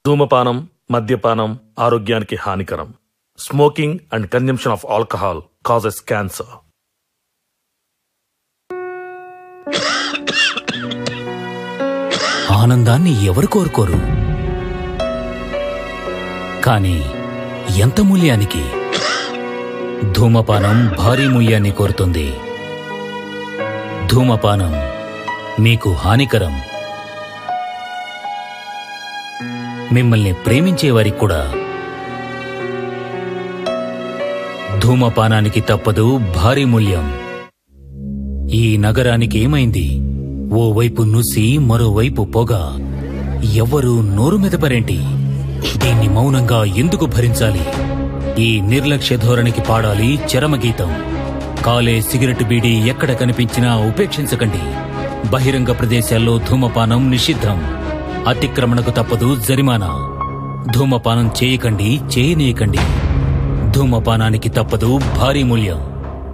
ధూమపానం మద్యపానం ఆరోగ్యానికి హానికరం smoking and consumption of alcohol causes cancer ఆనందాన్ని ఎవరు కోరుకోరు కానీ ఎంత మూల్యానికి ధూమపానం భారీ మూల్యాన్ని కోరుతుంది ధూమపానం మీకు హానికరం మిమ్మల్ని ప్రేమించే వారికి కూడా ధూమపానానికి తప్పదు భారీ మూల్యం ఈ నగరానికి ఏమైంది ఓవైపు నుసి మరోవైపు పొగ ఎవ్వరూ నోరు మెదపరేంటి దీన్ని మౌనంగా ఎందుకు భరించాలి ఈ నిర్లక్ష్య ధోరణికి పాడాలి చరమగీతం కాలే సిగరెట్ బీడీ ఎక్కడ కనిపించినా ఉపేక్షించకండి బహిరంగ ప్రదేశాల్లో ధూమపానం నిషిద్ధం అతిక్రమణకు తప్పదు జరిమానా ధూమపానం చేయకండి చేయనీయకండి ధూమపానానికి తప్పదు భారీ మూల్యం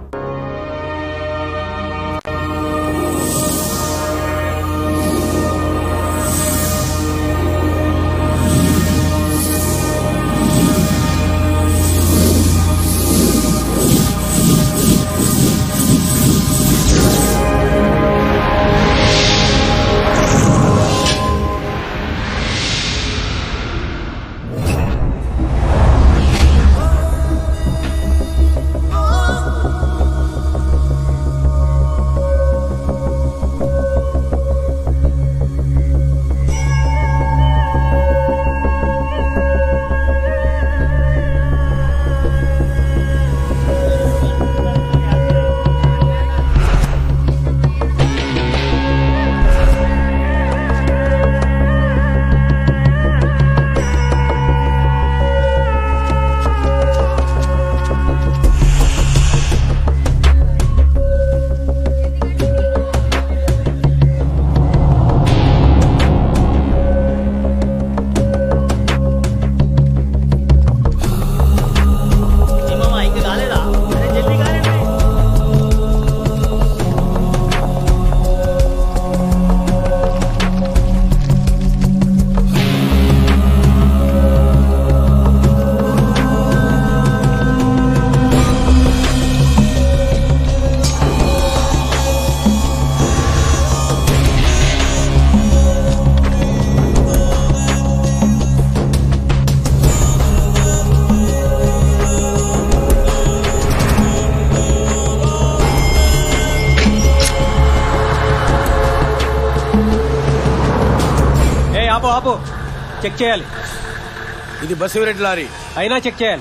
ఏ ఆపు ఆపు చెక్ చేయాలి ఇది బసిరెడ్డి లారీ అయినా చెక్ చేయాలి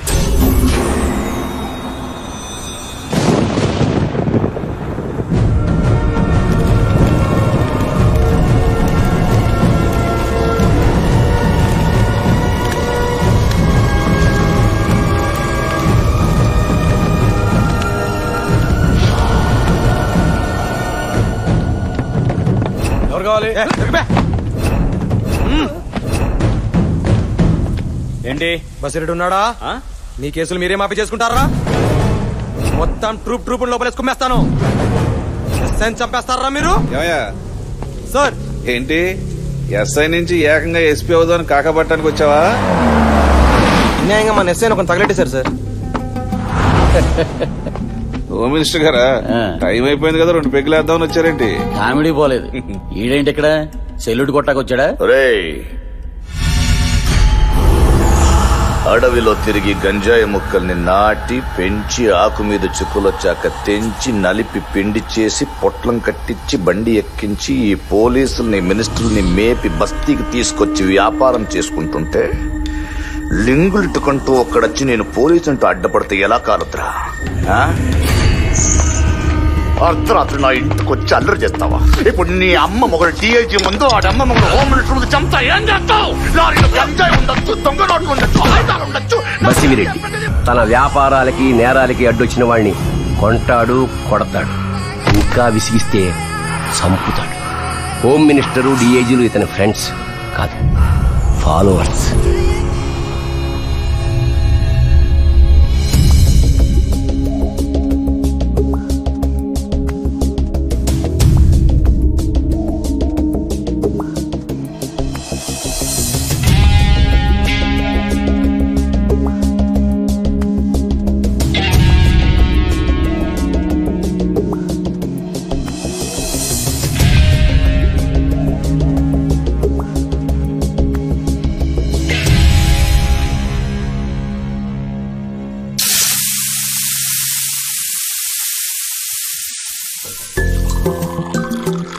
ఎవరు కావాలి ఏంటి బసిరెడ్డి ఉన్నాడా మీ కేసులు మీరే మాఫీ చేసుకుంటారా మొత్తం ట్రూప్ ట్రూప్ లోపలేసి కుమ్మేస్తాను ఎస్ఐని చంపేస్తారా మీరు ఏమయ్యా సార్ ఏంటి ఎస్ఐ నుంచి ఏకంగా ఎస్పీ అవుదాని కాకపట్టడానికి వచ్చావా అన్యాయంగా మన ఎస్ఐని ఒక తగలెట్టేశారు సార్ హోమ్ మినిస్టర్ గారా టైం అయిపోయింది కదా రెండు పెగ్గులు వేద్దామని వచ్చారేంటి కామెడీ పోలేదు ఈడేంటి ఇక్కడ సెల్లుడు కొట్టాకొచ్చాడా రేయ్ అడవిలో తిరిగి గంజాయి ముక్కల్ని నాటి పెంచి ఆకు మీద చుక్కులొచ్చాక తెంచి నలిపి పిండి చేసి పొట్లం కట్టించి బండి ఎక్కించి ఈ పోలీసుల్ని మినిస్టర్ని మేపి బస్తీకి తీసుకొచ్చి వ్యాపారం చేసుకుంటుంటే లింగులిట్టుకుంటూ ఒక్కడొచ్చి నేను పోలీసు అంటూ అడ్డపడితే ఎలా కారుద్రా ఆ? అర్ధరాత్రి నా ఇంటికి వచ్చి అల్లరి చేస్తావా ఇప్పుడు నీ అమ్మ మొగడు టీఐజీ ముందు ఆడమ్మ మొగడు హోమ్ మినిస్టర్ ముందు చంపుతా ఏం చేస్తావు లారీలో గంజాయి ఉండొచ్చు దొంగ నోట్లు ఉండొచ్చు ఆయుధాలు ఉండొచ్చు బసివిరెడ్డి తన వ్యాపారాలకి నేరాలకి అడ్డొచ్చిన వాడిని కొంటాడు కొడతాడు ఇంకా విసిగిస్తే చంపుతాడు హోమ్ మినిస్టరు డిఐజీలు ఇతని ఫ్రెండ్స్ కాదు ఫాలోవర్స్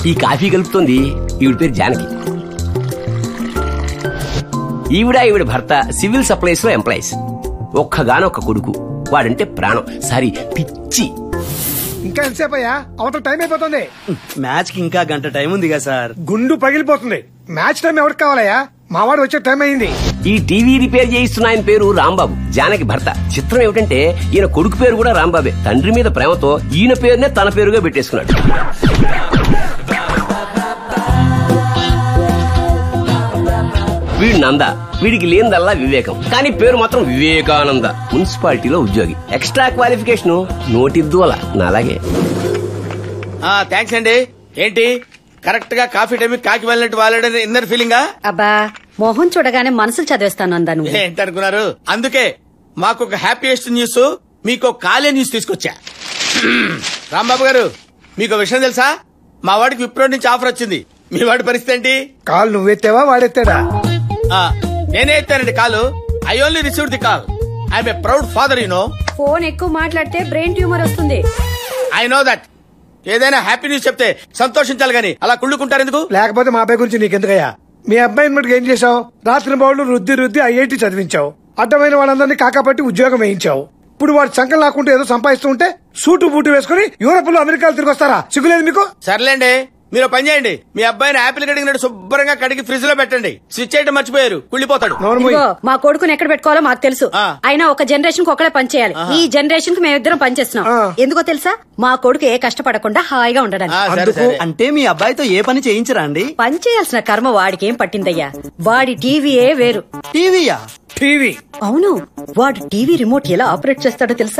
ఈ కాఫీ కలుపుతుంది ఈవిడ పేరు జానకి ఈవిడ ఈవిడ భర్త సివిల్ సప్లైస్ లో ఎంప్లాయీస్ ఒక్కగానొక్క కొడుకు వాడంటే ప్రాణం సారీ పిచ్చి ఇంకా ఎంతసేపు అయ్యా అవతల టైం అయిపోతుంది మ్యాచ్ కి ఇంకా గంట టైం ఉంది కదా సార్ గుండు పగిలిపోతుంది మ్యాచ్ టైం ఎవరికి కావాలయ్యా మావాడు వచ్చే టైం అయింది ఈ టీవీ రిపేర్ చేయిస్తున్న ఆయన పేరు రాంబాబు జానకి భర్త చిత్రం ఏమిటంటే ఈయన కొడుకు పేరు కూడా రాంబాబే తండ్రి మీద ప్రేమతో ఈయన పేరునే తన పేరుగా పెట్టేసుకున్నాడు వీడు నంద వీడికి లేనిదల్లా వివేకం కానీ పేరు మాత్రం వివేకానంద మున్సిపాలిటీలో ఉద్యోగి ఎక్స్ట్రా క్వాలిఫికేషన్ నోటిద్దు అలా నాలాగే థ్యాంక్స్ అండి ఏంటి కరెక్ట్ గా కాఫీ టైం కాకి వెళ్ళినట్టు వాళ్ళని ఇన్నర్ ఫీలింగా అబ్బా మొహం చూడగానే మనసులు చదివేస్తాను అందా నువ్వు ఏంటనుకున్నారు అందుకే మాకు ఒక హ్యాపీయెస్ట్ న్యూస్ మీకు ఒక కాలే న్యూస్ తీసుకొచ్చా రాంబాబు గారు మీకు ఒక విషయం తెలుసా మా వాడికి విప్రో నుంచి ఆఫర్ వచ్చింది మీ వాడి పరిస్థితి ఏంటి కాల్ నువ్వెత్తావా వాడెత్తాడా ఆ, నేనే ఎత్తానండి call I only receive the call I'm a proud father you know phone ఎక్కువ మాట్లాడితే బ్రెయిన్ ట్యూమర్ వస్తుంది ఐ నో దట్ ఏదైనా హ్యాపీ న్యూస్ చెప్తే సంతోషించాలి గాని అలా కుళ్ళుకుంటారు ఎందుకు లేకపోతే మా అబ్బాయి గురించి నీకెందుకయ్యా మీ అబ్బాయిని మటుకు ఏం చేశావు రాత్రి బౌళ్ళు రుద్ది రుద్ది ఐఐటి చదివించావు అడ్డమైన వాళ్ళందరినీ కాకాపట్టి ఉద్యోగం వేయించావు ఇప్పుడు వాడు చంకలు లాక్కుంటూ ఏదో సంపాదిస్తూ ఉంటే సూటు బూటు వేసుకుని యూరోప్ లో అమెరికాలో తిరిగి వస్తారా సిగ్గులేదు మీకు సర్లేండి మీరు ఓ పని చేయండి మీ అబ్బాయిని యాపిల్ కడిగినట్టు శుభ్రంగా కడిగి ఫ్రిడ్జ్ లో పెట్టండి స్విచ్ చేయడం మర్చిపోయారు కుళ్ళిపోతాడు ఇదిగో మా కొడుకుని ఎక్కడ పెట్టుకోవాలో మాకు తెలుసు ఆ. అయినా ఒక జనరేషన్ కి ఒకడే పనిచేయాలి ఈ జనరేషన్ కి మేమిద్దరం పనిచేస్తున్నాం ఆ. ఎందుకో తెలుసా మా కొడుకు ఏ కష్టపడకుండా హాయిగా ఉండడానికి ఆ, సరే అందుకు సరే అంటే మీ అబ్బాయితో ఏ పని చేయించరా అండి పని చేయాల్సిన కర్మ వాడికి ఏం పట్టిందయ్యా వాడి టీవీయే వేరు టీవీయా టీవీ అవును వాడు టీవీ రిమోట్ ఎలా ఆపరేట్ చేస్తాడో తెలుసా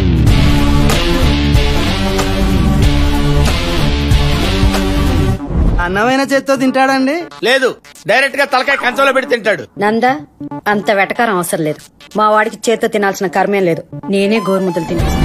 అన్నమైన చేత్తో తింటాడండి లేదు డైరెక్ట్ గా తలకాయ కంచంలో పెట్టి తింటాడు నందా అంత వెటకారం అవసరం లేదు మా వాడికి చేత్తో తినాల్సిన కర్మేం లేదు నేనే గోరుముద్దలు తినిపిస్తాను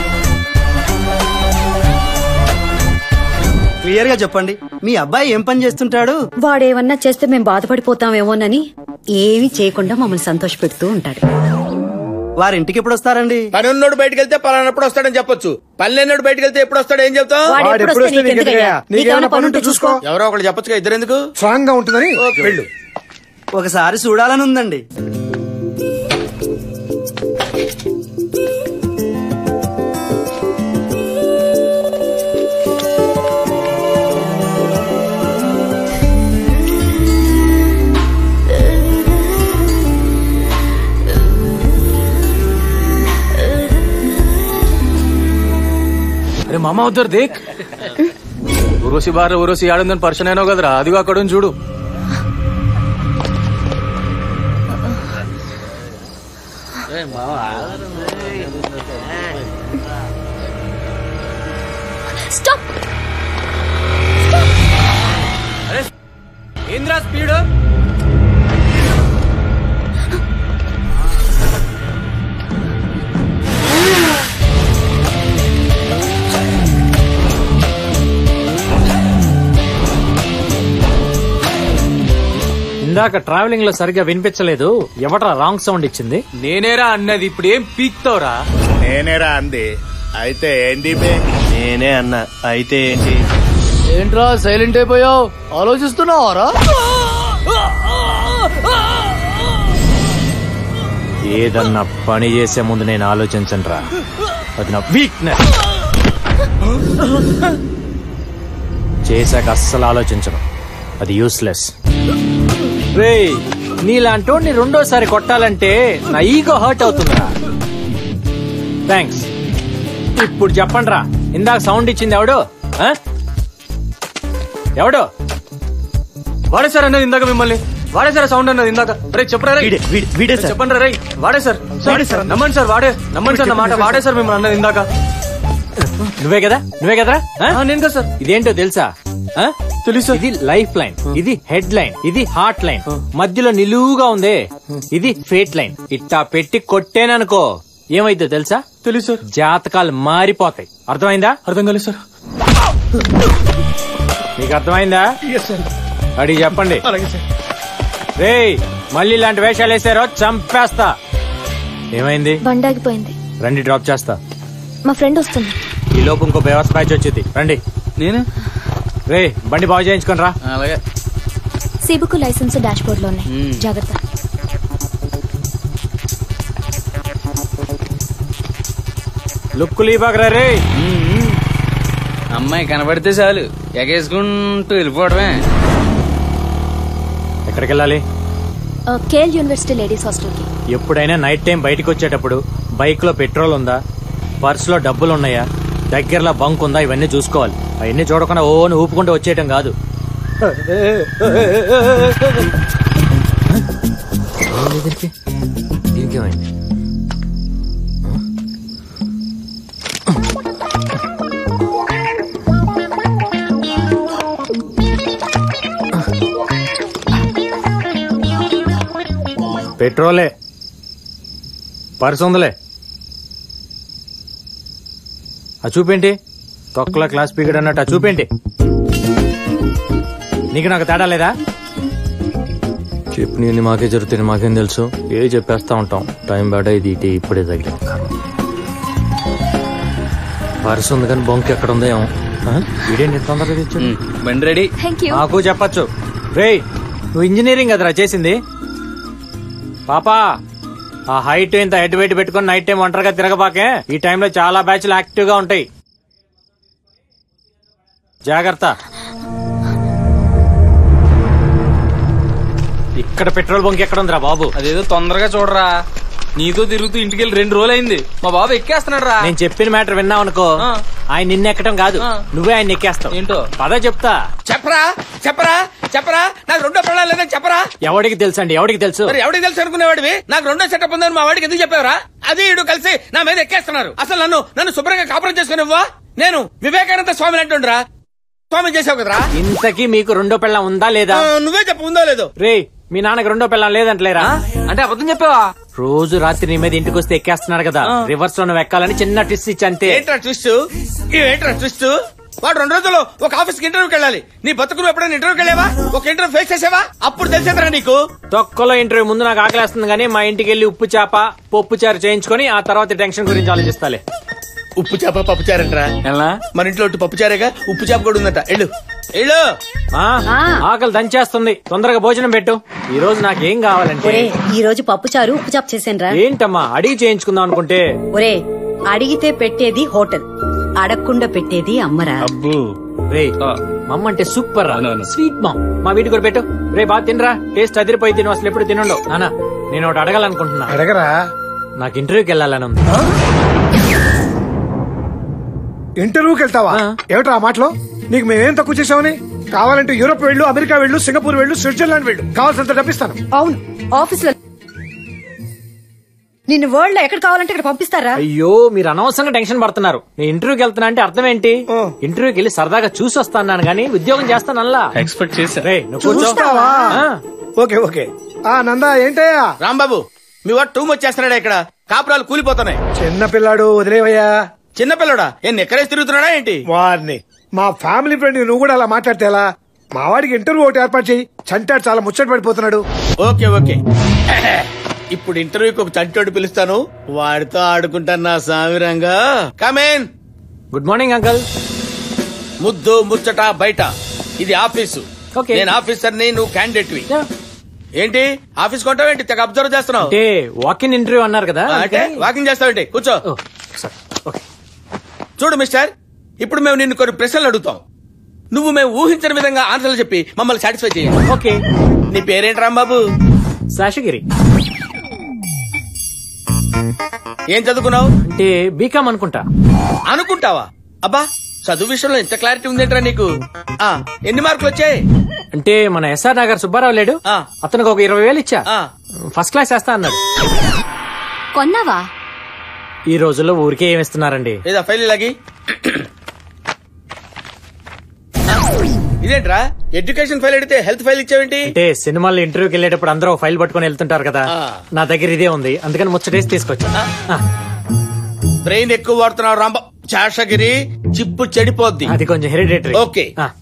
క్లియర్ గా చెప్పండి మీ అబ్బాయి ఏం పని చేస్తుంటాడు వాడేమన్నా చేస్తే మేము బాధపడిపోతామేమోనని ఏమీ చేయకుండా మమ్మల్ని సంతోష పెడుతూ ఉంటాడు వారి ఇంటికి ఎప్పుడు వస్తారండి పని ఉన్నోడు బయటకు వెళ్తే పలానప్పుడు వస్తాడని చెప్పొచ్చు పని లేనోడు బయటకు వెళ్తే ఎప్పుడు వస్తాడు ఏం చెప్తావు వాడు వాడు ఎప్పుడు ఎప్పుడు వస్తే వస్తే నీకెందుకయ్యా? నీకెందుకయ్యా? నీకేమైనా పని ఉంటే చూసుకో ఎవరో ఒకళ్ళు చెప్పొచ్చుగా ఇద్దరు ఎందుకు స్ట్రాంగ్ గా ఉంటుందని వెళ్ళు ఒకసారి చూడాలని ఉందండి అరే మామ ఉద్దరు దేక్ ఊరోసి బార్ ఊరోసి ఆడుందని పరిచయం అయినావు కదరా అదిగో అక్కడ ఉంది చూడు స్టాప్ ఏంద్రా స్పీడ్ ఇందాక ట్రావెలింగ్ లో సరిగ్గా వినిపించలేదు ఎవట్రా రాంగ్ సౌండ్ ఇచ్చింది నేనేరా అన్నది ఇప్పుడు ఏం పీక్తావురా నేనేరా అంది అయితే ఏంటి బే నేనే అన్నా అయితే ఏంటి ఏంట్రా సైలెంట్ అయిపోయావు ఆలోచిస్తున్నావారా ఏదన్నా పని చేసే ముందు నేను ఆలోచించను రా అది నా వీక్నెస్ చేశాక అస్సలు ఆలోచించను అది యూస్లెస్ రే నీలాంటోడిని రెండోసారి కొట్టాలంటే నా ఈగో హర్ట్ అవుతుందిరా థ్యాంక్స్ ఇప్పుడు చెప్పండి రా ఇందాక సౌండ్ ఇచ్చింది ఎవడు ఆ? ఎవడు వాడే సార్ అన్నది ఇందాక మిమ్మల్ని వాడే సార్ సౌండ్ అన్నది ఇందాక రే చెప్పరా రే వీడే, వీడే, వీడే సార్. చెప్పండి రే వాడే సార్ వాడే సార్ అన్నది. నమ్మండి సార్ వాడే నమ్మండి సార్ నా మాట వాడే సార్ మిమ్మల్ని అన్నది ఇందాక నువ్వే కదా నువ్వే కదరా ఆ? ఆ, నేను కదా సార్ ఇదేంటో తెలుసా ఆ? తెలుసు ఇది లైఫ్ లైన్ ఇది హెడ్ లైన్ ఇది హార్ట్ లైన్ మధ్యలో నిలువుగా ఉంది ఇది ఫేట్ లైన్ ఇట్టా పెట్టి కొట్టేననుకో ఏమైందో తెలుసా తెలుసు సార్ జాతకాలు మారిపోతాయి అర్థమైందా అర్థం కాలేదు సార్ మీకు అర్థమైందా అడిగి చెప్పండి రే మళ్ళీ ఇలాంటి వేషాలు వేసారో చంపేస్తా ఏమైంది బండాగిపోయింది రండి డ్రాప్ చేస్తా మా ఫ్రెండ్ వస్తుంది ఈ లోపు ఇంకో బేవస్ బ్యాచ్ వచ్చింది రండి నేనే రే బండి బాగు చేయించుకొని రా అలాగే సిబుకు లైసెన్స్ డాష్ బోర్డ్ లో ఉన్నాయి జాగ్రత్త లుక్కులు ఇవ్వకరా రే అమ్మాయి కనబడితే చాలు ఎగేసుకుంటూ వెళ్ళిపోవడమే ఎక్కడికి వెళ్ళాలి కేఎల్ యూనివర్సిటీ లేడీస్ హాస్టల్ కి ఎప్పుడైనా నైట్ టైం బయటకు వచ్చేటప్పుడు బైక్ లో పెట్రోల్ ఉందా పర్సులో డబ్బులు ఉన్నాయా దగ్గరలో బంక్ ఉందా ఇవన్నీ చూసుకోవాలి అవన్నీ చూడకుండా ఓ అని ఊపుకుంటూ వచ్చేయటం కాదు ఇంకేమైంది పెట్రోలే పర్సు ఉందిలే ఆ చూపేంటి తొక్కల క్లాస్ పీరియడ్ అన్నట్టు ఆ చూపేంటి నీకు నాకు తేడా లేదా చెప్పు నేను మాకే జరుగుతుంది మాకేం తెలుసు ఏ చెప్పేస్తా ఉంటాం టైం బేట ఇది ఇటు ఇప్పుడే తగిలి పర్సు ఉంది కానీ బొంక్ ఎక్కడ ఉందో ఏమో ఆ? వీడేంటి ఇంత తొందరగా తెచ్చాడు బండి రెడీ థ్యాంక్ యూ నాకు చెప్పచ్చు రేయ్ నువ్వు ఇంజనీరింగ్ కదరా చేసింది పాపా ఆ హైట్ ఇంత హెడ్ వెయిట్ పెట్టుకుని నైట్ టైం ఒంటరిగా తిరగబాకే ఈ టైంలో చాలా బ్యాచ్లు యాక్టివ్ గా ఉంటాయి జాగ్రత్త ఇక్కడ పెట్రోల్ బంక్ ఎక్కడ ఉందిరా బాబు అదేదో తొందరగా చూడరా నీతో తిరుగుతూ ఇంటికి వెళ్ళి రెండు రోజులు అయింది మా బాబు ఎక్కేస్తున్నాడు రా నేను చెప్పిన మ్యాటర్ విన్నావు అనుకో ఆ. ఆయన నిన్న ఎక్కడం కాదు ఆ. నువ్వే ఆయన ఎక్కేస్తావు ఏంటో? పద చెప్తా చెప్పరా చెప్పరా చెప్పరా నాకు రెండో పిల్లలు లేదని చెప్పరా ఎవడికి తెలుసు అండి ఎవడికి తెలుసు మరి ఎవరికి తెలుసు అనుకునేవాడివి నాకు రెండో సెటప్ ఉందని మా వాడికి ఎందుకు చెప్పావరా అది ఇడు కలిసి నా మీద ఎక్కేస్తున్నారు అసలు నన్ను నన్ను శుభ్రంగా కాపురం చేసుకునివ్వా నేను వివేకానంద స్వామిని అంటుండ్రా స్వామి చేసావు కదరా ఇంతకీ మీకు రెండో పెళ్ళం ఉందా లేదా ఆ, నువ్వే చెప్పు ఉందో లేదో రే మీ నాన్నకి రెండో పెళ్ళం లేదంటలేరా అంటే అబద్ధం చెప్పావా రోజు రాత్రి నీ మీద ఇంటికి వస్తే ఎక్కేస్తున్నాడు కదా రివర్స్ లో నువ్వు ఎక్కాలని చిన్న టిస్ ఇచ్చి అంతే ఏంట్రా ట్విస్ట్ ఏంట్రా ట్విస్ట్ వాడు రెండు రోజులు ఒక ఆఫీస్ కి ఇంటర్వ్యూకి వెళ్ళాలి నీ బతుకు నువ్వు ఎప్పుడైనా ఇంటర్వ్యూకి వెళ్ళావా ఒక ఇంటర్వ్యూ ఫేస్ చేసావా అప్పుడు తెలిసేదిరా నీకు తొక్కలో ఇంటర్వ్యూ ముందు నాకు ఆకలేస్తుంది కానీ మా ఇంటికి వెళ్ళి ఉప్పు చేప పప్పు చారు చేయించుకొని ఆ తర్వాత టెన్షన్ గురించి ఆలోచిస్తాలే ఉప్పు చేప పప్పు చారంట్రా ఎలా మన ఇంట్లో ఒట్టి పప్పు చారేగా ఉప్పు చేప కూడా ఉందట ఎళ్ళు ఎళ్ళు ఆ, ఆకలి దంచేస్తుంది తొందరగా భోజనం పెట్టు ఈ రోజు నాకేం కావాలంటే ఒరే ఈ రోజు పప్పు చారు ఉప్పు చాపు చేసాను ఏంటమ్మా అడిగి చేయించుకుందాం అనుకుంటే ఒరే అడిగితే పెట్టేది హోటల్ అడగకుండా పెట్టేది అమ్మరా రే మమ్మ అంటే సూపర్ రా స్వీట్ మామ్ మా వీటి కూడా పెట్టు రే బాగా తినరా టేస్ట్ అదిరిపోయి తిను అసలు ఎప్పుడు తినుండవు నానా నేను ఒకటి అడగాలనుకుంటున్నా అడగరా నాకు ఇంటర్వ్యూకి వెళ్ళాలని ఉంది ఇంటర్వ్యూకి వెళ్తావా ఆ. ఏమిట్రా ఆ మాటలో నీకు మేమేం తక్కువ చేసామని కావాలంటే యూరోప్ వెళ్ళు అమెరికా వెళ్ళు సింగపూర్ వెళ్ళు స్విట్జర్లాండ్ వెళ్ళు కావాల్సినంత డబ్బిస్తాను అవును ఆఫీస్ లో నిన్ను వరల్డ్ లో ఎక్కడ కావాలంటే ఇక్కడ పంపిస్తారా అయ్యో మీరు అనవసరంగా టెన్షన్ పడుతున్నారు నేను ఇంటర్వ్యూకి వెళ్తున్నా అంటే అర్థం ఏంటి ఇంటర్వ్యూకి వెళ్ళి సరదాగా చూసి వస్తాను కానీ ఉద్యోగం చేస్తానల్లా ఎక్స్పెక్ట్ చేశా రే నువ్వు కూర్చో చూస్తావా ఆ. ఓకే ఓకే ఆ నందా ఏంటయ్యా రాంబాబు మీ వాడు టూ మచ్ చేస్తున్నాడా ఇక్కడ కాపురాలు కూలిపోతున్నాయి చిన్న పిల్లాడు వదిలేవయ్యా చిన్నపిల్లడా ఏం ఎక్కడేసి తిరుగుతున్నాడా ఏంటి వారిని మా ఫ్యామిలీ ఫ్రెండ్ నువ్వు కూడా అలా మాట్లాడితే ఎలా మా వాడికి ఇంటర్వ్యూ ఒకటి ఏర్పాటు చేయి చంటాడు చాలా ముచ్చట పడిపోతున్నాడు ఓకే ఓకే ఇప్పుడు ఇంటర్వ్యూకి ఒక చంటోడు పిలుస్తాను వాడితో ఆడుకుంటాను నా సామిరంగా కమేన్ గుడ్ మార్నింగ్ అంకల్ ముద్దు ముచ్చట బయట ఇది ఆఫీసు Okay. నేను ఆఫీసర్ ని నువ్వు క్యాండిడేట్ వి ఏంటి ఆఫీస్ కొంటావు ఏంటి తెగ అబ్జర్వ్ చేస్తున్నావు అంటే వాకిన్ ఇంటర్వ్యూ అన్నారు కదా ఆ, అంటే అందుకని- వాకింగ్ చేస్తావేంటి కూర్చో ఓ, సరే, ఓకే. చూడు మిస్టర్ ఇప్పుడు మేము నిన్ను కొన్ని ప్రశ్నలు అడుగుతాం నువ్వు మేము ఊహించిన విధంగా ఆన్సర్లు చెప్పి మమ్మల్ని సాటిస్ఫై చేయాలి ఓకే నీ పేరేంటి రాంబాబు శేషగిరి ఏం చదువుకున్నావు అంటే బీకామ్ అనుకుంటా అనుకుంటావా అబ్బా చదువు విషయంలో ఇంత క్లారిటీ ఉందేంట్రా నీకు ఆ ఎన్ని మార్కులు వచ్చాయి అంటే మన ఎస్ఆర్ నగర్ సుబ్బారావు లేడు ఆ. అతనికి ఒక ఇరవై వేలు ఇచ్చా ఆ. ఫస్ట్ క్లాస్ వేస్తా అన్నాడు కొన్నావా ఈ రోజుల్లో ఊరికే ఏమిస్తున్నారండి లేదా ఫైల్ ఇలాగి ఇదేంట్రా ఎడ్యుకేషన్ ఫైల్ అడిగితే హెల్త్ ఫైల్ ఇచ్చావేంటి అంటే సినిమాల్లో ఇంటర్వ్యూకి వెళ్ళేటప్పుడు అందరూ ఒక ఫైల్ పట్టుకొని వెళ్తుంటారు కదా ఆ. నా దగ్గర ఇదే ఉంది అందుకని ముచ్చటేసి తీసుకొచ్చా ఆ, బ్రెయిన్ ఎక్కువ వాడుతున్నావు రాంబ చాషగిరి చిప్పు చెడిపోద్ది అది కొంచెం హెరిడేటరీ ఓకే.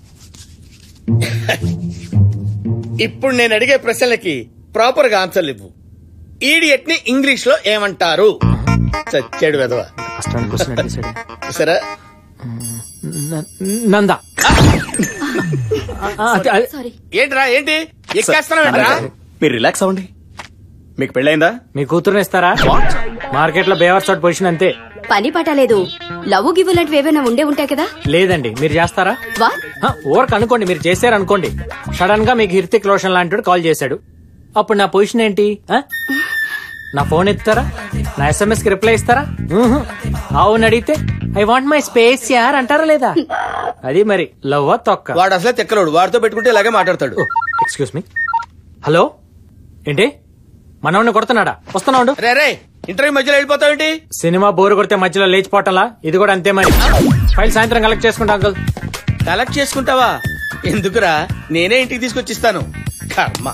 ఇప్పుడు నేను అడిగే ప్రశ్నలకి ప్రాపర్ గా ఆన్సర్లు ఇవ్వు ఈడియట్ ని ఇంగ్లీష్ లో ఏమంటారు చచ్చాడు వెదవ సరే నందా సారీ ఏంట్రా ఏంటి ఎక్కేస్తున్నావేంట్రా మీరు రిలాక్స్ అవ్వండి మీకు పెళ్ళైందా మీ కూతురుని ఇస్తారా మార్కెట్ లో బేవర్ చోట్ పొజిషన్ అంతే పని పాట లేదు లవ్ గివ్ లాంటివి ఏమైనా ఉండే ఉంటాయి కదా లేదండి మీరు చేస్తారా వా ఓవర్క్ అనుకోండి మీరు చేశారు అనుకోండి సడన్ గా మీకు హిర్తిక్ రోషన్ లాంటి కాల్ చేశాడు అప్పుడు నా పొజిషన్ ఏంటి ఆ? నా ఫోన్ ఎత్తారా నా ఎస్ఎంఎస్ కి రిప్లై ఇస్తారా ఊహు. అవును అడిగితే ఐ వాంట్ మై స్పేస్ యార్ అంటారా లేదా అది మరి లవ్ తొక్క వాడు అసలే తెక్కలోడు వాడితో పెట్టుకుంటే ఇలాగే మాట్లాడతాడు ఎక్స్క్యూజ్ మీ హలో ఏంటి మనవాడిని కొడుతున్నాడా వస్తున్నాడు రే రే ఇంటర్వ్యూ మధ్యలో వెళ్ళిపోతావేంటి సినిమా బోరు కొడితే మధ్యలో లేచిపోవటంలా ఇది కూడా అంతే మరి ఫైల్ సాయంత్రం కలెక్ట్ చేసుకుంటా అంకుల్ కలెక్ట్ చేసుకుంటావా ఎందుకురా నేనే ఇంటికి తీసుకొచ్చిస్తాను కర్మ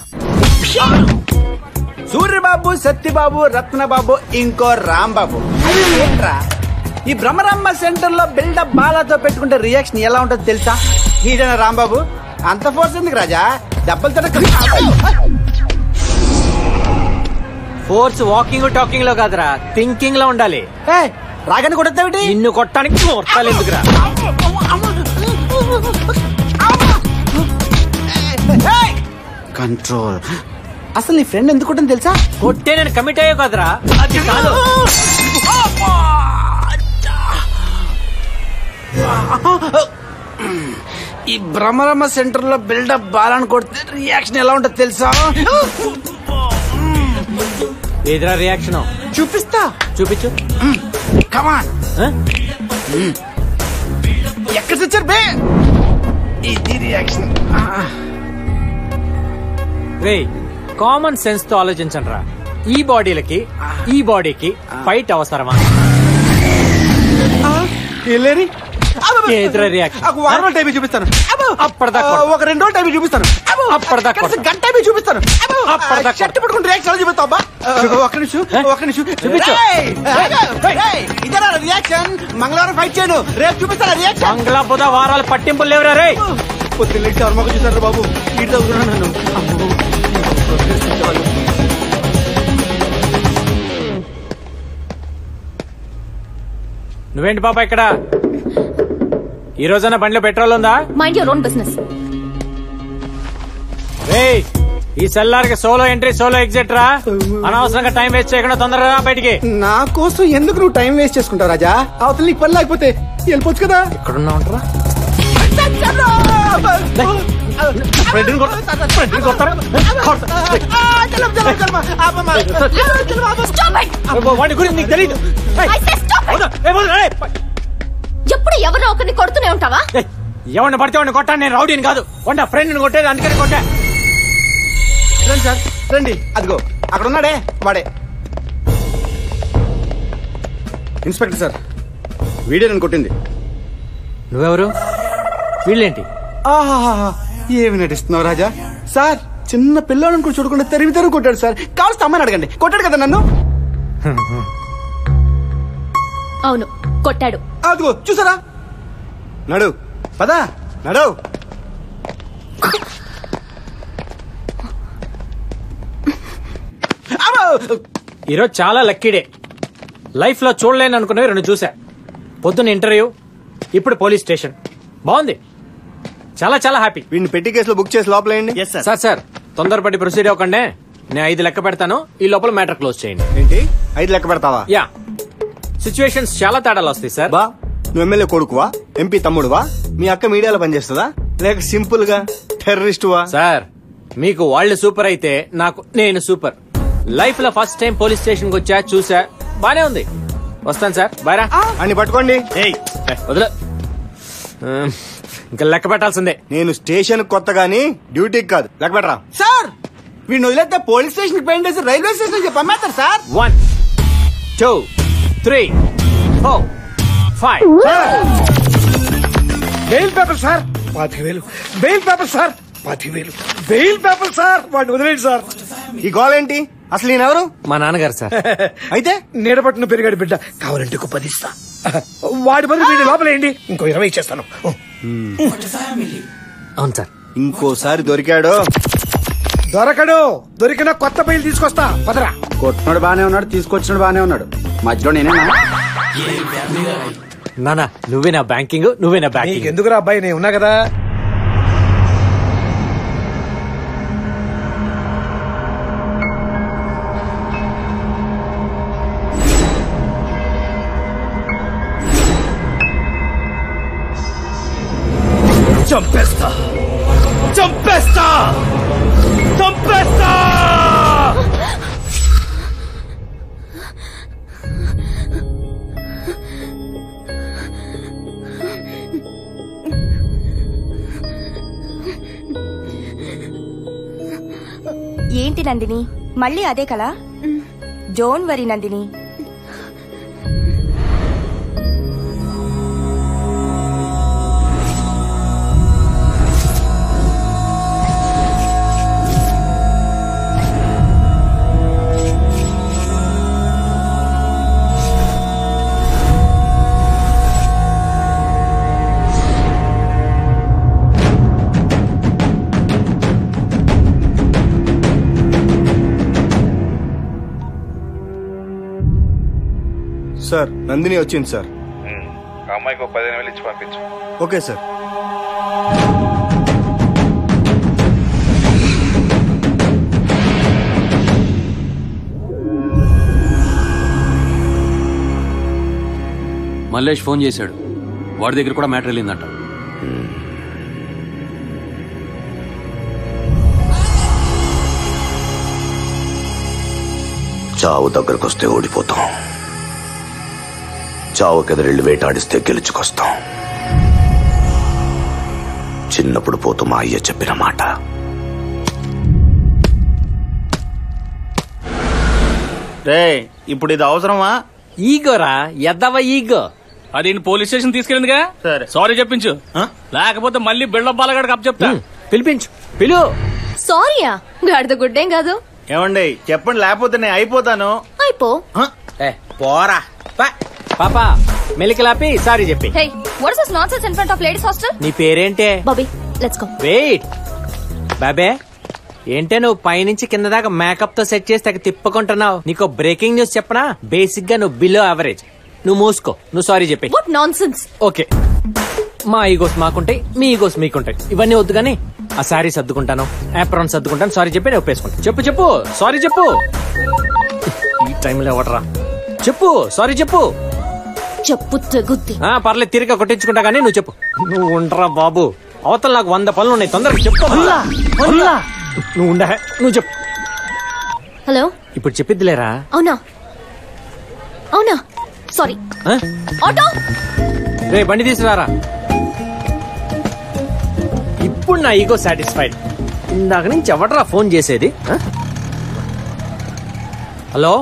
సూర్యబాబు సత్యబాబు రత్నబాబు ఇంకో రాంబాబు అది ఏంట్రా ఈ బ్రహ్మరమ్మ సెంటర్ లో బిల్డప్ బాలాతో పెట్టుకుంటే రియాక్షన్ ఎలా ఉంటుందో తెలుసా ఈడన రాంబాబు అంత ఫోర్స్ ఎందుకు రాజా దెబ్బలు తినక ఫోర్స్ వాకింగ్ టాకింగ్ లో కాదురా థింకింగ్ లో ఉండాలి రాగానే కొడతావిటి నిన్ను కొట్టడానికి కొట్టాలి ఎందుకురా కంట్రోల్ అసలు నీ ఫ్రెండ్ ఎందుకు కొట్టని తెలుసా కొట్టే నేను కమిట్ అయ్యో కదరా అది కాదు ఈ భ్రమరమ్మ సెంటర్ లో బిల్డప్ బాలని కొడితే రియాక్షన్ ఎలా ఉంటుందో తెలుసా ఏదిరా రియాక్షన్ చూపిస్తా చూపించు కమాన్ ఎక్కడ తెచ్చారు బే ఇది రియాక్షన్ రే కామన్ సెన్స్ తో ఆలోచించండి రా ఈ బాడీలకి ఈ బాడీకి ఫైట్ అవసరమా వెళ్ళేరి ఏదిరా రియాక్షన్ ఒక వారం రోజులు టైం చూపిస్తాను అప్పటిదాకా ఆ, ఒక రెండు రోజులు టైం చూపిస్తాను అప్పటిదాకా కనీసం గంట టైం చూపిస్తాను అప్పటిదాకా షర్ట్ పట్టుకుని రియాక్షన్ చూపిస్తావు అబ్బా ఒక్క నిమిషం ఒక్క నిమిషం చూపించు. రేయ్, రేయ్, రేయ్, ఇదేనా రియాక్షన్ మంగళవారం ఫైట్ చేయను రేపు చూపిస్తాను రియాక్షన్ మంగళ బుధ వారాలు పట్టింపులు లేవురా రే పొద్దున్న లేచి ఎవరి మొక్క చూసారు బాబు ఇటు చదువుకున్నాను నన్ను అమ్మో. నువ్వేంటి పాప ఇక్కడ ఈ రోజైనా బండిలో పెట్రోల్ ఉందా మైండ్ యువర్ ఓన్ బిజినెస్ రే ఈ సెల్లార్కి సోలో ఎంట్రీ సోలో ఎగ్జిట్ రా అనవసరంగా టైం వేస్ట్ చేయకుండా తొందరగా రా బయటికి నా కోసం ఎందుకు నువ్వు టైం వేస్ట్ చేసుకుంటావు రాజా అవతల నీకు పని లేకపోతే వెళ్ళిపోవచ్చు కదా ఎక్కడున్నా ఉంటారా వాడి గురించి నీకు తెలియదు ఎప్పుడు ఎవరో ఒకరిని కొడుతూనే ఉంటావా ఎవరిని పడితే వాడిని కొట్టాను నేను రౌడీని కాదు వాడిని ఫ్రెండ్ని కొట్టేది అందుకని కొట్టా రండి సార్ రండి అదిగో అక్కడ ఉన్నాడే వాడే ఇన్స్పెక్టర్ సార్ వీడియో నేను కొట్టింది నువ్వెవరు వీళ్ళేంటి ఆహాహా ఏమి నటిస్తున్నావు రాజా సార్ చిన్న పిల్లోడిని కూడా చూడకుండా తెరివి తెరుగు కొట్టాడు సార్ కావాల్సిన అమ్మని అడగండి కొట్టాడు కదా నన్ను అవును కొట్టాడు అదిగో చూసారా నడు పదా నడు ఈరోజు చాలా లక్కీ డే లైఫ్ లో చూడలేను అనుకునేవి రెండు చూసా పొద్దున్న ఇంటర్వ్యూ ఇప్పుడు పోలీస్ స్టేషన్ బాగుంది చాలా చాలా హ్యాపీ వీడిని పెట్టి కేసులో బుక్ చేసి లోపలేయండి సార్ సార్ తొందరపడి ప్రొసీడ్ అవ్వకండి నేను ఐదు లెక్క పెడతాను ఈ లోపల మ్యాటర్ క్లోజ్ చేయండి ఏంటి ఐదు లెక్క పెడతావా యా సిచ్యువేషన్స్ చాలా తేడాలు వస్తాయి సార్ బా నువ్వు ఎమ్మెల్యే కొడుకువా ఎంపీ తమ్ముడువా మీ అక్క మీడియాలో పనిచేస్తుందా లేక సింపుల్ గా టెర్రరిస్టువా సార్ మీకు వాళ్ళు సూపర్ అయితే నాకు నేను సూపర్ లైఫ్ లో ఫస్ట్ టైం పోలీస్ స్టేషన్ కి వచ్చా చూసా బానే ఉంది వస్తాను సార్ బాయ్ అని పట్టుకోండి వదిలే ఇంకా లెక్క పెట్టాల్సిందే నేను స్టేషన్ కొత్త గానీ డ్యూటీకి కాదు లెక్క పెట్టరా సార్ వీడిని వదిలేస్తే పోలీస్ స్టేషన్ పెయింట్ వేసి రైల్వే స్టేషన్ చెప్పి పంపేస్తారు sir one two three four five bail paper sir పాతిక వేలు బెయిల్ పేపర్ సార్ పాతిక వేలు బెయిల్ పేపర్ సార్ వాడిని వదిలేండి సార్ ఈ గోల్ ఏంటి అసలు నేనెవరు మా నాన్నగారు సార్ అయితే నీడపట్టున పెరిగాడు బిడ్డ కావాలంటే ఒక పది ఇస్తా వాడి బదులు వీడి లోపలేయండి ఇంకో ఇరవై ఇచ్చేస్తాను అవును సార్ ఇంకోసారి దొరికాడు దొరకడు దొరికిన కొత్త బయలు తీసుకొస్తా పదరా కొట్టినాడు బానే ఉన్నాడు తీసుకొచ్చినాడు బానే ఉన్నాడు మధ్యలో నేనేనా నానా నువ్వే నా బ్యాంకింగ్ నువ్వే నా బ్యాంకింగ్ ఎందుకురా అబ్బాయి నేను ఉన్నా కదా నందిని మళ్ళీ అదే కలా don't worry Nandini sir Nandini వచ్చింది సార్ ఆ అమ్మాయికి ఒక పదిహేను వేలు ఇచ్చి పంపించు ఓకే సార్ మల్లేష్ ఫోన్ చేశాడు వాడి దగ్గర కూడా మ్యాటర్ వెళ్ళిందంట చావు దగ్గరకొస్తే ఓడిపోతాం చావుకెదరెళ్ళి వేటాడిస్తే గెలుచుకొస్తాం చిన్నప్పుడు పోతూ మా అయ్య చెప్పిన మాట రే ఇప్పుడు ఇది అవసరమా ఈగోరా ఎద్దవ ఈగో అది పోలీస్ స్టేషన్ తీసుకెళ్ళిందిగా సరే సారీ చెప్పించు లేకపోతే మళ్ళీ బిల్డప్ బాలగాడికి అప్ చెప్తా పిలిపించు పిలు సారీయా గాడిద గుడ్డేం కాదు ఏమండి చెప్పండి లేకపోతే నేను అయిపోతాను అయిపో ఏ పోరా పాపా మెలికలాపి సారీ చెప్పి hey what is this nonsense in front of ladies hostel నీ పేరేంటే బాబీ లెట్స్ గో వెయిట్ బాబే ఏంటే నువ్వు పైనుంచి కింద దాకా మేకప్ తో సెట్ చేసి తెగ తిప్పుకుంటున్నావు నీకు బ్రేకింగ్ న్యూస్ చెప్పనా బేసిక్ గా నువ్వు బిలో యావరేజ్ నువ్వు మూసుకో నువ్వు సారీ చెప్పి వాట్ నాన్సెన్స్ ఓకే మా ఈగోస్ మాకుంటాయి మీ ఈగోస్ మీకుంటాయి ఇవన్నీ వద్దు కానీ ఆ సారీ సర్దుకుంటాను యాప్రాన్ సర్దుకుంటాను సారీ చెప్పి నేను ఒప్పేసుకుంటాను చెప్పు చెప్పు సారీ చెప్పు ఈ టైంలో ఎవడరా చెప్పు సారీ చెప్పు చెప్పు తెగుద్ది ఆ పర్లేదు తిరిగి కొట్టించుకుంటా కానీ నువ్వు చెప్పు నువ్వు ఉండరా బాబు అవతల నాకు వంద పనులు ఉన్నాయి తొందరగా చెప్పు నువ్వు ఉండ నువ్వు చెప్పు హలో ఇప్పుడు చెప్పిద్దిలేరా అవునా అవునా సారీ ఆ? ఆటో రే బండి తీసుకురారా ఇప్పుడు నా ఈగో సాటిస్ఫైడ్ ఇందాక నుంచి ఎవడరా ఫోన్ చేసేది ఆ? హలో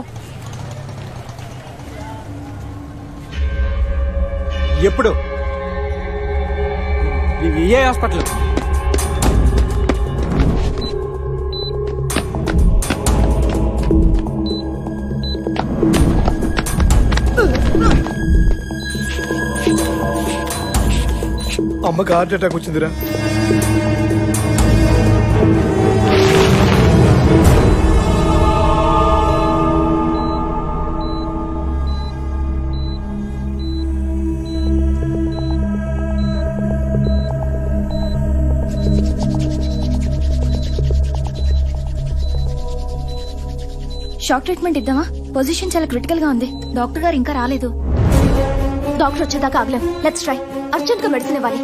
ఎప్పుడు ఏ- ఏ హాస్పిటల్ అమ్మకి హార్ట్ అటాక్ వచ్చిందిరా షాక్ ట్రీట్మెంట్ ఇద్దామా పొజిషన్ చాలా క్రిటికల్ గా ఉంది డాక్టర్ గారు ఇంకా రాలేదు డాక్టర్ వచ్చేదాకా ఆగలేం లెట్స్ ట్రై అర్జెంట్ గా మెడిసిన్ ఇవ్వాలి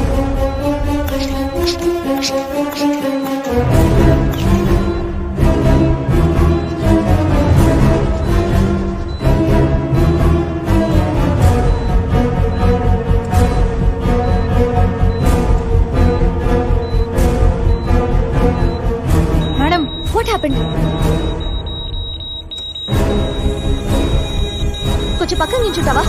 మేడం వాట్ హ్యాపెండ్ కొంచెం పక్కన నించుంటావా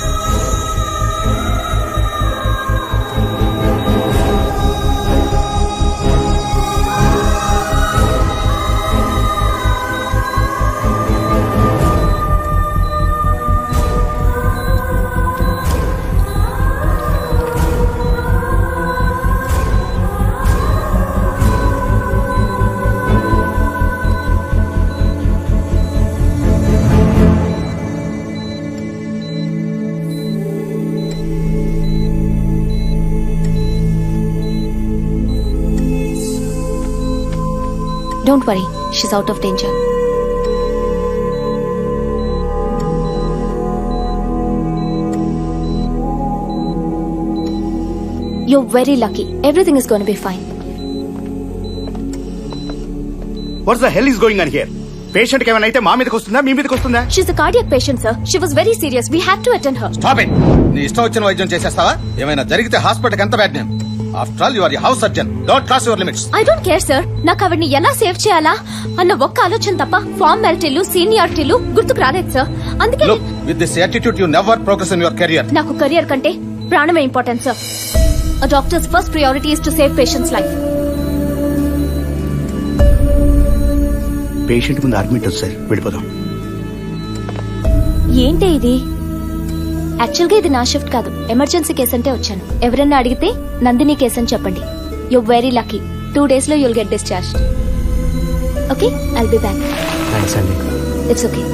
don't worry she's out of danger You're very lucky. Everything is going to be fine. What's the hell is going on here patient కి ఏమైనా అయితే మా మీదకి వస్తుందా మీ మీదకి వస్తుందా She's a cardiac patient, sir. She was very serious. We had to attend her. Stop it నీ ఇష్టం వచ్చిన వైద్యం చేసేస్తావా ఏమైనా జరిగితే హాస్పిటల్ ఎంత bad name after all your house surgeon don't cross your limits I don't care sir నాకు ఆవిడ్ని ఎలా సేవ్ చేయాలా అన్న ఒక్క ఆలోచన తప్ప ఫార్మాలిటీలు సీనియారిటీలు గుర్తుకు రాలేదు సార్ అందుకే look with this attitude you never progress in your career నాకు కెరియర్ కంటే ప్రాణమే important sir A doctor's first priority is to save patient's life. Patient ముందు అడ్మిట్ ఉంది సార్ వెళ్ళిపోదాం ఏంటి ఇది యాక్చువల్గా ఇది నా షిఫ్ట్ కాదు ఎమర్జెన్సీ కేసు అంటే వచ్చాను ఎవరన్నా అడిగితే నందిని కేసు అని చెప్పండి you very lucky two days లో you'll get discharge okay I'll be back thanks అండి ఇట్స్ ఓకే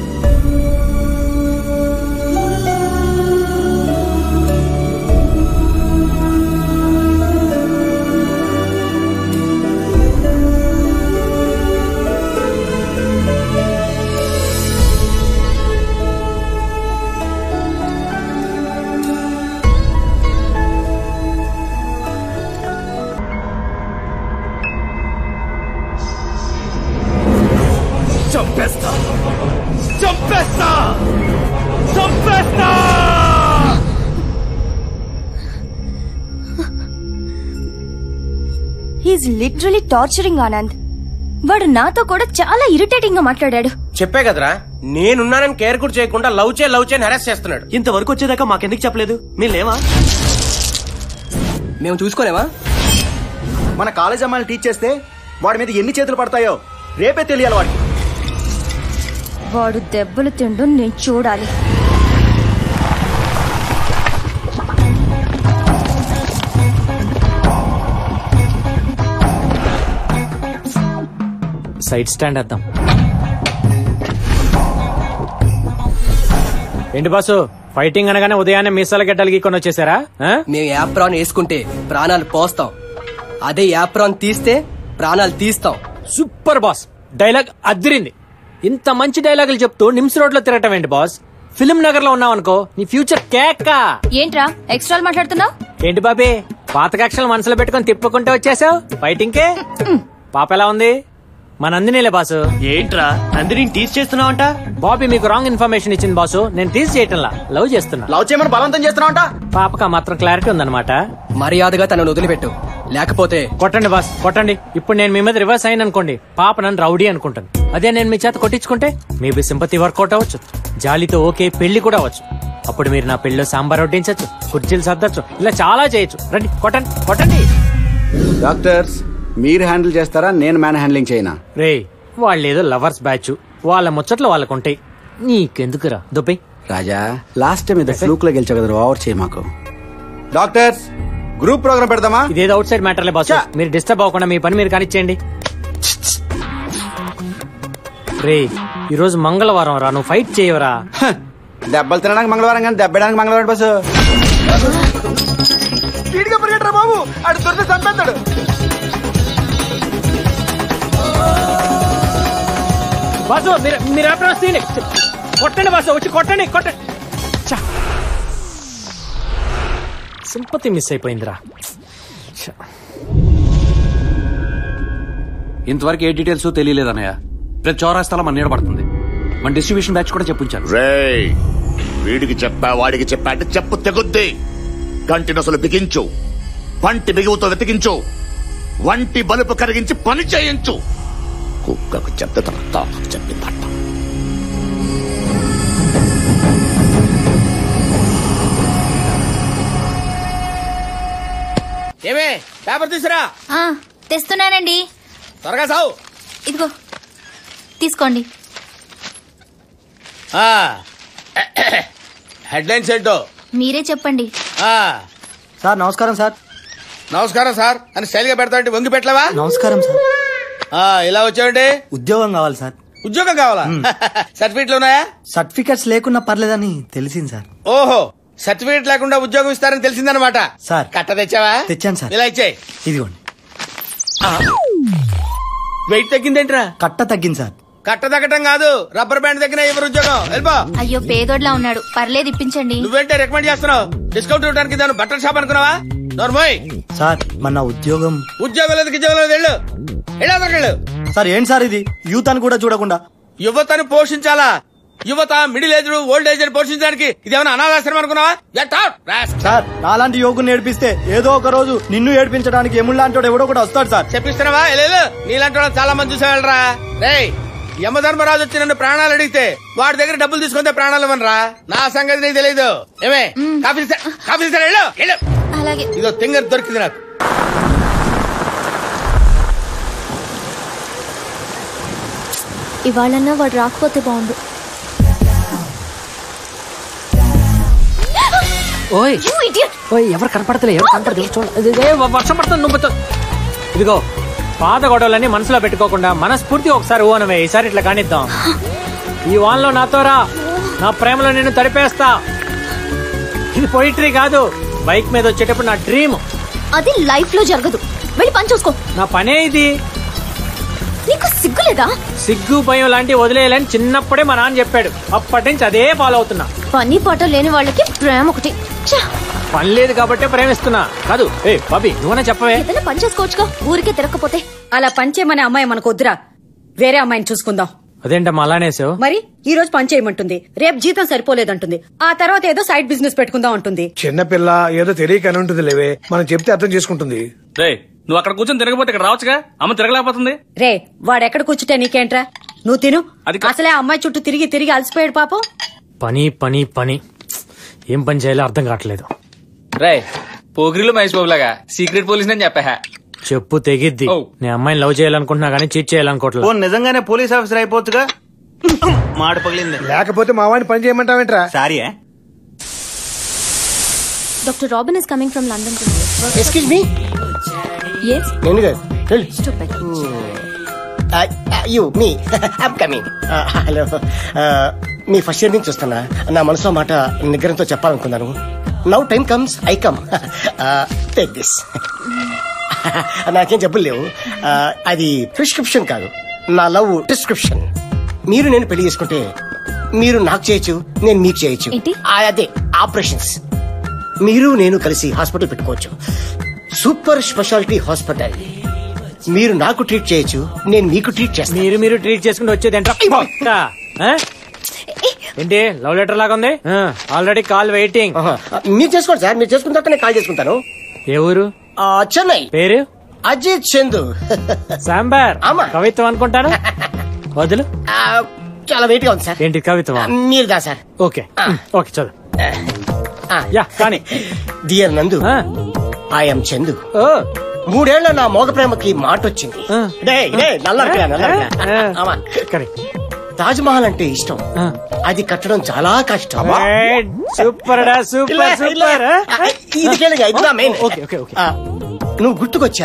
చంపేస్తా చంపేస్తా చంపేస్తా హీస్ లిటరలీ టార్చరింగ్ ఆనంద్ వాడు నాతో కూడా చాలా ఇరిటేటింగ్ గా మాట్లాడాడు చెప్పే కదరా నేనున్నానని కేర్ కూడా చేయకుండా లవ్ చే లవ్ చేయని హెరాస్ చేస్తున్నాడు ఇంతవరకు వచ్చేదాకా మాకెందుకు చెప్పలేదు మీరు లేవా మేము చూసుకోలేమా మన కాలేజ్ అమ్మాయిని టీచ్ చేస్తే వాడి మీద ఎన్ని చేతులు పడతాయో రేపే తెలియాలి వాడికి వాడు దెబ్బలు తిండు నేను చూడాలి సైడ్ స్టాండ్ వేద్దాం ఏంటి బాసు ఫైటింగ్ అనగానే ఉదయాన్నే మీసాల గడ్డలు గీకొని వచ్చేసారా ఆ? మేము యాప్రాన్ వేసుకుంటే ప్రాణాలు పోస్తాం అదే యాప్రాన్ తీస్తే ప్రాణాలు తీస్తాం సూపర్ బాస్ డైలాగ్ అదిరింది ఇంత మంచి డైలాగులు చెప్తూ నిమ్స్ రోడ్ లో తిరగటం ఏంటి బాస్ ఫిలిం నగర్ లో ఉన్నావు అనుకో నీ ఫ్యూచర్ కేక ఏంట్రా ఎక్స్ట్రా మాట్లాడుతున్నావు ఏంటి బాబీ పాత కక్షలు మనసులో పెట్టుకొని తిప్పుకుంటే వచ్చేసావు ఫైటింగ్ కే పాప ఎలా ఉంది మా నందినిలే బాసు ఏంట్రా నందిని టీచ్ చేస్తున్నావంట బాబీ మీకు రాంగ్ ఇన్ఫర్మేషన్ ఇచ్చింది బాసు నేను తీసి చేయటంలా లవ్ చేస్తున్నా లవ్ చేయమని బలవంతం చేస్తున్నావంట పాపకు ఆ మాత్రం క్లారిటీ ఉందన్నమాట మర్యాదగా తనను వదిలిపెట్టు లేకపోతే కొట్టండి బాస్ కొట్టండి ఇప్పుడు నేను మీ మీద రివర్స్ అయిన అనుకోండి పాప నన్ను రౌడీ అనుకుంటాను అదే నేను మీ చేత కొట్టించుకుంటే మేబీ సింపతి వర్కౌట్ అవ్వచ్చు జాలితో ఓకే పెళ్లి కూడా అవ్వచ్చు అప్పుడు మీరు నా పెళ్లిలో సాంబార్ వడ్డించచ్చు కుర్చీలు సర్దచ్చు ఇలా చాలా చేయొచ్చు రండి కొట్టండి కొట్టండి డాక్టర్స్ మీరు హ్యాండిల్ చేస్తారా నేను మ్యాన్ హ్యాండ్లింగ్ చేయనా రే వాళ్ళేదో లవర్స్ బ్యాచ్ వాళ్ళ ముచ్చట్లు వాళ్ళకుంటాయి నీకెందుకురా దుబ్బై రాజా లాస్ట్ టైం ఇది ఫ్లూక్ లో గెలిచావు కదా ఓవర్ చేయి మాకు డాక్టర్స్ గ్రూప్ ప్రోగ్రామ్ పెడదామా ఇదేదో అవుట్ సైడ్ మ్యాటర్లే బాస్ మీరు డిస్టర్బ్ అవ్వకుండా మీ పని మీరు కానిచ్చేయండి రే ఈరోజు మంగళవారం రా నువ్వు ఫైట్ చేయవరా దెబ్బలు తినడానికి మంగళవారం కానీ దెబ్బడానికి మంగళవారం బస్సు స్పీడ్గా పరిగెట్టరా బాబు అడు దొరికితే చంపేస్తాడు బాసు మీరు మీరు ఎప్పుడు వస్తుంది కొట్టండి బాసు వచ్చి కొట్టండి కొట్టండి సింపతి మిస్ అయిపోయిందిరా ఛ. ఇంతవరకు ఏ డీటెయిల్స్ తెలియలేదన్నయ్య ప్రతి చౌరాస్తాలో మన నీడ పడుతుంది మన డిస్ట్రిబ్యూషన్ బ్యాచ్ కూడా చెప్పించారు రేయ్ వీడికి చెప్పా వాడికి చెప్పా అంటే చెప్పు తెగుద్ది కంటి నొసలు బిగించు పంటి బిగువుతో వెతికించు వంటి బలుపు కరిగించి పని చేయించు కుక్కకు చెప్తే తన తాతకు చెప్పిందట ఏమే పేపర్ తీసురా ఆ, తెస్తున్నానండి త్వరగా సావు ఇదిగో తీసుకోండి హెడ్లైన్స్ ఏంటో మీరే చెప్పండి ఆ, సార్ నమస్కారం సార్ నమస్కారం సార్ అని స్టైల్ గా పెడతా వంగి పెట్టలేవా నమస్కారం సార్ ఆ, ఇలా వచ్చావండి ఉద్యోగం కావాలి సార్ ఉద్యోగం కావాలా సర్టిఫికెట్లు ఉన్నాయా సర్టిఫికెట్స్ లేకున్నా పర్లేదని తెలిసింది సార్ ఓహో సర్టిఫికెట్ లేకుండా ఉద్యోగం ఇస్తారని తెలిసిందనమాట సార్ కట్ట తెచ్చావా తెచ్చాను సార్ ఇలా ఇచ్చాయి ఇదిగోండి వెయిట్ తగ్గిందేంట్రా కట్ట తగ్గింది సార్ కట్ట తగ్గటం కాదు రబ్బర్ బ్యాండ్ దగ్గర ఎవరు ఉద్యోగం వెళ్ళిపో అయ్యో పేదోడ్లా ఉన్నాడు పర్లేదు ఇప్పించండి నువ్వేంటే రికమెండ్ చేస్తున్నావు డిస్కౌంట్ ఇవ్వడానికి దాని బట్టల షాప్ అనుకున్నావా నోర్మోయ్ సార్ మన ఉద్యోగం ఉద్యోగం లేదు ఉద్యోగం లేదు వెళ్ళు వెళ్ళు అదరికి వెళ్ళు సార్ ఏంటి సార్ ఇది యూత్ అని కూడా చూడకుండా యువతను పోషించాలా యువత మిడిల్ ఏజ్ ఓల్డ్ ఏజ్ పోషించడానికి ఇదేమైనా అనాథాశ్రమం అనుకున్నావా Get out, rascal. సార్ నాలాంటి యోగుని నేర్పిస్తే ఏదో ఒక రోజు నిన్ను ఏడిపించడానికి ఎముళ్ళాంటి ఎవడో కూడా వస్తాడు సార్ చెప్పిస్తున్నావా లేదు నీలాంటి వాళ్ళని చాలా మంది చూసేవాళ్ళరా రే యమధర్మరాజు వచ్చి నన్ను ప్రాణాలు అడిగితే వాడి దగ్గర డబ్బులు తీసుకుంటే ప్రాణాలు ఇవ్వనరా నా సంగతి నీకు తెలియదు ఏమే కాఫీ ఇస్తా- కాఫీ ఇస్తారా? వెళ్ళు, వెళ్ళు. అలాగే ఇదో తింగర్ దొరికింది నాకు ఇవాళన్నా వాడు రాకపోతే బాగుండు ఓయ్ You idiot! ఓయ్ ఎవరు కనపడతలే ఎవరు కనపడదు చూడండి వర్షం పడుతుంది నువ్వు పడుతుంది. ఇదిగో పాత గొడవలన్నీ మనసులో పెట్టుకోకుండా మనస్ఫూర్తి ఒకసారి ఊనవే ఈసారి ఇట్లా కానిద్దాం ఈ వాన్లో నాతో రా నా ప్రేమలో నిన్ను తడిపేస్తా ఇది పొయిటరీ కాదు బైక్ మీద వచ్చేటప్పుడు నా డ్రీమ్ అది లైఫ్ లో జరగదు వెళ్ళి పని చూసుకో నా పనే ఇది నీకు సిగ్గులేదా సిగ్గు భయం లాంటివి వదిలేయాలని చిన్నప్పుడే మా నాన్న చెప్పాడు అప్పటి నుంచి అదే ఫాలో అవుతున్నా పని పాట లేని వాళ్ళకి ప్రేమ ఒకటి ఛ! పని లేదు కాబట్టే ప్రేమిస్తున్నా కాదు ఏ బాబీ నువ్వనే చెప్పవే ఏదైనా పని చేసుకోవచ్చుగా ఊరికే తిరగకపోతే అలా పంచేయమనే అమ్మాయి మనకు వద్దురా వేరే అమ్మాయిని చూసుకుందాం అదేంటమ్మా అలానేసావు మరి ఈ రోజు పని చేయమంటుంది రేపు జీతం సరిపోలేదంటుంది ఆ తర్వాత ఏదో సైడ్ బిజినెస్ పెట్టుకుందాం అంటుంది చిన్నపిల్ల ఏదో తెలియకని ఉంటుంది లేవే మనం చెప్తే అర్థం చేసుకుంటుంది రే నువ్వు అక్కడ కూర్చొని తిరగపోతే ఇక్కడ రావచ్చుగా అమ్మ తిరగలేకపోతుంది రే వాడెక్కడ కూర్చుంటే నీకేంట్రా నువ్వు తిను అసలే ఆ అమ్మాయి చుట్టూ తిరిగి తిరిగి అలసిపోయాడు పాపం పని పని పని ఏం పని చేయాలో అర్థం కావట్లేదు రే పోగిరిలో మహేష్ బాబు లాగా సీక్రెట్ పోలీస్ అని చెప్పా చెప్పు తెగిద్ది నేను అమ్మాయిని లవ్ చేయాలనుకుంటున్నా కానీ చీట్ చేయాలనుకోవట్లేదు నిజంగానే పోలీస్ ఆఫీసర్ అయిపోవచ్చుగా మాట పగిలింది లేకపోతే మా వాడిని పని చేయమంటావేంట్రా sorry doctor Robin is coming from London excuse me yes నేను కాదు you me I'm coming hello మీ ఫస్ట్ ఇయర్ నుంచి చూస్తున్నా నా మనసులో మాట నిగ్రహంతో చెప్పాలనుకున్నాను now time comes I come take this నాకేం జబ్బులు లేవు Uh, అది ప్రిస్క్రిప్షన్ కాదు నా లవ్ డిస్క్రిప్షన్ మీరు నేను పెళ్లి చేసుకుంటే మీరు నాకు చేయొచ్చు నేను మీకు చేయొచ్చు ఆ, అదే ఆపరేషన్స్ మీరు నేను కలిసి హాస్పిటల్ పెట్టుకోవచ్చు సూపర్ స్పెషాలిటీ హాస్పిటల్ మీరు నాకు ట్రీట్ చేయొచ్చు నేను మీకు ట్రీట్ చేస్తాను మీరు మీరు ట్రీట్ చేసుకుంటూ వచ్చేది ఏంట్రా ఏంటి లవ్ లెటర్ లాగా ఉంది ఆల్రెడీ కాల్ వెయిటింగ్ మీరు చేసుకోండి సార్ మీరు చేసుకున్న తర్వాత నేను కాల్ చేసుకుంటాను ఏ ఊరు ఆ, చెన్నై పేరు అజిత్ చందు సాంబార్ కవిత్వం అనుకుంటాను వదులు ఆ, చాలా వెయిట్ గా ఉంది సార్ ఏంటి కవిత్వం మీరు దా సార్ ఓకే ఓకే చదువు యా కానీ డియర్ నందు ఐఎమ్ చందు మూడేళ్ల నా మోగ ప్రేమకి మాట వచ్చింది డేయ్, డేయ్, నల్లరికా, నల్లరికా. ఆమా. తాజ్ మహల్ అంటే ఇష్టం అది కట్టడం చాలా కష్టం సూపర్ డా సూపర్ ఇలా, ఇలా. సూపర్ ఆ, ఇది కేளுங்க, இதுதான் main. ఓకే ఓకే ఓకే ఆ, నువ్వు గుర్తుకొచ్చా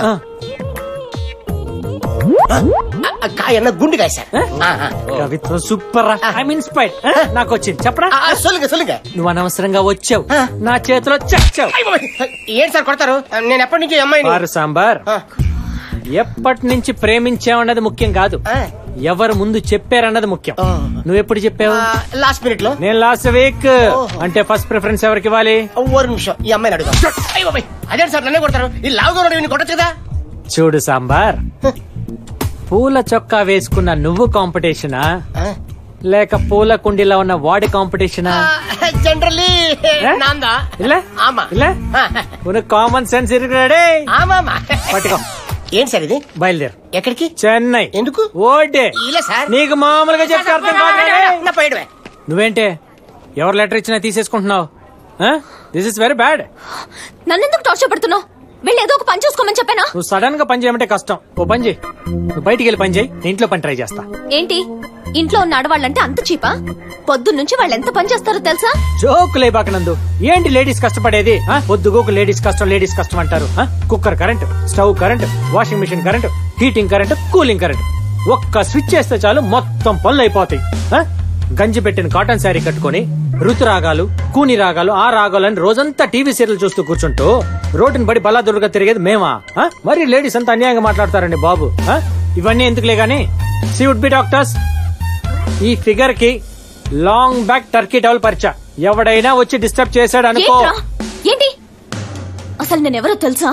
కాయ అన్న గుండెకాయ సార్ కవిత్వం సూపర్ ఐ మీన్ స్పైట్ నాకు వచ్చింది చెప్పరా సొల్లుగా సొల్లుగా నువ్వు అనవసరంగా వచ్చావు నా చేతిలో చచ్చావు ఏంటి సార్ కొడతారు నేను ఎప్పటి నుంచి ఈ అమ్మాయిని వారు సాంబార్ ఎప్పటి నుంచి ప్రేమించావన్నది ముఖ్యం కాదు ఎవరు ముందు చెప్పారన్నది ముఖ్యం నువ్వు ఎప్పుడు చెప్పావు లాస్ట్ మినిట్ లో నేను లాస్ట్ వీక్ అంటే ఫస్ట్ ప్రిఫరెన్స్ ఎవరికి ఇవ్వాలి ఒవ్వరు నిమిషం ఈ అమ్మాయిని అడుగుదాం అయ్యో బాబాయ్, అదేంటి సార్ నన్నే కొడతారు ఈ లావుగా కొట్టచ్చు కదా చూడు సాంబార్ పూల చొక్కా వేసుకున్న నువ్వు కాంపిటీషనా లేక పూల కుండీలో ఉన్న వాడి కాంపిటీషనా జనరల్లీ నాందా இல்ல ஆமா இல்ல உனக்கு காமன் சென்ஸ் இருக்குடே ఆమామా పట్టుకో ఏంటి సార్ ఇది బయలుదేరు ఎక్కడికి చెన్నై ఎందుకు ఓటే ఇలా సార్ నీకు మామూలుగా చెప్తే అర్థం కాదు నా పోయడమే నువ్వేంటే ఎవరు లెటర్ ఇచ్చినా తీసేసుకుంటున్నావు దిస్ ఇస్ వెరీ బ్యాడ్ నన్నెందుకు టార్చర్ పెడుతున్నావు వెళ్ళి ఏదో ఒక పని చూసుకోమని చెప్పానా నువ్వు సడన్ గా పని చేయమంటే కష్టం ఓ పని చేయి నువ్వు బయటికి వెళ్ళి పని చేయి నేను ఇంట్లో పని ట్రై చేస్తా ఏంటి ఇంట్లో ఉన్న ఆడవాళ్ళంటే అంత చీపా పొద్దున్న నుంచి వాళ్ళు ఎంత పని చేస్తారో తెలుసా జోకు లేబాకనందు ఏంటి లేడీస్ కష్టపడేది ఆ? పొద్దుగోకు లేడీస్ కష్టం లేడీస్ కష్టం అంటారు ఆ? Cooker current stove current washing machine current heating current cooling current ఒక్క స్విచ్ చేస్తే చాలు మొత్తం పనులు అయిపోతాయి ఆ? గంజి పెట్టిన కాటన్ శారీ కట్టుకొని ఋతు రాగాలు కూని రాగాలు ఆ రాగాలు అని రోజంతా టీవీ సీరియల్ చూస్తూ కూర్చుంటూ రోడ్డుని బడి బలాదురుగా తిరిగేది మేమా ఆ? మరి లేడీస్ అంతా అన్యాయంగా మాట్లాడతారండి బాబు ఆ? ఇవన్నీ ఎందుకులే గాని సి వుడ్ బి డాక్టర్స్ ఈ ఫిగర్ కి లాంగ్ బ్యాక్ టర్కీ టవల్ పరిచా ఎవడైనా వచ్చి డిస్టర్బ్ చేశాడు అనుకో ఏంట్రా? ఏంటి అసలు నేనెవరో తెలుసా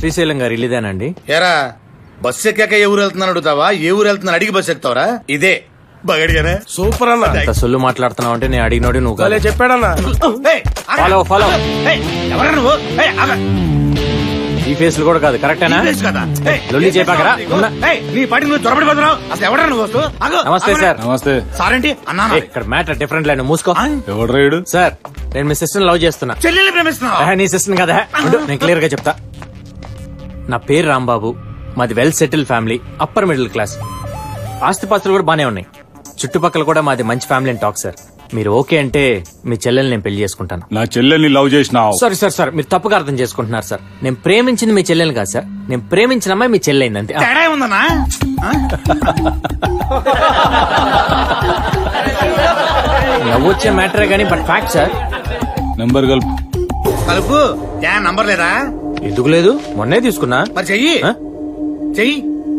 శ్రీశైలం గారు ఇల్లుదేనండి ఎరా బస్సు ఎక్కాక ఏ ఊరు వెళ్తున్నాను అడుగుతావా ఏ ఊరు వెళ్తున్నాను అడిగి బస్సు ఎక్కుతావరా ఇదే బగడిగానే సూపర్ అన్న అంత సొల్లు మాట్లాడుతున్నావు అంటే నేను అడిగినోడి నువ్వు కాదు. భలే చెప్పాడన్నా ఫాలో ఫాలో ఎవరా నువ్వు ఏయ్, ఆగ. ఈ ఫేస్లు కూడా కాదు కరెక్టేనా ఈ ఫేస్ కదా? ఏయ్, లొల్లి చెప్పాకరా ఉన్నా. ఏయ్, నీ పాటికి నువ్వు చొరబడిపోతున్నావు అసలు ఎవరా నువ్వు వస్తు నమస్తే సార్ నమస్తే సార్ ఏంటి అన్నా ఏయ్, ఇక్కడ మ్యాటర్ డిఫరెంట్ లైన్ మూసుకో ఎవడు రైడు సార్ నేను మీ సిస్టర్ లవ్ చేస్తున్నా చెల్లెల్ని ప్రేమిస్తున్నావు ఆహా, నీ సిస్టర్ కదా ఉండు, నేను క్లియర్ గా చెప్తా నా పేరు రాంబాబు మాది well settle family upper middle class ఆస్తిపాస్తులు కూడా బానే ఉన్నాయి చుట్టుపక్కల కూడా మాది మంచి ఫ్యామిలీ అని టాక్ సార్ మీరు ఓకే అంటే మీ చెల్లెల్ని నేను పెళ్లి చేసుకుంటాను నా చెల్లెల్ని లవ్ చేసినావు సారీ సార్ సార్ మీరు తప్పుగా అర్థం చేసుకుంటున్నారు సార్ నేను ప్రేమించింది మీ చెల్లెల్ని కాదు సార్ నేను ప్రేమించిన అమ్మాయి మీ చెల్లెైంది అంతే ఆ. తేడా ఉందన్నా నవ్వు వచ్చే మ్యాటరే కానీ బట్ ఫ్యాక్ట్ సార్ నెంబర్ కలుపు కలుపు ఏ నంబర్ లేదా ఎందుకు లేదు మొన్నే తీసుకున్నా మరి చెయ్యి ఆ? చెయ్యి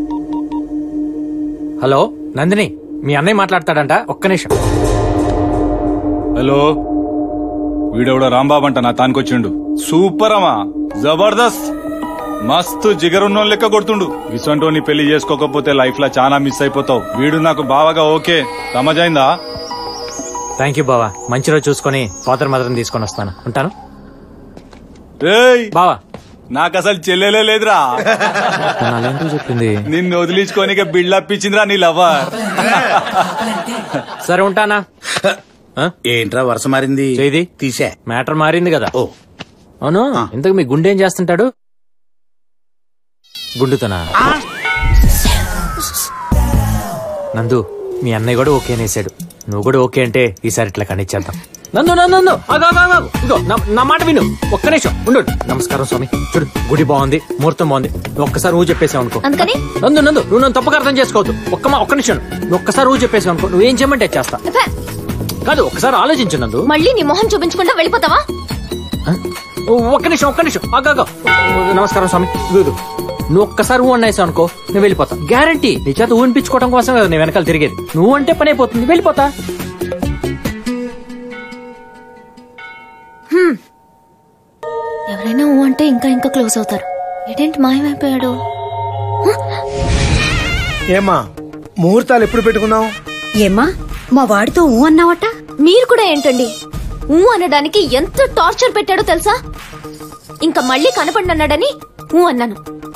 హలో నందిని మీ అన్నయ్య మాట్లాడతాడంట ఒక్క నిమిషం హలో వీడెవడో రాంబాబు అంట నా తానికొచ్చిండు సూపర్ అమ్మా జబర్దస్త్ మస్తు జిగరున్నోన్ లెక్క కొడుతుండు ఇసంటోని పెళ్లి చేసుకోకపోతే లైఫ్ లో చాలా మిస్ అయిపోతావు వీడు నాకు బావగా ఓకే సమజైందా థ్యాంక్ యూ బావా మంచి రోజు చూసుకొని ఫాదర్ మదర్ని తీసుకొని వస్తాను ఉంటాను రేయ్ బావా నాకు అసలు చెల్లెలే లేదురా నాలేంటో చెప్పింది నిన్ను వదిలించుకోనిక బిల్డప్ ఇచ్చిందిరా నీ లవర్ సరే ఉంటానా ఆ? ఏంట్రా వరుస మారింది చేది తీసే మ్యాటర్ మారింది కదా ఓ అవును ఇంతకు మీ గుండె ఏం చేస్తుంటాడు గుండుతనా నందు మీ అన్నయ్య కూడా ఓకే అనేసాడు నువ్వు కూడా ఓకే అంటే ఈసారి ఇట్లా కనిచ్చేద్దాం నందు నందు నందు ఆగు, ఆగు, ఆగు, ఆగు. ఇదిగో, నా- నా మాట విను ఒక్క నిమిషం ఉండు నమస్కారం స్వామి చూడు గుడి బాగుంది ముహూర్తం బాగుంది నువ్వు ఒక్కసారి నువ్వు చెప్పేసావు అనుకో అందుకని నందు నందు నువ్వు నన్ను తప్పుగా అర్థం చేసుకోవద్దు ఒక్క మా- ఒక్క నిమిషం నువ్వు ఒక్కసారి నువ్వు చెప్పేసావు అనుకో నువ్వేం చేయమంటే అది చేస్తా ఎఫే, కాదు ఒక్కసారి ఆలోచించు నందు మళ్ళీ నీ మొహం చూపించకుండా వెళ్ళిపోతావా ఒక్క నిమిషం ఒక్క నిమిషం ఆగాగా నమస్కారం స్వామి ఇదిగో, ఇదిగో. నువ్వు ఒక్కసారి ఊ అన్నాయిసావు అనుకో నేను వెళ్ళిపోతా గ్యారంటీ నీ చేత ఊనిపించుకోవడం కోసం కదా నేను వెనకాల తిరిగేది నువ్వు అంటే పని అయిపోతుంది వెళ్ళిపోతా హ్మ్. ఎవరైనా ఊ అంటే ఇంకా ఇంకా క్లోజ్ అవుతారు ఏంటంటే మాయమైపోయాడు ఏమా ముహూర్తాలు ఎప్పుడు పెట్టుకున్నాం ఏమ్మా మా వాడితో ఊ అన్నావట మీరు కూడా ఏంటండి ఊ అనడానికి ఎంత టార్చర్ పెట్టాడో తెలుసా ఇంకా మళ్ళీ కనపడినన్నాడని ఊ అన్నాను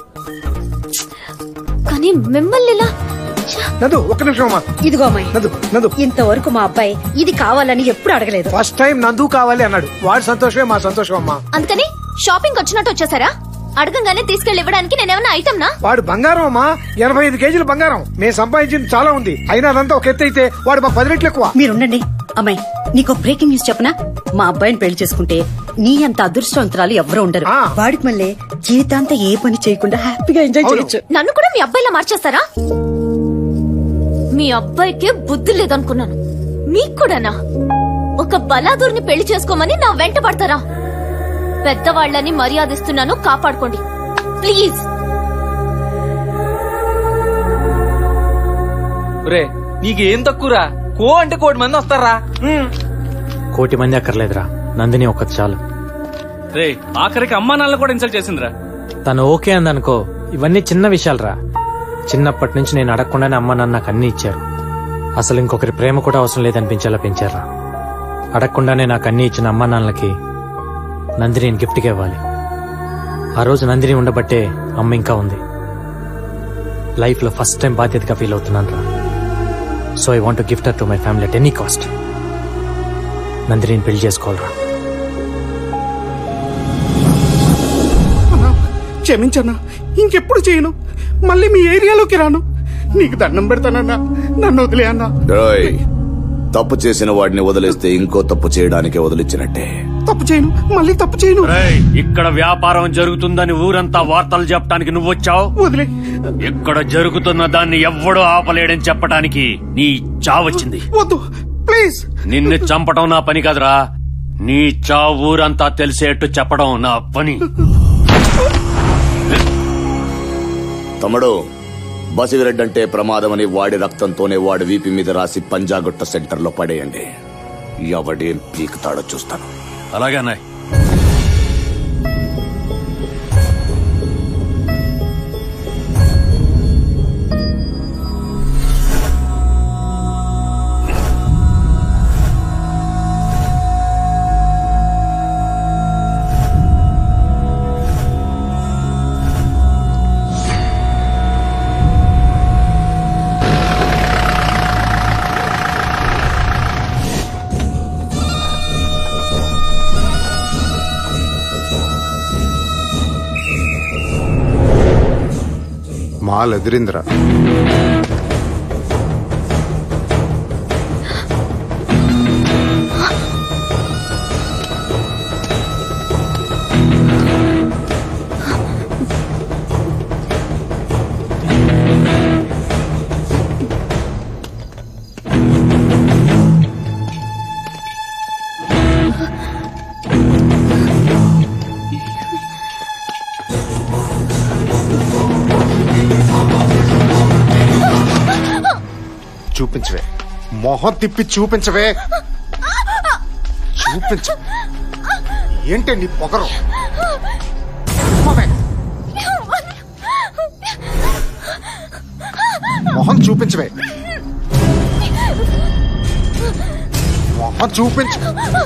కానీ మిమ్మల్ని ఇలా నదు ఒక్క నిమిషం అమ్మా ఇదిగో అమ్మాయి నదు నదు ఇంతవరకు మా అబ్బాయి ఇది కావాలని ఎప్పుడు అడగలేదు ఫస్ట్ టైం నందు కావాలి అన్నాడు వాడి సంతోషమే మా సంతోషం అమ్మా అందుకని షాపింగ్ వచ్చినట్టు వచ్చేసారా అడగంగానే తీసుకెళ్లి ఇవ్వడానికి నేనేమన్నా ఐటమ్నా వాడు బంగారం అమ్మా ఎనభై ఐదు కేజీలు బంగారం మేము సంపాదించింది చాలా ఉంది అయినా అదంతా ఒక ఎత్తు అయితే వాడు మాకు పది రెట్లు ఎక్కువ మీరుండండి అమ్మాయి నీకు బ్రేకింగ్ న్యూస్ చెప్పనా మా అబ్బాయిని పెళ్లి చేసుకుంటే నీ అంత అదృష్టవంతురాలు ఎవరు ఉండరు వాడికి మళ్ళీ జీవితాంతా ఏ పని చేయకుండా హ్యాపీగా ఎంజాయ్ చేయొచ్చు నన్ను కూడా మీ అబ్బాయిలా మార్చేస్తారా మీ అబ్బాయికి బుద్ధి లేదనుకున్నాను మీకు కూడానా ఒక బలాదూర్ని పెళ్లి చేసుకోమని నా వెంట పడతారా పెద్దవాళ్ళని మర్యాదిస్తున్నాను కాపాడుకోండి ప్లీజ్ రే నీకు ఏం తక్కువరా కో అంటే కోటి మంది వస్తారా కోటి మంది అక్కర్లేదురా నందిని ఒక్కటి చాలు రే ఆఖరికి అమ్మా నాన్న కూడా ఇన్సల్ట్ చేసిందిరా తను ఓకే అందనుకో ఇవన్నీ చిన్న విషయాలురా చిన్నప్పటి నుంచి నేను అడగకుండానే అమ్మ నాన్న నాకు అన్ని ఇచ్చారు అసలు ఇంకొకరి ప్రేమ కూడా అవసరం లేదనిపించేలా పెంచారా అడగకుండానే నాకు అన్ని ఇచ్చిన అమ్మ నాన్నలకి నందిని గిఫ్ట్గా ఇవ్వాలి ఆ రోజు నందిని ఉండబట్టే అమ్మ ఇంకా ఉంది లైఫ్ లో ఫస్ట్ టైం బాధ్యతగా ఫీల్ అవుతున్నాను రా so I want gift to my family at any cost Nandini పెళ్లి చేసుకోవాలరా క్షమించన్నా ఇంకెప్పుడు చేయను మళ్ళీ మీ ఏరియాలోకి రాను నీకు దండం పెడతానన్నా నన్ను వదిలే అన్నా డేయ్, తప్పు చేసిన వాడిని వదిలేస్తే ఇంకో తప్పు చేయడానికే వదిలిచ్చినట్టే తప్పు చేయను మళ్ళీ తప్పు చేయను రేయ్, ఇక్కడ వ్యాపారం జరుగుతుందని ఊరంతా వార్తలు చెప్పడానికి నువ్వు వచ్చావు వదిలే ఇక్కడ జరుగుతున్న దాన్ని ఎవ్వడూ ఆపలేడని చెప్పడానికి నీ చావచ్చింది వద్దు ప్లీజ్ నిన్ను చంపడం నా పని కాదురా నీ చావు ఊరంతా తెలిసేట్టు చెప్పడం నా పని తమ్ముడు బసివిరెడ్డి అంటే ప్రమాదమని వాడి రక్తంతోనే వాడి వీపి మీద రాసి పంజాగుట్ట సెంటర్ లో పడేయండి ఎవడేం పీకుతాడో చూస్తాను అలాగే అన్నాయ్ మాల్ ఎదిరిందిరా చూపించవే మొహం తిప్పి చూపించవే చూపించ ఏంటి నీ పొగరు మొహం చూపించవే మొహం చూపించు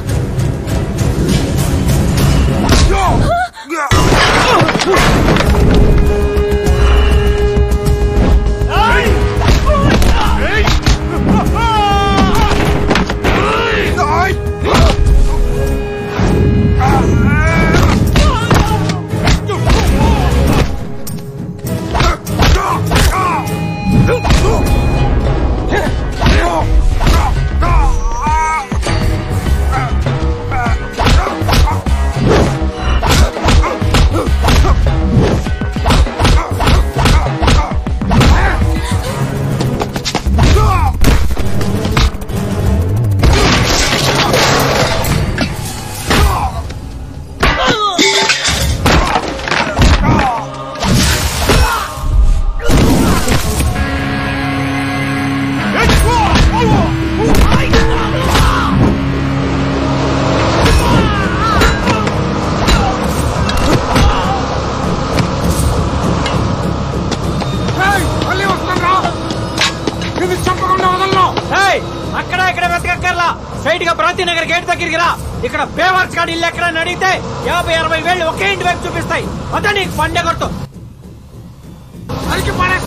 ఏయ్, అక్కడ ఇక్కడ వెతకక్కర్లా స్ట్రైట్ గా ప్రాంతి నగర్ గేట్ దగ్గరికి రా ఇక్కడ బేవర్స్ కాడి ఇల్లు ఎక్కడ అడిగితే యాభై అరవై వేలు ఒకే ఇంటి వైపు చూపిస్తాయి అదే నీకు పండే కొట్టు నరికి పడే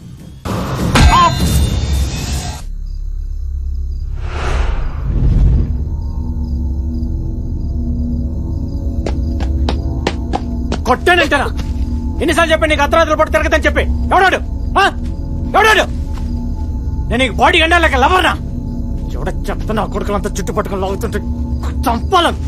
కొట్టానంటారా ఎన్నిసార్లు చెప్పి నీకు అర్ధరాత్రులు పట్టు తిరగదని చెప్పి ఎవడాడు ఆ? ఎవడాడు నేను నీకు బాడీ ఎండాలేక లవర్నా ఎవడ చెప్తున్నా కొడుకులంతా చుట్టుపట్టుకుని లాగుతుంటే చంపాలను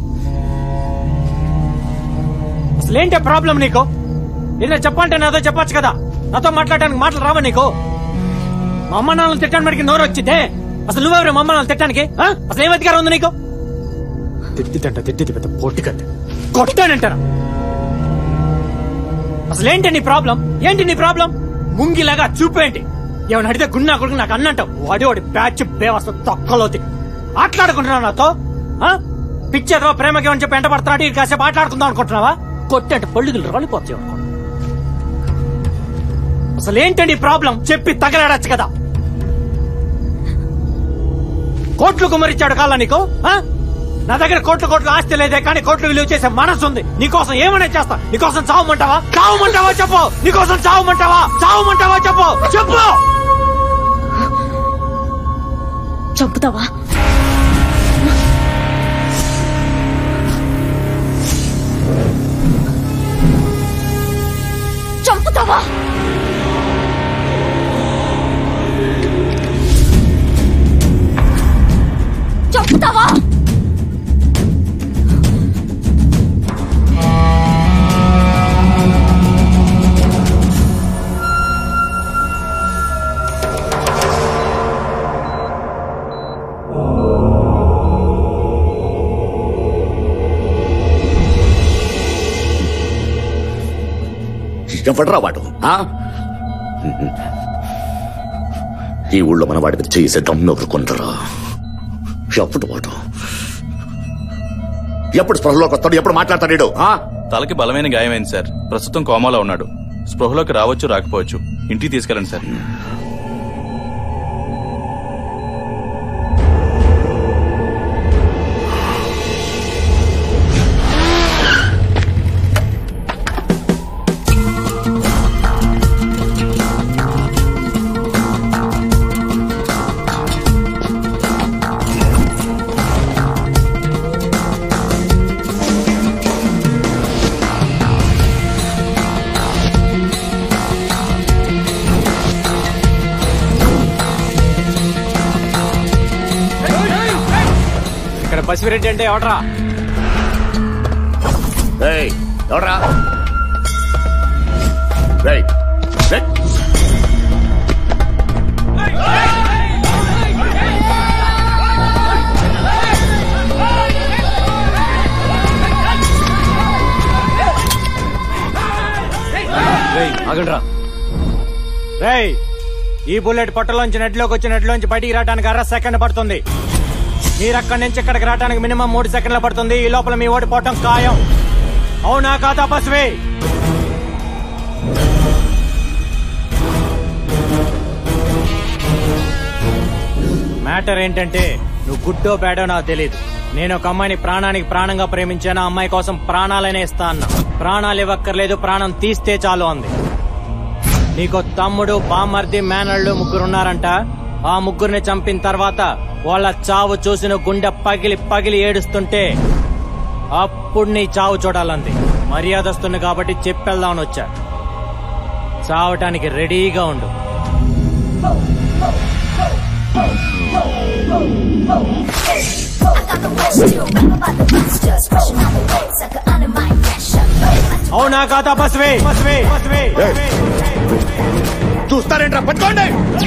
అసలు ఏంటి ప్రాబ్లం నీకు ఏదైనా చెప్పంటే నాతో చెప్పొచ్చు కదా నాతో మాట్లాడడానికి మాటలు రావా నీకు మా అమ్మ నాన్నలు తిట్టడానికి మడికి నోరు వచ్చిందే అసలు నువ్వెవరు మా అమ్మ నాన్నలు తిట్టడానికి ఆ? అసలు ఏం అధికారం ఉంది నీకు తిట్టిదంట తిట్టిది పెద్ద పొట్టి కట్ట కొట్టానంటారా అసలు ఏంటి నీ ప్రాబ్లం ఏంటి నీ ప్రాబ్లం ముంగిలాగా చూపేంటి ఏమైనా అడిగితే గున్నా కొడుకు నాకు అన్నంటావు వాడి వాడి బ్యాచ్ బేవస్త తొక్కలోతి ఆటలాడుకుంటున్నావు నాతో ఆ? పిచ్చేదో ప్రేమకి ఏమని చెప్పి ఎంట పడుతున్నాడు ఇది కాసేపు ఆటలాడుకుందాం అనుకుంటున్నావా కొట్టేట పళ్ళుగులు రాలిపోతాయి అనుకో అసలు ఏంటండి ప్రాబ్లం చెప్పి తగలాడచ్చు కదా కోట్లు కుమరిచ్చాడు కాళ్ళ నీకు ఆ? నా దగ్గర కోట్లు కోట్లు ఆస్తి లేదే కానీ కోట్లు విలువ చేసే మనసు ఉంది నీకోసం ఏమైనా చేస్తా నీకోసం చావమంటావా చావమంటావా చెప్పు నీకోసం చావమంటావా చావమంటావా చెప్పు చెప్పు చంపుతావా చంపుతావా చంపుతావా ఎవడ్రా వాడు ఆ? ఈ ఊళ్ళో మన వాడి మీద చేసే దమ్ము ఎవరు కొందరా ఎప్పుడు వాడు ఎప్పుడు స్పృహలోకి వస్తాడు ఎప్పుడు మాట్లాడతాడు ఈడు? ఆ తలకి బలమైన గాయమైంది సార్ ప్రస్తుతం కోమాలో ఉన్నాడు స్పృహలోకి రావచ్చు రాకపోవచ్చు ఇంటికి తీసుకెళ్ళండి సార్ ఆ బసిరెడ్డి అంటే ఎవట్రా రేయ్ ఎవడ్రా రేయ్ రేయ్. ఆగండ్రా రేయ్ ఈ బుల్లెట్ పొట్టలోంచి నెట్లోకి వచ్చి నెట్లోంచి బయటికి రావడానికి అర సెకండ్ పడుతుంది మీరు అక్కడి నుంచి ఇక్కడికి రావడానికి మినిమం మూడు సెకండ్లు పడుతుంది ఈ లోపల మీ ఓడిపోవటం ఖాయం అవునా కాదా బస్వే మ్యాటర్ ఏంటంటే నువ్వు గుడ్డో బ్యాడో నాకు తెలియదు నేను ఒక అమ్మాయిని ప్రాణానికి ప్రాణంగా ప్రేమించాను ఆ అమ్మాయి కోసం ప్రాణాలనే ఇస్తా అన్నా ప్రాణాలు ఇవ్వక్కర్లేదు ప్రాణం తీస్తే చాలు అంది నీకు తమ్ముడు బామర్ది మేనళ్ళు ముగ్గురున్నారంట ఆ ముగ్గురిని చంపిన తర్వాత వాళ్ళ చావు చూసిన గుండె పగిలి పగిలి ఏడుస్తుంటే అప్పుడు నీ చావు చూడాలంది మర్యాదస్తుంది కాబట్టి చెప్పెళ్దామని వచ్చా చావటానికి రెడీగా ఉండు అవునా కాదా బస్వే బస్వే బస్వే చూస్తారేంట్రా పట్టుకోండి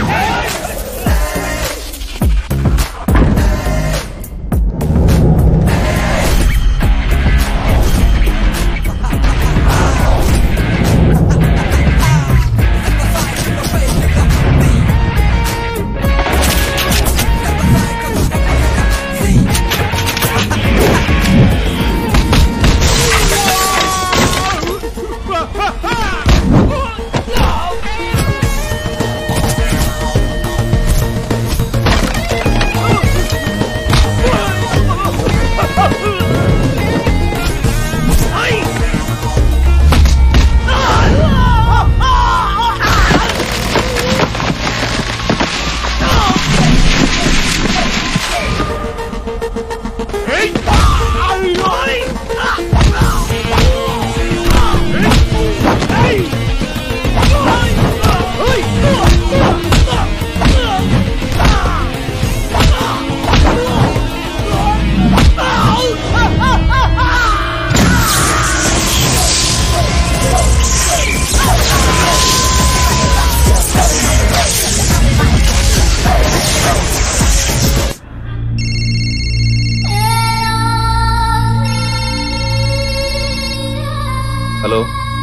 హలో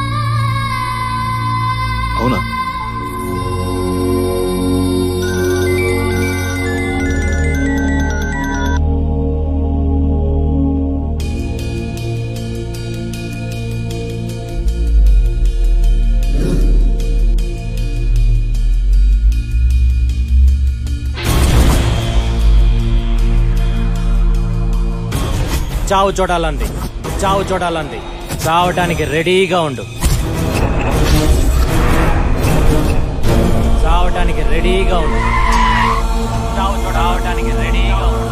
అవునా చావు చూడాలంది చావు చూడాలంది చావటానికి రెడీగా ఉండు చావటానికి రెడీగా ఉండు చావు చూడటానికి రెడీగా ఉండు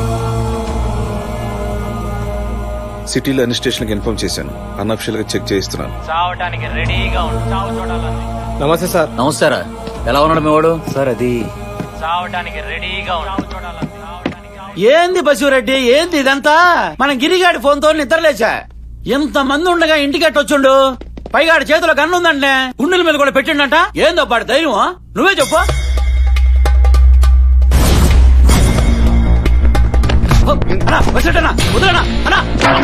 సిటీలో అన్ని స్టేషన్లకు ఇన్ఫార్మ్ చేశాను అన్అఫిషియల్ గా చెక్ చేయిస్తున్నాను చావటానికి రెడీగా ఉండు చావు చూడాలంది నమస్తే సార్ నమస్తారా ఎలా ఉన్నాడు మీ వాడు సార్ అది చావటానికి రెడీగా ఉండు చావు చూడాలంది ఏంది బసిరెడ్డి ఏంది ఇదంతా మన గిరిగాడి ఫోన్ తో నిద్రలేచా ఎంత మంది ఉండగా ఇంటికి వచ్చిండు పైగా ఆడి చేతిలో గన్ను ఉందంటే గుండెల మీద కూడా పెట్టిండంట ఏందో పాడు ధైర్యం నువ్వే చెప్పు ఓ, అన్నా, బసిరెడ్డి అన్నా, వదిలేనా? అన్నా.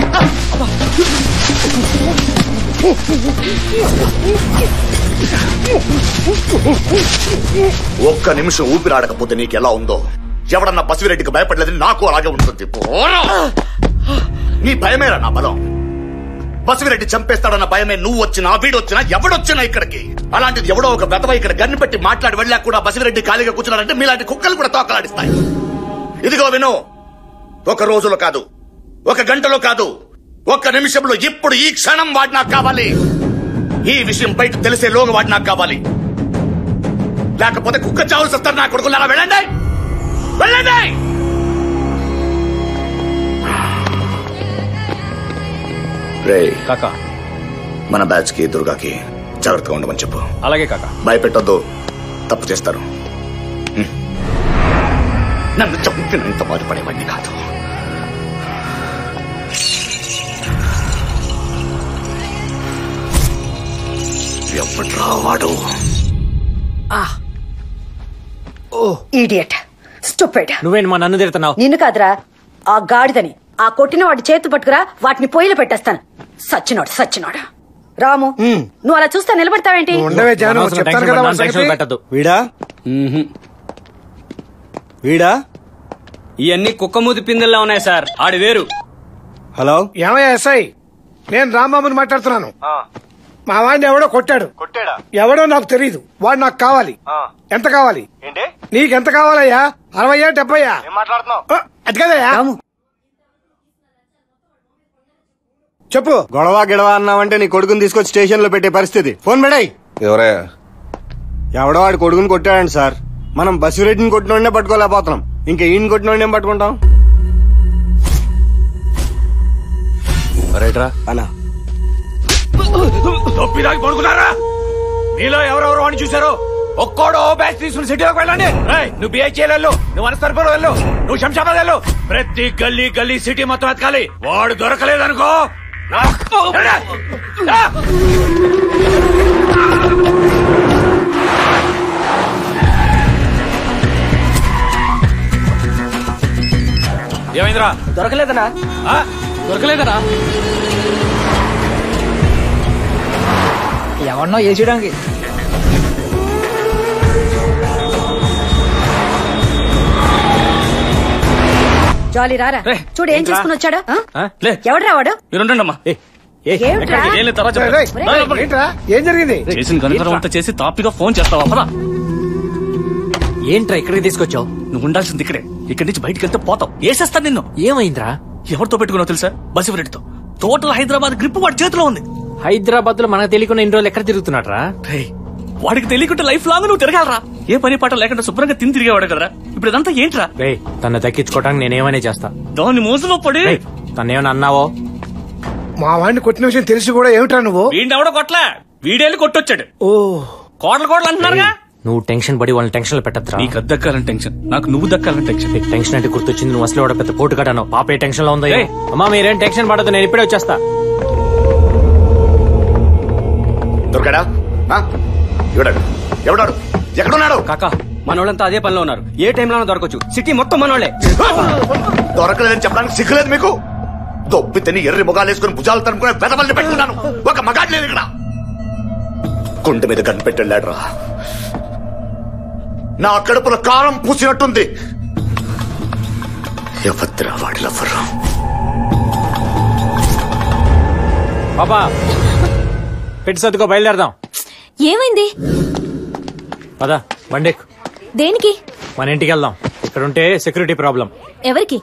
ఒక్క నిమిషం ఊపిరాడకపోతే నీకెలా ఉందో ఎవడన్నా బసివిరెడ్డికి భయపడలేదని నాకు అలాగే ఉంటుంది పోరా! నీ భయమేరా నా బలం బసివిరెడ్డి చంపేస్తాడన్న భయమే నువ్వు వచ్చినా వీడొచ్చినా ఎవడొచ్చినా ఇక్కడికి అలాంటిది ఎవడో ఒక బెతవ ఇక్కడ గన్ను పెట్టి మాట్లాడి వెళ్ళా కూడా బసివిరెడ్డి ఖాళీగా కూర్చున్నాడంటే మీలాంటి కుక్కలు కూడా తోకలాడిస్తాయి ఇదిగో విను ఒక రోజులో కాదు ఒక గంటలో కాదు ఒక్క నిమిషంలో ఇప్పుడు ఈ క్షణం వాడు నాకు కావాలి ఈ విషయం బయట తెలిసే లోగా వాడు నాకు కావాలి లేకపోతే కుక్క చావులు వస్తారు నా కొడుకులారా వెళ్ళండి వెళ్ళండి రే కాకా మన బ్యాచ్ కి దుర్గాకి జాగ్రత్తగా ఉండమని చెప్పు అలాగే కాకా భయపెట్టొద్దు తప్పు చేస్తారు హ్మ్. నన్ను చంపినంత బాధపడేవాడిని కాదు ఎవడ్రా వాడు ఈడియట్ స్టూపిడ్ నువ్వేంటి మా నన్ను తిడుతున్నావు నిన్ను కాదురా ఆ గాడిదని ఆ కొట్టిన వాడి చేతు పట్టుకురా వాటిని పొయ్యిలో పెట్టేస్తాను సచ్చినోడు సచ్చినోడు రాము నువ్వు అలా చూస్తా నిలబడతావేంటి ఉండవే జాను చెప్తాను కదా వాడి సంగతి. పెట్టద్దు వీడా వీడా ఇవన్నీ కుక్కమూతి పిందెల్లా ఉన్నాయి సార్ ఆడి వేరు హలో ఏమయ్యా ఎస్ఐ నేను రాంబాబుని మాట్లాడుతున్నాను మా వాడిని ఎవడో కొట్టాడు కొట్టాడా ఎవడో నాకు తెలియదు వాడు నాకు కావాలి ఎంత కావాలి ఏంటి నీకెంత కావాలయ్యా అరవయ్యా డెబ్బయ్యా మాట్లాడుతున్నావు ఆ, అది కదయ్యా చెప్పు గొడవ గిడవ అన్నావంటే నీ కొడుకుని తీసుకొచ్చి స్టేషన్ లో పెట్టే పరిస్థితి ఫోన్ పెడాయి ఎవరే ఎవడో వాడి కొడుకుని కొట్టాడండి సార్ మనం బసిరెడ్డిని కొట్టినోడనే పట్టుకోలేకపోతున్నాం ఇంకా ఈయన కొట్టినోడనే పట్టుకుంటాం రైట్రా అన్నా తొప్పిదాకి పడుకున్నారా మీలో ఎవరెవరు వాడిని చూశారు ఒక్కోడో బ్యాచ్ తీసుకుని సిటీలోకి వెళ్ళండి రేయ్, నువ్వు బిహెచ్ఎల్ వెళ్ళు నువ్వు అనస్తరపురం వెళ్ళు నువ్వు శంషాబాద్ వెళ్ళు ప్రతి గల్లీ గల్లీ సిటీ మొత్తం ఎతకాలి వాడు దొరకలేదనుకో రా. రా. రా. ఏమైందిరా దొరకలేదనా ఆ? దొరకలేదనా ఎవరినో వేసేయడానికి జాలీ రారా చూడు ఏం చేసుకుని వచ్చాడు ఎవడు రావాడు మీరుండమ్మా ఏమిట్రా? ఏం లేదు తర్వాత రేయ్, చెప్తా. రేయ్, రా, రా, ఏంట్రా ఏం జరిగింది చేసిన కనుక అంతా చేసి తాపిగా ఫోన్ చేస్తావా పదా ఏంట్రా ఇక్కడికి తీసుకొచ్చావు నువ్వు ఉండాల్సింది ఇక్కడే ఇక్కడి నుంచి బయటికి వెళ్తే పోతావు వేసేస్తాను నిన్ను ఏమైందిరా ఎవరితో పెట్టుకున్నావు తెలుసా బసిరెడ్డితో టోటల్ హైదరాబాద్ గ్రిప్ వాడి చేతిలో ఉంది హైదరాబాద్ లో మనకు తెలియకుండా ఇన్ని రోజులు ఎక్కడ తిరుగుతున్నాడ్రా రేయ్, వాడికి తెలియకుండా లైఫ్ లాంగ్ నువ్వు తిరగాలరా ఏ పని పాట లేకుండా శుభ్రంగా తిని తిరిగేవాడు కదరా ఇప్పుడు ఇదంతా ఏంట్రా రే తను దక్కించుకోవడానికి నేనేమనే చేస్తా దాన్ని మోసలో పడి తనేమన్నా అన్నావో మా వాడిని కొట్టిన విషయం తెలిసి కూడా ఏమిట్రా నువ్వు వీడిని ఎవడో కొట్లా వీడేళ్ళు కొట్టొచ్చాడు ఓ కోటలు కోటలు అంటున్నారుగా నువ్వు టెన్షన్ పడి వాళ్ళని టెన్షన్ పెట్టద్దురా నీకు అది దక్కాలని టెన్షన్ నాకు నువ్వు దక్కాలని టెన్షన్ నీకు టెన్షన్ అంటే గుర్తొచ్చింది నువ్వు అసలు వాడు పెద్ద పోటు కట్టాను పాప ఏ టెన్షన్ లో ఉందో ఏయ్. అమ్మా మీరేం టెన్షన్ పడదు నేను ఇప్పుడే వచ్చేస్తా దొరకడా ఆ? ఎవడాడు ఎవడాడు ఎక్కడున్నాడు కాకా మనోళ్ళంతా అదే పనిలో ఉన్నారు ఏ టైంలోనూ దొరకచ్చు సిటీ మొత్తం మనోళ్ళే దొరకలేదని చెప్పడానికి సిగ్గులేదు మీకు దొబ్బి తిని ఎర్రి ముఖాలు వేసుకుని భుజాలు తనుకునే పెదవల్ని పెట్టుకున్నాను ఒక మగాడు లేదు ఇక్కడ గుండె మీద కనిపెట్టెళ్ళాడురా నా కడుపులో కారం పూసినట్టుంది ఎవద్రా వాడి లవ్వరు పాపా పెట్టి సర్దుకో బయలుదేరదాం ఏమైంది పదా బండెక్ దేనికి మన ఇంటికి వెళ్దాం ఇక్కడ ఉంటే సెక్యూరిటీ ప్రాబ్లం ఎవరికి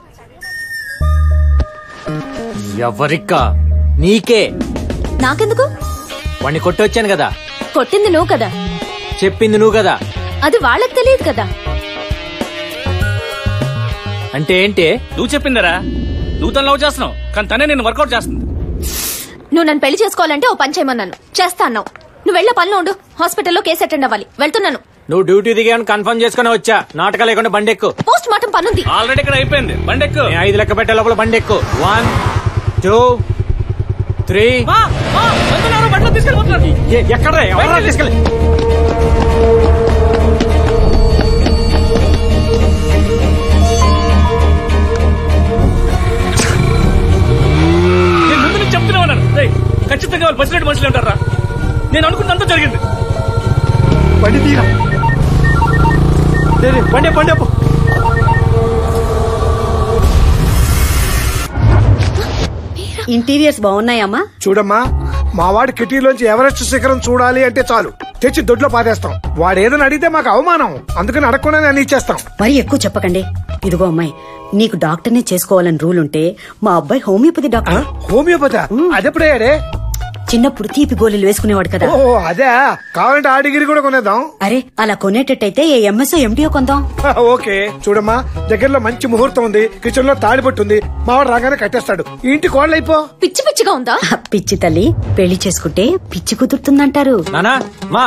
ఎవరిక్కా నీకే నాకెందుకు వాడిని కొట్టి వచ్చాను కదా కొట్టింది నువ్వు కదా చెప్పింది నువ్వు కదా అది వాళ్ళకి తెలియదు కదా అంటే ఏంటి నువ్వు చెప్పిందరా నువ్వు తను లవ్ చేస్తున్నావు కానీ తనే నేను వర్కౌట్ చేస్తుంది నువ్వు నన్ను పెళ్లి చేసుకోవాలంటే ఓ పని చేయమన్నాను చేస్తా అన్నావు నువ్వు వెళ్ళే పనిలో ఉండు హాస్పిటల్లో కేసు అటెండ్ అవ్వాలి వెళ్తున్నాను నువ్వు డ్యూటీ దిగాను కన్ఫర్మ్ చేసుకుని వచ్చా నాటకాలు లేకుండా బండెక్కు పోస్ట్ మార్టం పనుంది ఆల్రెడీ ఇక్కడ అయిపోయింది బండెక్కు నేను ఐదు లెక్క పెట్టే లోపల బండెక్కు వన్ టూ త్రీ ఎక్కడ ఎవరా తీసుకెళ్ళి నేను ముందు నుంచి చెప్తూనే ఉన్నాను రేయ్, ఖచ్చితంగా వాళ్ళు బస్సు మనుషులు ఉంటారా నేను అనుకున్నంత జరిగింది బండి తీరా బండి బండి అప్పు ఇంటీరియర్స్ బాగున్నాయమ్మా చూడమ్మా మా వాడి కిటీలోంచి ఎవరెస్ట్ శిఖరం చూడాలి అంటే చాలు తెచ్చి దొడ్లో పాదేస్తాం వాడు ఏదైనా అడిగితే మాకు అవమానం అందుకని అడగకుండానే అన్ని ఇచ్చేస్తాం మరి ఎక్కువ చెప్పకండి ఇదిగో అమ్మాయి నీకు డాక్టర్నే చేసుకోవాలని రూల్ ఉంటే మా అబ్బాయి హోమియోపతి డాక్టర్ హోమియోపతి అదెప్పుడయ్యాడే చిన్నప్పుడు తీపి గోళీలు వేసుకునేవాడు కదా ఓ అదే కావాలంటే ఆ డిగ్రీ కూడా కొనేద్దాం అరే అలా కొనేటట్టయితే ఏ ఎంఎస్ ఎండియో కొందాం ఓకే చూడమ్మా దగ్గరలో మంచి ముహూర్తం ఉంది కిచెన్ లో తాడిపట్టు ఉంది మావాడు రాగానే కట్టేస్తాడు ఈ ఇంటి కోళ్ళు అయిపో పిచ్చి పిచ్చిగా ఉందా పిచ్చి తల్లి పెళ్లి చేసుకుంటే పిచ్చి కుదురుతుందంటారు నానా మా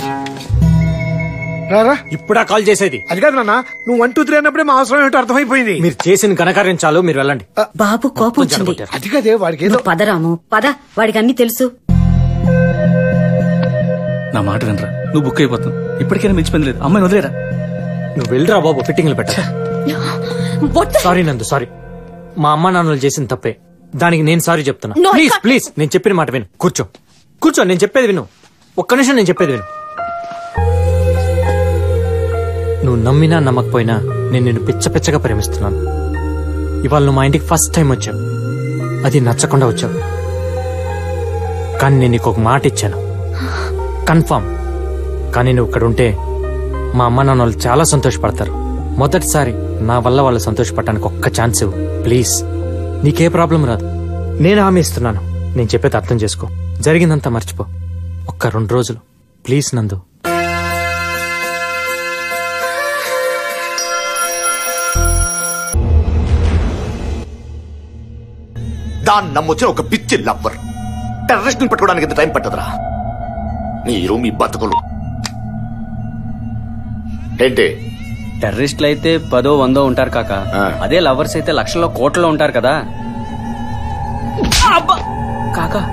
రారా ఇప్పుడా కాల్ చేసేది అది కాదు నాన్న నువ్వు వన్ టూ త్రీ అన్నప్పుడే మా అవసరం ఏంటో అర్థమైపోయింది మీరు చేసిన కనకార్యం చాలు మీరు వెళ్ళండి బాబు కోపం వచ్చింది అది కదే వాడికి ఏదో నువ్వు పదరాము పద వాడికి అన్ని తెలుసు నా మాట వినరా నువ్వు బుక్ అయిపోతావు ఇప్పటికైనా మించిపోయింది లేదు అమ్మాయిని వదిలేరా నువ్వు వెళ్ళరా బాబు ఫిట్టింగ్లు పెట్ట సారీ నందు సారీ మా అమ్మ నాన్నలు చేసిన తప్పే దానికి నేను సారీ చెప్తున్నా No, I please can't. Please నేను చెప్పిన మాట విను కూర్చో కూర్చో నేను చెప్పేది విను ఒక్క నిమిషం నేను చెప్పేది విను నువ్వు నమ్మినా నమ్మకపోయినా నేను నిన్ను పిచ్చ పిచ్చగా ప్రేమిస్తున్నాను ఇవాళ నువ్వు మా ఇంటికి ఫస్ట్ టైం వచ్చావు అది నచ్చకుండా వచ్చావు కానీ నేను నీకు ఒక మాట ఇచ్చాను కన్ఫర్మ్ కానీ నువ్వు ఇక్కడ ఉంటే మా అమ్మ నాన్న వాళ్ళు చాలా సంతోషపడతారు మొదటిసారి నా వల్ల వాళ్ళు సంతోషపడటానికి ఒక్క ఛాన్స్ ఇవ్వు ప్లీజ్ నీకే ప్రాబ్లం రాదు నేను హామీ ఇస్తున్నాను నేను చెప్పేది అర్థం చేసుకో జరిగిందంతా మర్చిపో ఒక్క రెండు రోజులు ప్లీజ్ నందు దాన్ని నమ్మొచ్చిన ఒక పిచ్చి లవ్వర్ టెర్రరిస్ట్ ని పట్టుకోవడానికి ఎంత టైం పట్టదురా మీరు మీ బతుకులు ఏంటి టెర్రరిస్టులు అయితే పదో వందో ఉంటారు కాక అదే లవర్స్ అయితే లక్షల్లో కోట్లలో ఉంటారు కదా కాకా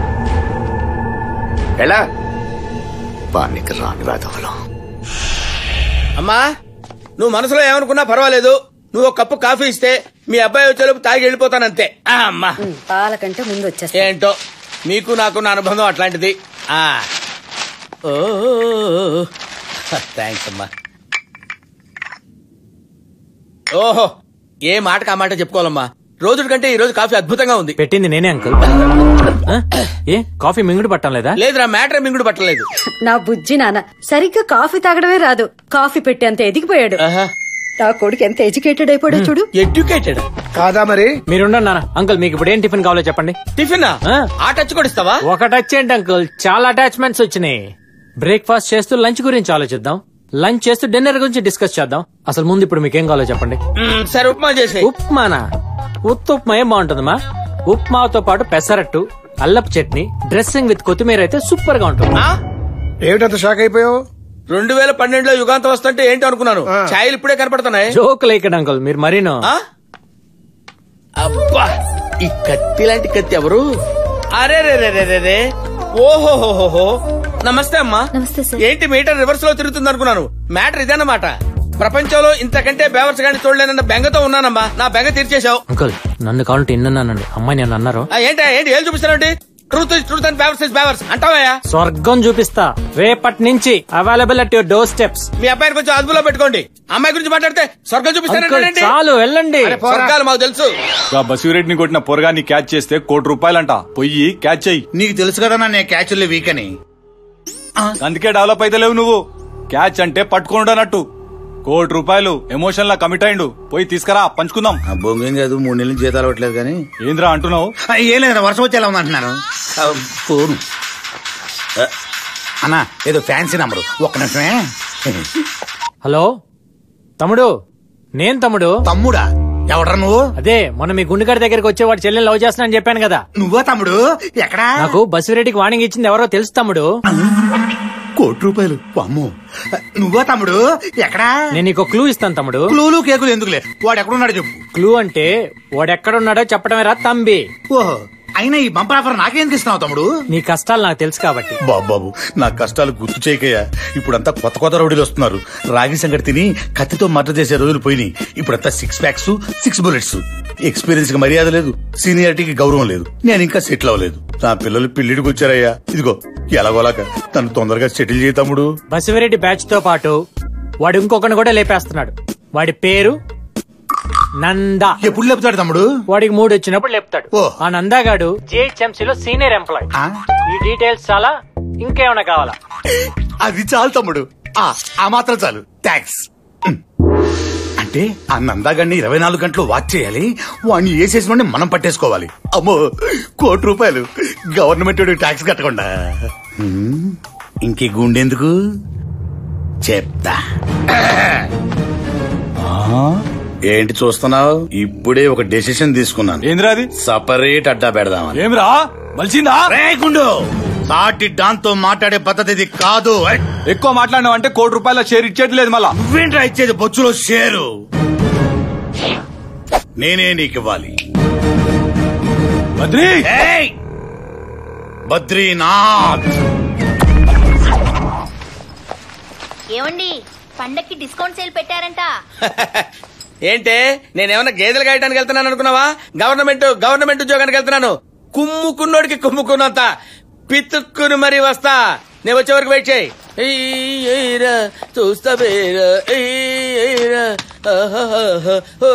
ఎలా పానికి రాని వేదవలం అమ్మా నువ్వు మనసులో ఏమనుకున్నా పర్వాలేదు నువ్వు ఒక కప్పు కాఫీ ఇస్తే మీ అబ్బాయి వచ్చేలోపు తాగి వెళ్ళిపోతానంతే ఆ, అమ్మా పాల కంటే ముందు వచ్చేస్తా ఏంటో మీకు నాకున్న అనుబంధం అట్లాంటిది ఆ ఓ థ్యాంక్స్ అమ్మా ఓహో ఏ మాటకు ఆ మాట చెప్పుకోవాలమ్మా రోజు కంటే ఈ రోజు కాఫీ అద్భుతంగా ఉంది పెట్టింది నేనే అంకుల్ ఆ? ఏ కాఫీ మింగుడు పట్టం లేదా లేదురా మ్యాటర్ మింగుడు పట్టలేదు నా బుజ్జి నాన్న సరిగ్గా కాఫీ తాగడమే రాదు కాఫీ పెట్టి అంత ఎదిగిపోయాడు నా కొడుకు ఎంత ఎడ్యుకేటెడ్ అయిపోయాడో చూడు ఎడ్యుకేటెడ్ కాదా మరి మీరుండండి నాన్న అంకుల్ మీకు ఇప్పుడు ఏం టిఫిన్ కావాలో చెప్పండి టిఫిన్ ఆ టచ్ కూడా ఇస్తావా ఒక టచ్ ఏంటి అంకుల్ చాలా అటాచ్మెంట్స్ వచ్చినాయి బ్రేక్ఫాస్ట్ చేస్తూ లంచ్ గురించి ఆలోచిద్దాం లంచ్ చేస్తూ డిన్నర్ గురించి డిస్కస్ చేద్దాం అసలు ముందు ఇప్పుడు మీకేం కావాలో చెప్పండి మ్మ్, సరే ఉప్మా చేసే ఉప్మానా ఉత్త ఉప్మా ఏం బాగుంటుందమ్మా ఉప్మాతో పాటు పెసరట్టు అల్లపు చట్నీ డ్రెస్సింగ్ విత్ కొత్తిమీర అయితే సూపర్ గా ఉంటుంది ఏమిటంత షాక్ అయిపోయావు రెండు వేల పన్నెండులో యుగాంతం వస్తుంటే ఏంటి అనుకున్నాను ఛాయలు ఇప్పుడే కనపడుతున్నాయి జోక్ లేకడు అంకుల్ మీరు మరీను ఆ? అబ్బా ఈ కత్తి లాంటి కత్తి ఎవరు అరే రే రే రే రే రే ఓహోహోహో నమస్తే అమ్మా నమస్తే సార్ ఏంటి మీటర్ రివర్స్ లో తిరుగుతుంది అనుకున్నాను మ్యాటర్ ఇదన్నమాట ప్రపంచంలో ఇంతకంటే బేవర్స్ గాని చూడలేనన్న బెంగతో ఉన్నానమ్మా నా బెంగ తీర్చేశావు అంకుల్ నన్ను కావాలంటే ఇన్నానండి అమ్మాయి నేను అన్నారు ఆ, ఏంటి ఏంటి ఏం చూపిస్తానండి ట్రూత్ ఇస్ ట్రూత్ అండ్ బేవర్స్ ఇస్ బేవర్స్ అంటావయ్యా స్వర్గం చూపిస్తా రేపటి నుంచి available at your doorsteps మీ అబ్బాయిని కొంచెం అదుపులో పెట్టుకోండి అమ్మాయి గురించి మాట్లాడితే స్వర్గం చూపిస్తానంటే చాలు వెళ్ళండి స్వర్గాలు మాకు తెలుసు ఆ బసిరెడ్డిని కొట్టిన పొరగాన్ని క్యాచ్ చేస్తే కోటి రూపాయలంట పొయ్యి క్యాచ్ చెయ్యి నీకు తెలుసు కదా నా నేను క్యాచ్లే వీక్ అని అందుకే డెవలప్ అయితే లేవు నువ్వు క్యాచ్ అంటే పట్టుకుంటానట్టు కోటి రూపాయలు ఎమోషన్ లా కమిట్ అయిండు పోయి తీసుకురా పంచుకుందాం బొంగేం కాదు మూడు నెలలు జీతాలు అవ్వట్లేదు కానీ ఏంద్రా అంటున్నావు ఏం లేదు వర్షం వచ్చేలా ఉందంటున్నాను ఆ, ఫోను ఆ, అన్నా ఏదో ఫ్యాన్సీ నంబరు ఒక్క నిమిషమే హలో తమ్ముడు నేను తమ్ముడు తమ్ముడా ఎవడరా నువ్వు అదే మొన్న మీ గుండెగాడి దగ్గరికి వచ్చే వాడు చెల్లెని లవ్ చేస్తున్నా అని చెప్పాను కదా నువ్వా తమ్ముడు ఎక్కడా నాకు బసిరెడ్డికి వార్నింగ్ ఇచ్చింది ఎవరో తెలుసు తమ్ముడు కోటి రూపాయలు అమ్మో నువ్వా తమ్ముడు ఎక్కడా నేను నీకు క్లూ ఇస్తాను తమ్ముడు క్లూలు కేకులు ఎందుకులే వాడు ఎక్కడున్నాడో చెప్పు క్లూ అంటే వాడెక్కడున్నాడో చెప్పడమే రా తంబి ఓహో అయినా ఈ బంపర్ ఆఫర్ నాకేందుకు ఇస్తున్నావు తమ్ముడు నీ కష్టాలు నాకు తెలుసు కాబట్టి బాబు బాబు నా కష్టాలు గుర్తు చేయకయ్యా ఇప్పుడంతా కొత్త కొత్త రౌడీలు వస్తున్నారు రాగి సంగటి తిని కత్తితో మర్డర్ చేసే రోజులు పోయినాయి ఇప్పుడంతా six packs six bullets experience కి మర్యాద లేదు సీనియారిటీకి గౌరవం లేదు నేను ఇంకా సెటిల్ అవ్వలేదు నా పిల్లలు పెళ్లిడికి వచ్చారయ్యా ఇదిగో ఎలాగోలాక తను తొందరగా సెటిల్ చేయి తమ్ముడు బసిరెడ్డి బ్యాచ్ తో పాటు వాడు ఇంకొకరిని కూడా లేపేస్తున్నాడు వాడి పేరు నందా ఎప్పుడు లేపుతాడు తమ్ముడు వాడికి మూడు వచ్చినప్పుడు లేపుతాడు ఆ నందాగాడు జిహెచ్ఎంసీ లో సీనియర్ ఎంప్లాయ్ ఈ డీటెయిల్స్ చాలా ఇంకేమైనా కావాలా అది చాలు తమ్ముడు ఆ ఆ మాత్రం చాలు థ్యాంక్స్ అంటే ఆ నందాగడిని ఇరవై నాలుగు గంటలు వాచ్ చేయాలి వాడిని వేసేసిన మనం పట్టేసుకోవాలి అమ్మో కోటి రూపాయలు గవర్నమెంట్ ట్యాక్స్ కట్టకుండా హ్మ్, ఇంకే గుండెందుకు చెప్తా ఆ, ఏంటి చూస్తున్నావు ఇప్పుడే ఒక డెసిషన్ తీసుకున్నాను ఏంద్రా అది సపరేట్ అడ్డా పెడదామని ఏమిరా మలిసిందా రేయకుండు సాటి డాన్తో మాట్లాడే పద్ధతి ఇది కాదు ఎక్కువ మాట్లాడినావు అంటే కోటి రూపాయల షేర్ ఇచ్చేట్లేదు మళ్ళా నువ్వేంట్రా ఇచ్చేది బొచ్చులో షేరు నేనే నీకు ఇవ్వాలి బద్రీ ఏయ్! బద్రీనాథ్ ఏమండి పండక్కి డిస్కౌంట్ సేల్ పెట్టారంట ఏంటే నేనేమన్నా గేదెలు కాయటానికి వెళ్తున్నాను అనుకున్నావా గవర్నమెంట్ గవర్నమెంట్ ఉద్యోగానికి వెళ్తున్నాను కుమ్ముకున్నోడికి కుమ్ముకున్నంత పితుక్కుని మరీ వస్తా నేను వచ్చే వరకు వెయిట్ చేయి ఏయ్, ఏయ్రా, చూస్తా బేరా, ఏయ్, ఏయ్రా, ఆహాహా, ఓ,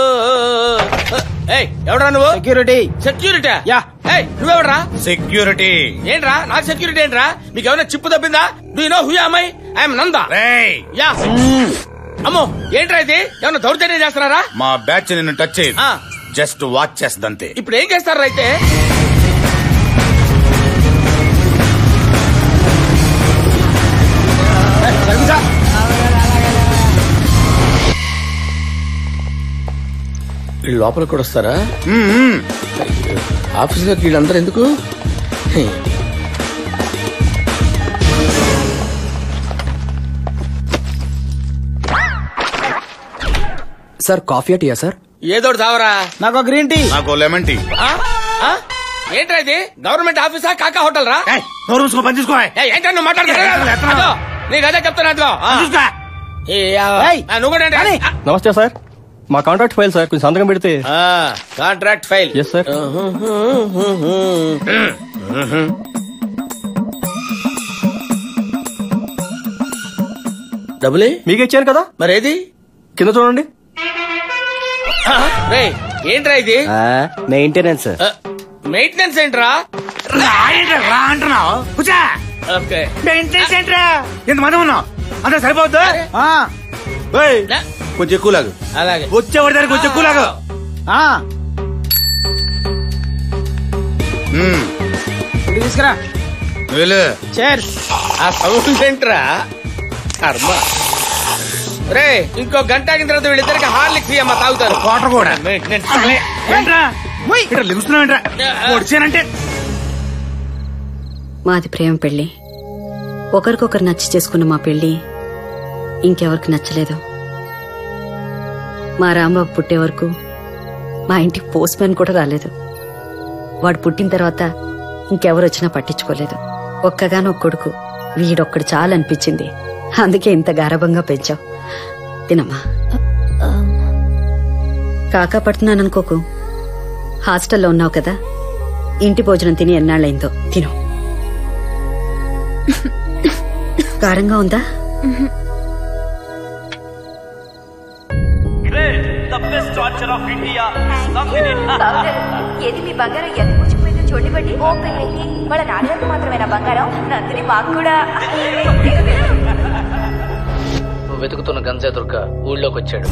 ఏయ్, ఎవడ్రా నువ్వు సెక్యూరిటీ సెక్యూరిటీ యా ఏయ్ నువ్వెవడ్రా సెక్యూరిటీ ఏంట్రా నాకు సెక్యూరిటీ ఏంట్రా మీకు ఏమైనా చిప్పు తప్పిందా do know who I I'm Nanda yeah అమ్మో ఏంట్రా ఇది ఏమైనా దౌర్జన్యం చేస్తున్నారా మా బ్యాచ్ నిన్ను టచ్ చేయదు జస్ట్ వాచ్ చేస్తుందంతే ఇప్పుడు ఏం చేస్తారా అయితే వీళ్ళు లోపల కూడా వస్తారా ఆఫీసులోకి వీళ్ళందరూ ఎందుకు సార్ కాఫీ టీయా సార్ ఏదో చావరా నాకు గ్రీన్ టీ నాకు లెమన్ టీ ఆ? ఆ? ఏంట్రా ఇది గవర్నమెంట్ ఆఫీసా కాకా హోటల్ రా నోరు మూసుకో పని చూసుకో ఏయ్, ఏంట్రా నువ్వు మాట్లాడుతున్నా నీకు అదే చెప్తాను అదిగో ఆ. ఏ, ఆ, ఆ, నువ్వు కూడా ఏంటి? ఆ, నమస్తే సార్ మా కాంట్రాక్ట్ ఫైల్ సార్ కొంచెం సంతకం పెడితే ఆ, కాంట్రాక్ట్ ఫైల్ ఎస్ సార్ డబ్బులే మీకు ఇచ్చాను కదా మరేది కింద చూడండి ఆ, రేయ్, ఏంట్రా ఇది మెయింటెనెన్స్ ఆ, మెయింటెనెన్స్ ఏంట్రా రా అంటున్నావు కూర్చో ఓకే మెయింటెనెన్స్ ఏంట్రా ఎంతమంది ఉన్నావు అంత సరిపోద్దు ఏయ్, కొంచెం ఎక్కువ లాగు అలాగే వచ్చేవాడి దానికి కొంచెం ఎక్కువ లాగు మ్మ్. తీసుకురా వెళ్ళు ఆ సౌండ్ ఏంట్రా కర్మ రే ఇంకో గంట ఆగిన తర్వాత వీళ్ళిద్దరికి హార్లిక్స్ అమ్మ తాగుతారు వాటర్ కూడా మెయింటెనెన్స్ ఏంట్రా ఇక్కడ లెగుస్తున్నావు ఏంట్రా వచ్చానంటే మాది ప్రేమ పెళ్లి ఒకరికొకరు నచ్చి చేసుకున్న మా పెళ్లి ఇంకెవరికి నచ్చలేదు మా రాంబాబు పుట్టే వరకు మా ఇంటికి పోస్ట్ మ్యాన్ కూడా రాలేదు వాడు పుట్టిన తర్వాత ఇంకెవరు వచ్చినా పట్టించుకోలేదు ఒక్కగానో కొడుకు వీడొక్కడు చాలు అనిపించింది అందుకే ఇంత గారభంగా పెంచావు తినమ్మా కాకా పడుతున్నాననుకోకు హాస్టల్లో ఉన్నావు కదా ఇంటి భోజనం తిని ఎన్నాళ్ళైందో తిను కారంగా ఉందా ఏది మీ బంగారం ఎంత పుచ్చిపోయిందో చూడండి వాళ్ళ నాన్నగారికి మాత్రమేనా బంగారం నందిని మాకు కూడా నువ్వు వెతుకుతున్న గంజా దుర్గ ఊళ్ళోకి వచ్చాడు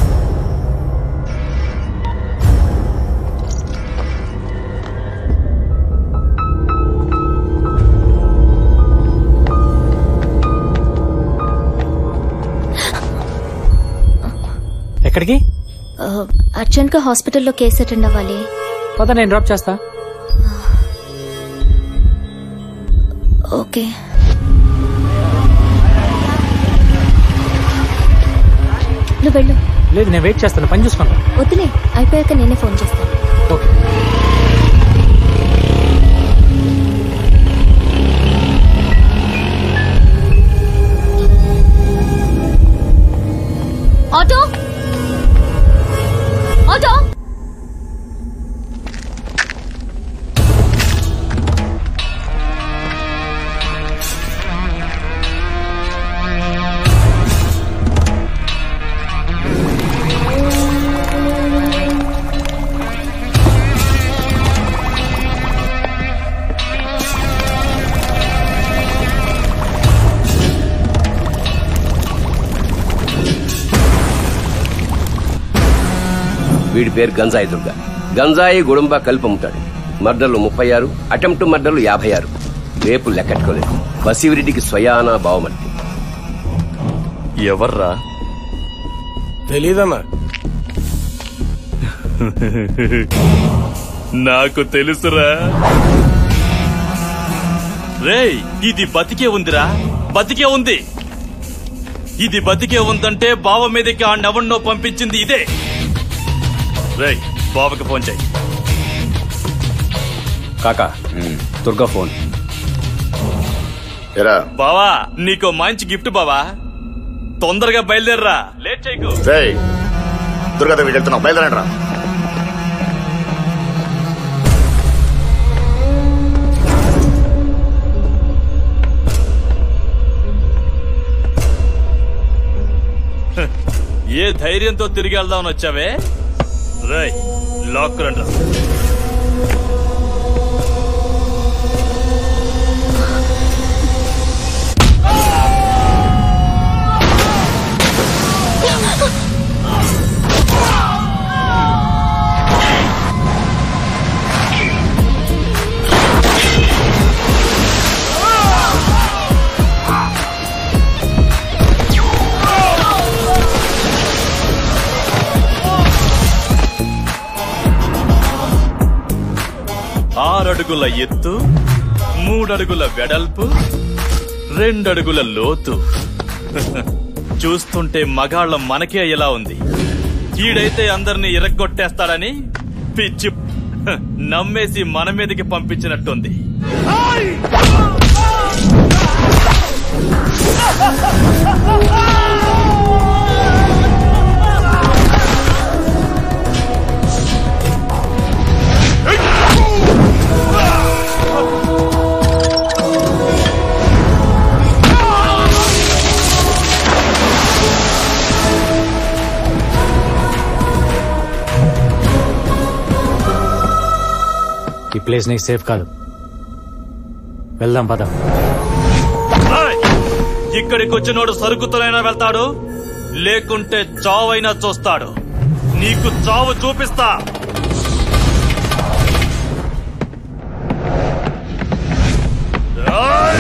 ఎక్కడికి అర్జెంట్ గా హాస్పిటల్లో కేసు అటెండ్ అవ్వాలి పద నేను డ్రాప్ చేస్తా ఓకే నువ్వు వెళ్ళు లేదు నేను వెయిట్ చేస్తాను పని చూసుకుంటా వద్దులే అయిపోయాక నేనే ఫోన్ చేస్తాను ఓకే ఆటో ఆటో వీడి పేరు గంజాయి దుర్గ గంజాయి గుడుంబ కలిపి అమ్ముతాడు మర్డర్లు ముప్పై ఆరు అటెంప్ట్ మర్డర్లు యాభై ఆరు రేపు లెక్కట్టుకోలేదు బసీవిరెడ్డికి స్వయానా బావమర్తి ఎవర్రా తెలీదన్నా నాకు తెలుసురా రేయ్ ఇది బతికే ఉందిరా బతికే ఉంది ఇది బతికే ఉందంటే బావ మీదకి ఆ నవన్నో పంపించింది ఇదే రేయ్ బావకి ఫోన్ చేయి కాకా దుర్గా ఫోన్ ఎరా బావా నీకో మంచి గిఫ్ట్ బావా తొందరగా బయలుదేరరా లేట్ చేయకు రేయ్ దుర్గాదేవి వెళ్తున్నావు బయలుదేరండి రా ఏ ధైర్యంతో తిరిగి వెళ్దామని వచ్చావే రై లాక్ రండి ఆరడుగుల ఎత్తు మూడడుగుల వెడల్పు రెండడుగుల లోతు చూస్తుంటే మగాళ్ళ మనకే ఎలా ఉంది ఈడైతే అందరినీ ఇరగ్గొట్టేస్తాడని పిచ్చి నమ్మేసి మన మీదకి పంపించినట్టుంది ఈ ప్లేస్ నీకు సేఫ్ కాదు వెళ్దాం పద రాయ్! ఇక్కడికి వచ్చినోడు సరుకుతోనైనా వెళ్తాడు లేకుంటే చావైనా చూస్తాడు నీకు చావు చూపిస్తా రాయ్!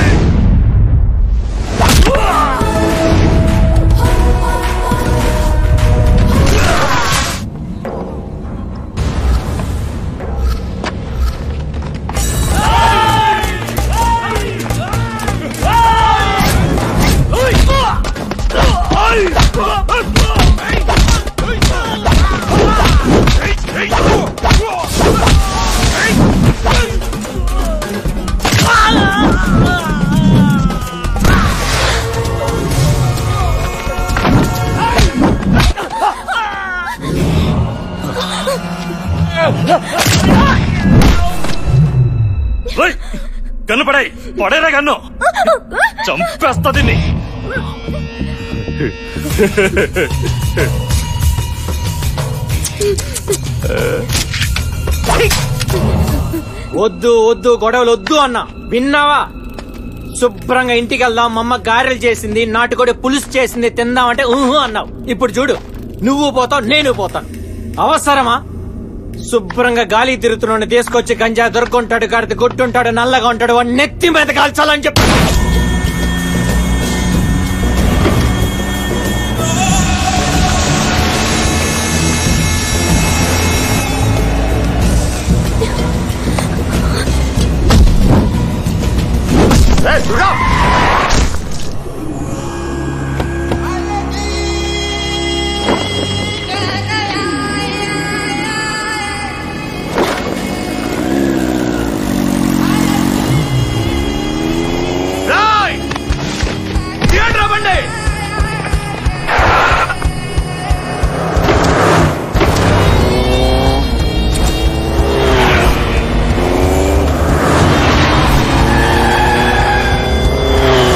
రేయ్! గన్ను పడాయి పడేరా గన్ను చంపేస్తా దీన్ని వద్దు వద్దు గొడవలు వద్దు అన్న విన్నావా శుభ్రంగా ఇంటికి వెళ్దాం మా అమ్మ గారెలు చేసింది నాటుకోడి పులుసు చేసింది తిందామంటే ఊహు అన్నావు ఇప్పుడు చూడు నువ్వు పోతావు నేను పోతాను అవసరమా శుభ్రంగా గాలి తిరుగుతున్నాడు తీసుకొచ్చి గంజా దొరుకుంటాడు గడితే గుట్టుంటాడు నల్లగా ఉంటాడు వాడిని నెత్తి మీద కాల్చాలని చెప్పి రేయ్, దుర్గా! రాయ్! ఏంట్రా బండి రేయ్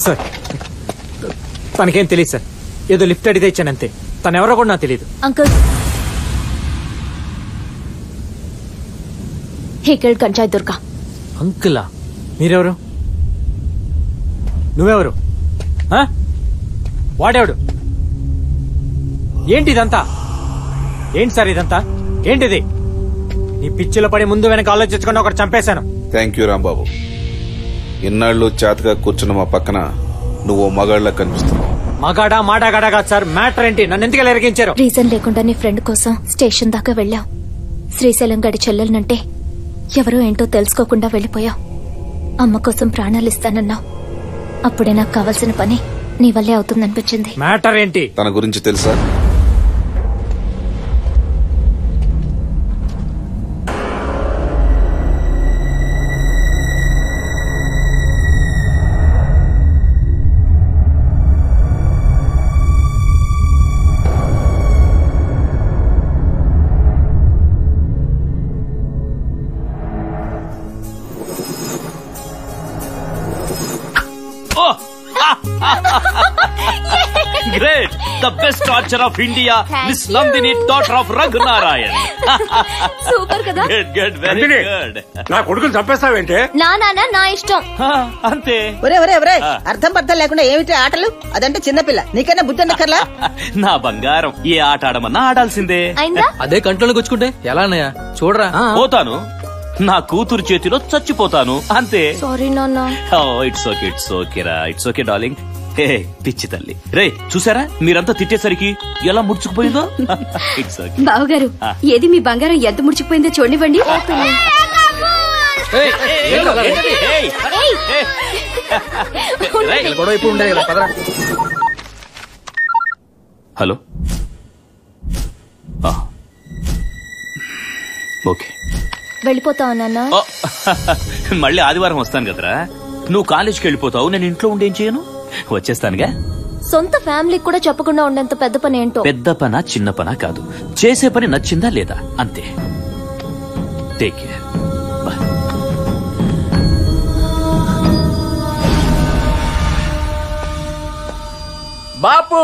సార్ తనకేం తెలియదు సార్ ఏదో లిఫ్ట్ అడిగితే ఇచ్చాను అంతే తను ఎవరో కూడా నాకు తెలియదు అంకుల్ ఇక్కడ గంజాయి దుర్గా అంకులా మీరెవరు నువ్వెవరు ఆ? వాడెవడు ఏంటి ఇదంతా ఏంటి సార్ ఇదంతా ఏంటిది నీ పిచ్చిలో పడి ముందు వెనక ఆలోచించకుండా ఒకటి చంపేశాను థ్యాంక్ యూ రాంబాబు ఇన్నాళ్ళు చేతగా కూర్చున్న మా పక్కన నువ్వు మగాళ్ళ కనిపిస్తున్నావు మగాడా మాడాగాడా కాదు సార్ మ్యాటర్ ఏంటి నన్ను ఎందుకు ఎరిగించారు రీజన్ లేకుండా నీ ఫ్రెండ్ కోసం స్టేషన్ దాకా వెళ్ళావు శ్రీశైలం గడి చెల్లెలనంటే ఎవరో ఏంటో తెలుసుకోకుండా వెళ్ళిపోయావు అమ్మ కోసం ప్రాణాలు ఇస్తానన్నావు అప్పుడే నాకు కావాల్సిన పని నీ వల్లే అవుతుందనిపించింది మ్యాటర్ ఏంటి తన గురించి తెలుసా great the best torture of India miss Nandini daughter of Raghunarayan super కదా గుడ్ గుడ్ వెరీ గుడ్ నా కొడుకుని చంపేస్తావేంటే నా నాన్న నా ఇష్టం అంతే ఒరే ఒరే ఒరే అర్థం పర్థం లేకుండా ఏమిటి ఆటలు అదంటే చిన్నపిల్ల నీకన్నా బుద్ధి ఉండక్కర్లా నా బంగారం ఏ ఆట ఆడమన్నా ఆడాల్సిందే అయిందా అదే కంట్రోల్ గుచ్చుకుంటే ఎలా అన్నయ్య చూడరా పోతాను నా కూతురు చేతిలో చచ్చిపోతాను అంతే సారీ నాన్న ఇట్స్ ఓకే ఇట్స్ ఓకే రా ఇట్స్ ఓకే డార్లింగ్ హే పిచ్చి తల్లి రే చూసారా మీరంతా తిట్టేసరికి ఎలా ముడుచుకుపోయిందో ఇట్స్ ఓకే బావగారు ఏది మీ బంగారం ఎంత ముడిచిపోయిందో చూడనివ్వండి గొడవ ఇప్పుడు ఉండే కదా పదరా హలో ఆ. ఓకే వెళ్ళిపోతావు నాన్న ఓ, మళ్ళీ ఆదివారం వస్తాను కదరా నువ్వు కాలేజ్కి వెళ్ళిపోతావు నేను ఇంట్లో ఉండి ఏం చేయను వచ్చేస్తానుగా సొంత ఫ్యామిలీకి కూడా చెప్పకుండా ఉండేంత పెద్ద పని ఏంటో పెద్ద పన చిన్న పన కాదు చేసే పని నచ్చిందా లేదా అంతే టేక్ కేర్ బాపు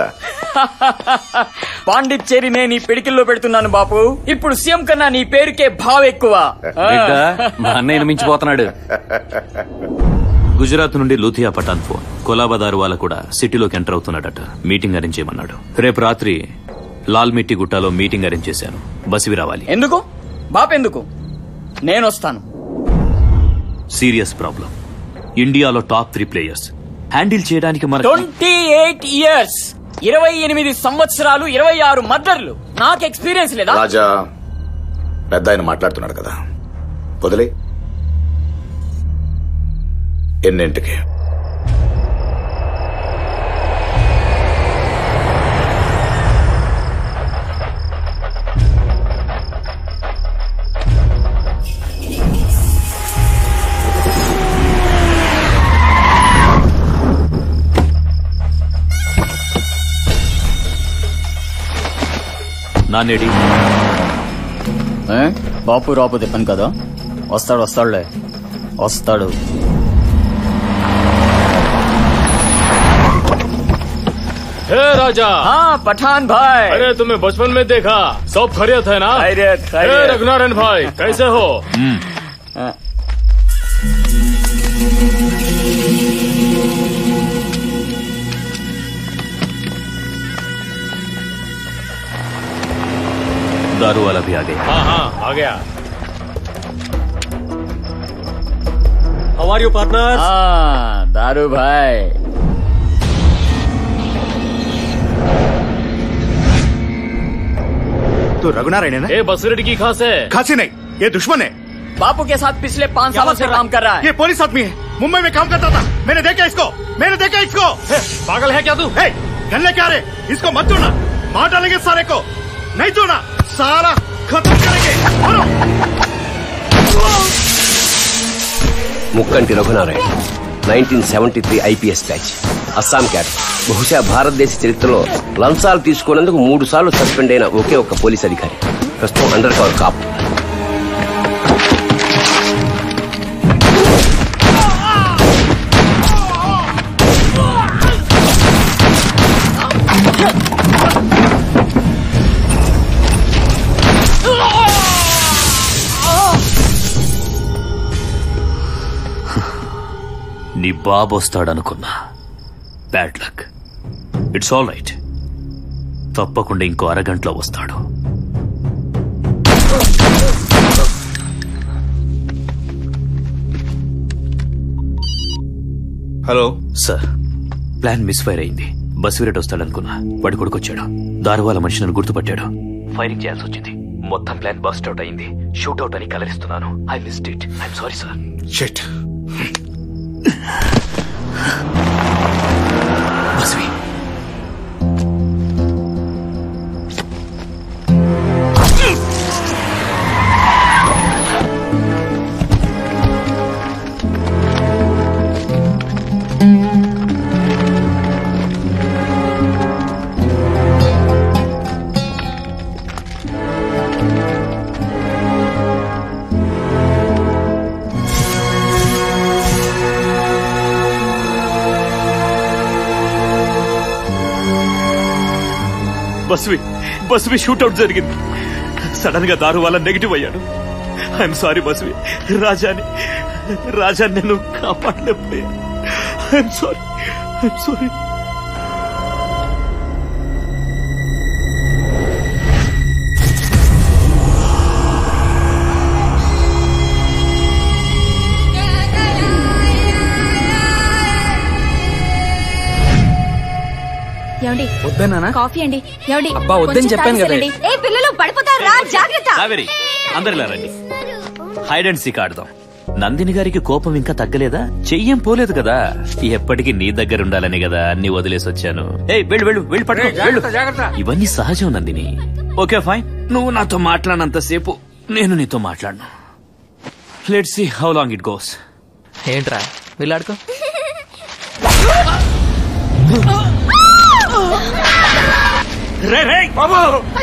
పాండిచ్చేరి నేను నీ పిడికిల్లో పెడుతున్నాను బాపు ఇప్పుడు సీఎం కన్నా నీ పేరుకే భావ ఎక్కువ ఆ. బిడ్డ, మా అన్నయ్యను మించిపోతున్నాడు గుజరాత్ నుండి లూథియా పఠాన్ ఫోన్ కొలాబదారు వాళ్ళ కూడా సిటీలోకి ఎంటర్ అవుతున్నాడట మీటింగ్ అరేంజ్ చేయమన్నాడు రేపు రాత్రి లాల్ మిట్టి గుట్టాలో మీటింగ్ అరేంజ్ చేశాను బసివి రావాలి ఎందుకు బాపు ఎందుకు నేను వస్తాను సీరియస్ ప్రాబ్లం ఇండియాలో టాప్ త్రీ ప్లేయర్స్ హ్యాండిల్ చేయడానికి మన ట్వంటీ ఎయిట్ ఇయర్స్ ఇరవై ఎనిమిది సంవత్సరాలు ఇరవై ఆరు మర్డర్లు నాకు ఎక్స్పీరియన్స్ లేదా రాజా పెద్ద ఆయన మాట్లాడుతున్నాడు కదా వదిలే ఎన్నింటికి నానేడి ఏ? బాపు రాపు తిప్పను కదా వస్తాడు వస్తాడులే వస్తాడు हे राजा हाँ पठान भाई अरे तुम्हें बचपन में देखा सब खैरियत है ना खैरियत, खैरियत। हे रघुनारायण भाई कैसे हो दारू वाला भी आ गया हाँ हाँ आ गया How are you partners? हाँ दारू भाई तो रघुनारायण है ना ए बसरेडी की खास है खांसी नहीं ये दुश्मन है बापू के साथ पिछले पाँच सालों से काम कर रहा है ये पुलिस आदमी है मुंबई में काम करता था मैंने देखा इसको मैंने देखा इसको पागल है क्या तू गन लेके आ रहे इसको मत छोड़ना मार डालेंगे सारे को नहीं छोड़ना सारा खत्म करेंगे मारो Mukkanti Raghunarayana nineteen seventy three IPS batch Assam క్యాట్ బహుశా భారతదేశ చరిత్రలో లంచాలు తీసుకున్నందుకు మూడు సార్లు సస్పెండ్ అయిన ఒకే ఒక్క పోలీస్ అధికారి ప్రస్తుతం అండర్ కవర్ కాపు నీ బాబు వస్తాడనుకున్నా bad luck it's all right తప్పకుండా ఇంకో అరగంటలో వస్తాడు hello sir plan misfire అయింది బస్వీరెట్ వస్తాడనుకున్నా వాడి కొడుకొచ్చాడు దారువాల మనిషి నన్ను గుర్తుపట్టాడు ఫైరింగ్ చేయాల్సి వచ్చింది మొత్తం ప్లాన్ బస్ట్ అవుట్ అయింది షూట్ అవుట్ అని కలరిస్తున్నాను I missed it I'm sorry sir shit బస్వి బస్వి బస్వి షూట్అవుట్ జరిగింది సడన్ గా దారు వల్ల నెగిటివ్ అయ్యాడు ఐఎమ్ సారీ బస్వి రాజాని రాజా నేను కాపాడలేకపోయాను ఐఎమ్ సారీ ఐఎమ్ సారీ ఏమండి వద్దన్నానా కాఫీ అండి ఏమండి అబ్బా, వద్దని కొంచెం చెప్పాను కదా. తాగేసేనండి. ఏ పిల్లలు పడిపోతారా జాగ్రత్త కావేరి అందరిలా రండి హైడ్ అండ్ సీక్ ఆడదాం నందిని గారికి కోపం ఇంకా తగ్గలేదా చెయ్యం పోలేదు కదా ఎప్పటికీ నీ దగ్గర ఉండాలని కదా అన్ని వదిలేసి వచ్చాను ఏ వెళ్ళు వెళ్ళు వెళ్ళి పట్టుకో వెళ్ళు ఇవన్నీ సహజం నందిని ఓకే ఫైన్ నువ్వు నాతో మాట్లాడినంతసేపు నేను నీతో మాట్లాడను let see how long it goes ఏంట్రా వెళ్ళాడుకో రే రే బాబు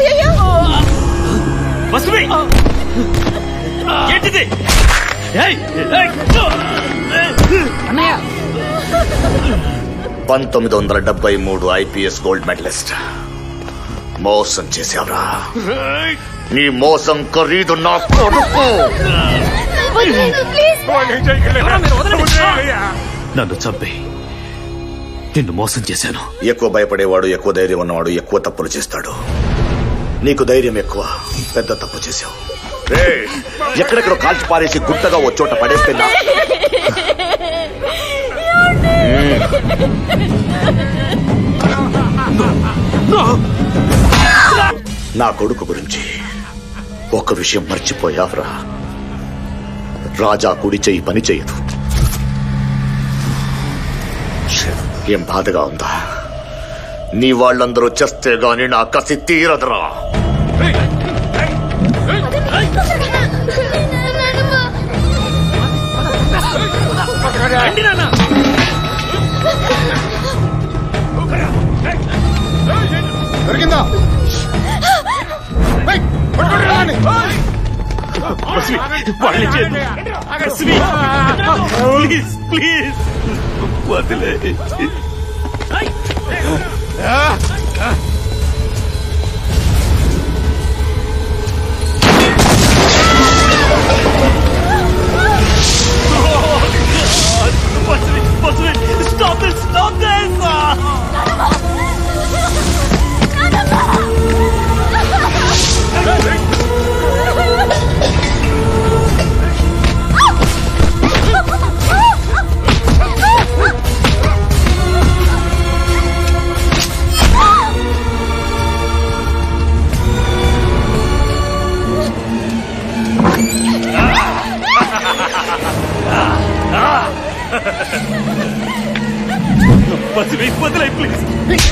బస్వి ఏంటిది ఏయ్, ఏయ్, అన్నయ్య పంతొమ్మిది వందల డెబ్బై మూడు ఐపీఎస్ గోల్డ్ మెడలిస్ట్ మోసం చేశావురా నీ మోసం ఖరీదు నా కొడుకు నన్ను చంపే నిన్ను మోసం చేశాను ఎక్కువ భయపడేవాడు ఎక్కువ ధైర్యం ఉన్నవాడు ఎక్కువ తప్పులు చేస్తాడు నీకు ధైర్యం ఎక్కువ పెద్ద తప్పు చేశావు రే ఎక్కడెక్కడ కాల్చి పారేసి గుట్టగా ఓ చోట పడేస్తే నా నా కొడుకు గురించి ఒక్క విషయం మర్చిపోయావురా రాజా కుడి చెయ్యి పని చేయదు ఏం బాధగా ఉందా నీ వాళ్ళందరూ చేస్తే గాని నా కసి తీరదురా దొరికిందా వాళ్ళని చేద్దాం. బస్వి, ప్లీజ్ ప్లీజ్ వదిలే బస్వి, బస్వి, stop this, stop this! బస్వి, వదిలే ప్లీజ్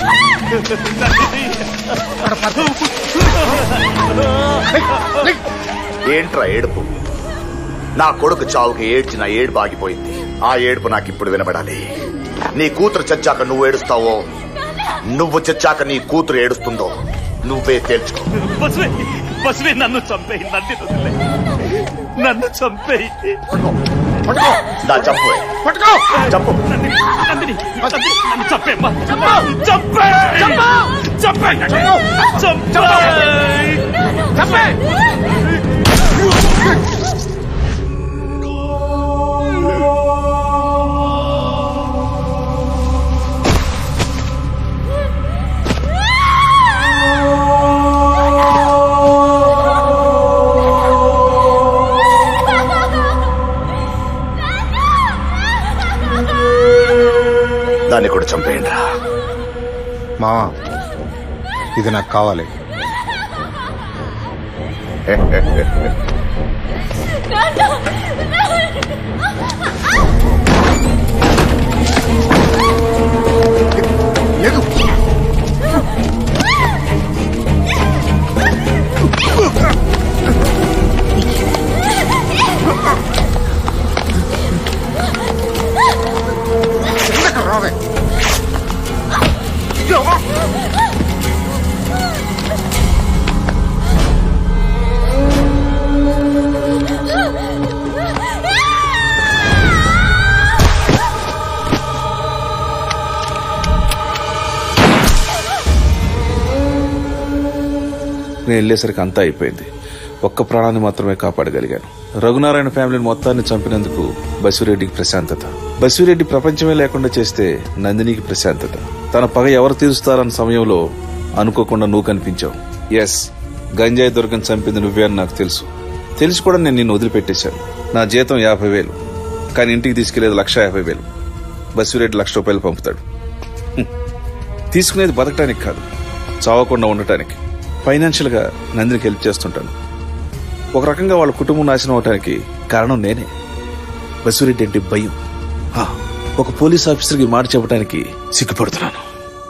ఏంట్రా ఏడుపు నా కొడుకు చావుకి ఏడ్చిన ఏడుపు ఆగిపోయింది ఆ ఏడుపు నాకు ఇప్పుడు వినబడాలి నీ కూతురు చచ్చాక నువ్వు ఏడుస్తావో నువ్వు చచ్చాక నీ కూతురు ఏడుస్తుందో నువ్వే తేల్చుకో బస్వి బస్వి నన్ను చంపేయి నన్ను వదిలే నన్ను చంపేయి నా చంపు పట్టుకో చంపు నందిని నందిని నన్ను చంపేమ్మా చంపే చంపే చంపే ఇది నాకు కావాలి నేను వెళ్ళేసరికి అంతా అయిపోయింది ఒక్క ప్రాణాన్ని మాత్రమే కాపాడగలిగాను రఘునారాయణ ఫ్యామిలీని మొత్తాన్ని చంపినందుకు బసిరెడ్డికి ప్రశాంతత బసిరెడ్డి ప్రపంచమే లేకుండా చేస్తే నందినికి ప్రశాంతత తన పగ ఎవరు తీరుస్తారన్న సమయంలో అనుకోకుండా నువ్వు కనిపించావు ఎస్ గంజాయి దుర్గం చంపింది నువ్వే అని నాకు తెలుసు తెలిసి కూడా నేను నిన్ను వదిలిపెట్టేశాను నా జీతం యాభై వేలు కానీ ఇంటికి తీసుకెళ్లేది లక్ష యాభై వేలు బసిరెడ్డి లక్ష రూపాయలు పంపుతాడు హ్మ్. తీసుకునేది బతకడానికి కాదు చావకుండా ఉండటానికి ఫైనాన్షియల్ గా నందినికి హెల్ప్ చేస్తుంటాను ఒక రకంగా వాళ్ళ కుటుంబం నాశనం అవటానికి కారణం నేనే బసిరెడ్డి అంటే భయం హా, ఒక పోలీస్ ఆఫీసర్కి ఈ మాట చెప్పడానికి సిగ్గుపడుతున్నాను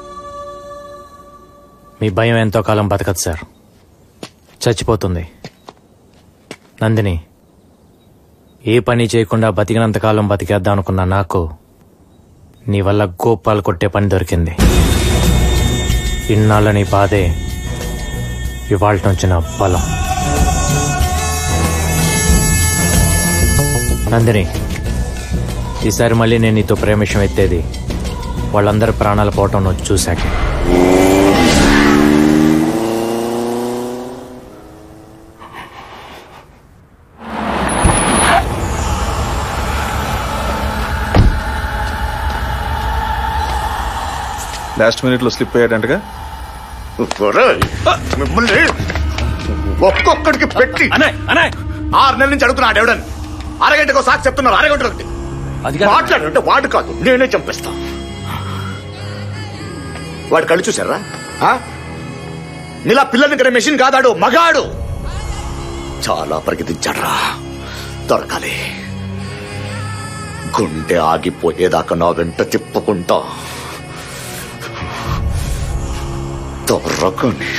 మీ భయం ఎంతో కాలం బతకదు సార్ చచ్చిపోతుంది నందిని ఏ పని చేయకుండా బతికినంతకాలం బతికేద్దాం అనుకున్న నాకు నీ వల్ల గోపాలు కొట్టే పని దొరికింది ఇన్నాళ్ళ నీ బాధే ఇవాళ నుంచి నా బలం నందిని ఈసారి మళ్ళీ నేను నీతో ప్రేమ విషయం ఎత్తేది వాళ్ళందరి ప్రాణాలు పోవటం నువ్వు చూశాక లాస్ట్ మినిట్ లో స్లిప్ అయ్యాడంటగా మిమ్మల్ని ఒక్కొక్కడికి పెట్టి అనే అనే ఆరు నెలల నుంచి అడుగుతున్నాడు ఎవడని అరగంటకు సాక్షి చెప్తున్నారు అరగంట మాట్లాడంటే వాడు కాదు నేనే చంపేస్తా వాడు కళ్ళు చూసారా ఆ? నీలా పిల్లల్ని దగ్గర మెషిన్ కాదాడు మగాడు చాలా పరిగెత్తించాడ్రా దొరకాలి గుండె ఆగిపోయేదాకా నా వెంట తిప్పుకుంటా దొరకని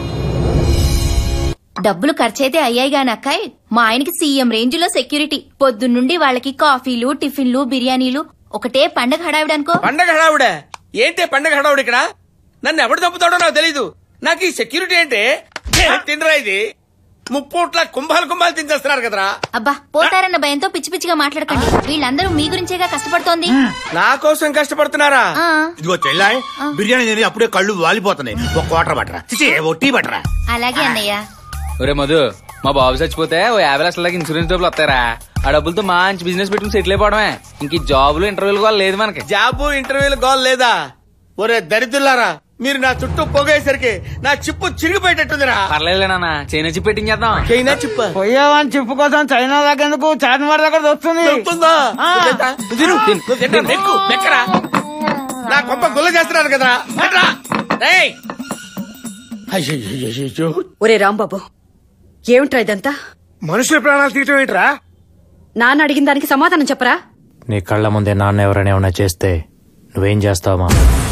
డబ్బులు ఖర్చయితే అయ్యాయి గాని అక్కాయ్ మా ఆయనకి సీఎం రేంజ్ లో సెక్యూరిటీ పొద్దున్నుండి వాళ్ళకి కాఫీలు టిఫిన్లు బిర్యానీలు ఒకటే పండగ హడావిడనుకో పండగ హడావుడే ఏంటి పండగ హడావుడు ఇక్కడ నన్ను ఎవడు చంపుతాడో నాకు తెలీదు నాకు ఈ సెక్యూరిటీ అంటే ఏం తినరా ఇది ముప్పూట్ల కుంభాలు కుంభాలు తినేస్తున్నారు కదరా అబ్బా పోతారన్న భయంతో పిచ్చి పిచ్చిగా మాట్లాడకండి వీళ్ళందరూ మీ గురించేగా కష్టపడుతోంది నా కోసం కష్టపడుతున్నారా ఆ, ఇదిగో చెల్లాయ్ బిర్యానీ తిని అప్పుడే కళ్ళు వాలిపోతున్నాయి ఒక క్వార్టర్ బట్టరా చిచి, ఓ టీ బట్టరా అలాగే అన్నయ్య ఒరే మధు మా బాబు చచ్చిపోతే ఓ యాభై లక్షల దాకా ఇన్సూరెన్స్ డబ్బులు వస్తారా ఆ డబ్బులతో మంచి బిజినెస్ పెట్టుకుని సెటిల్ అయిపోవడమే ఇంక ఈ జాబులు ఇంటర్వ్యూలు కూడా లేదు మనకి జాబు ఇంటర్వ్యూలు గోల్ లేదా ఒరే దరిద్రులారా మీరు నా చుట్టూ పొగేసరికి నా చిప్పు చిరిగిపోయేటట్టుందిరా పర్లేదులే నాన్న చైనా చిప్ పెట్టించేద్దాం చైనా చిప్ప పోయావని చెప్పు కోసం చైనా దగ్గరకు చార్మినార్ దగ్గర వస్తుంది దొరుకుతుందా? నువ్వు తింటా? నువ్వు తిను. నువ్వు తింటా? మెక్కు, మెక్కరా. నా కొంప గుల్ల చేస్తున్నారు కదరా మెట్రా. రేయ్. అయ్యయ్యయ్యయ్యో. ఒరే రాంబాబు ఏమిట్రా ఇదంతా మనుషుల ప్రాణాలు తీయటం ఏంట్రా నాన్న అడిగిన దానికి సమాధానం చెప్పరా నీ కళ్ళ ముందే నాన్న ఎవరైనా ఏమైనా చేస్తే నువ్వేం చేస్తావా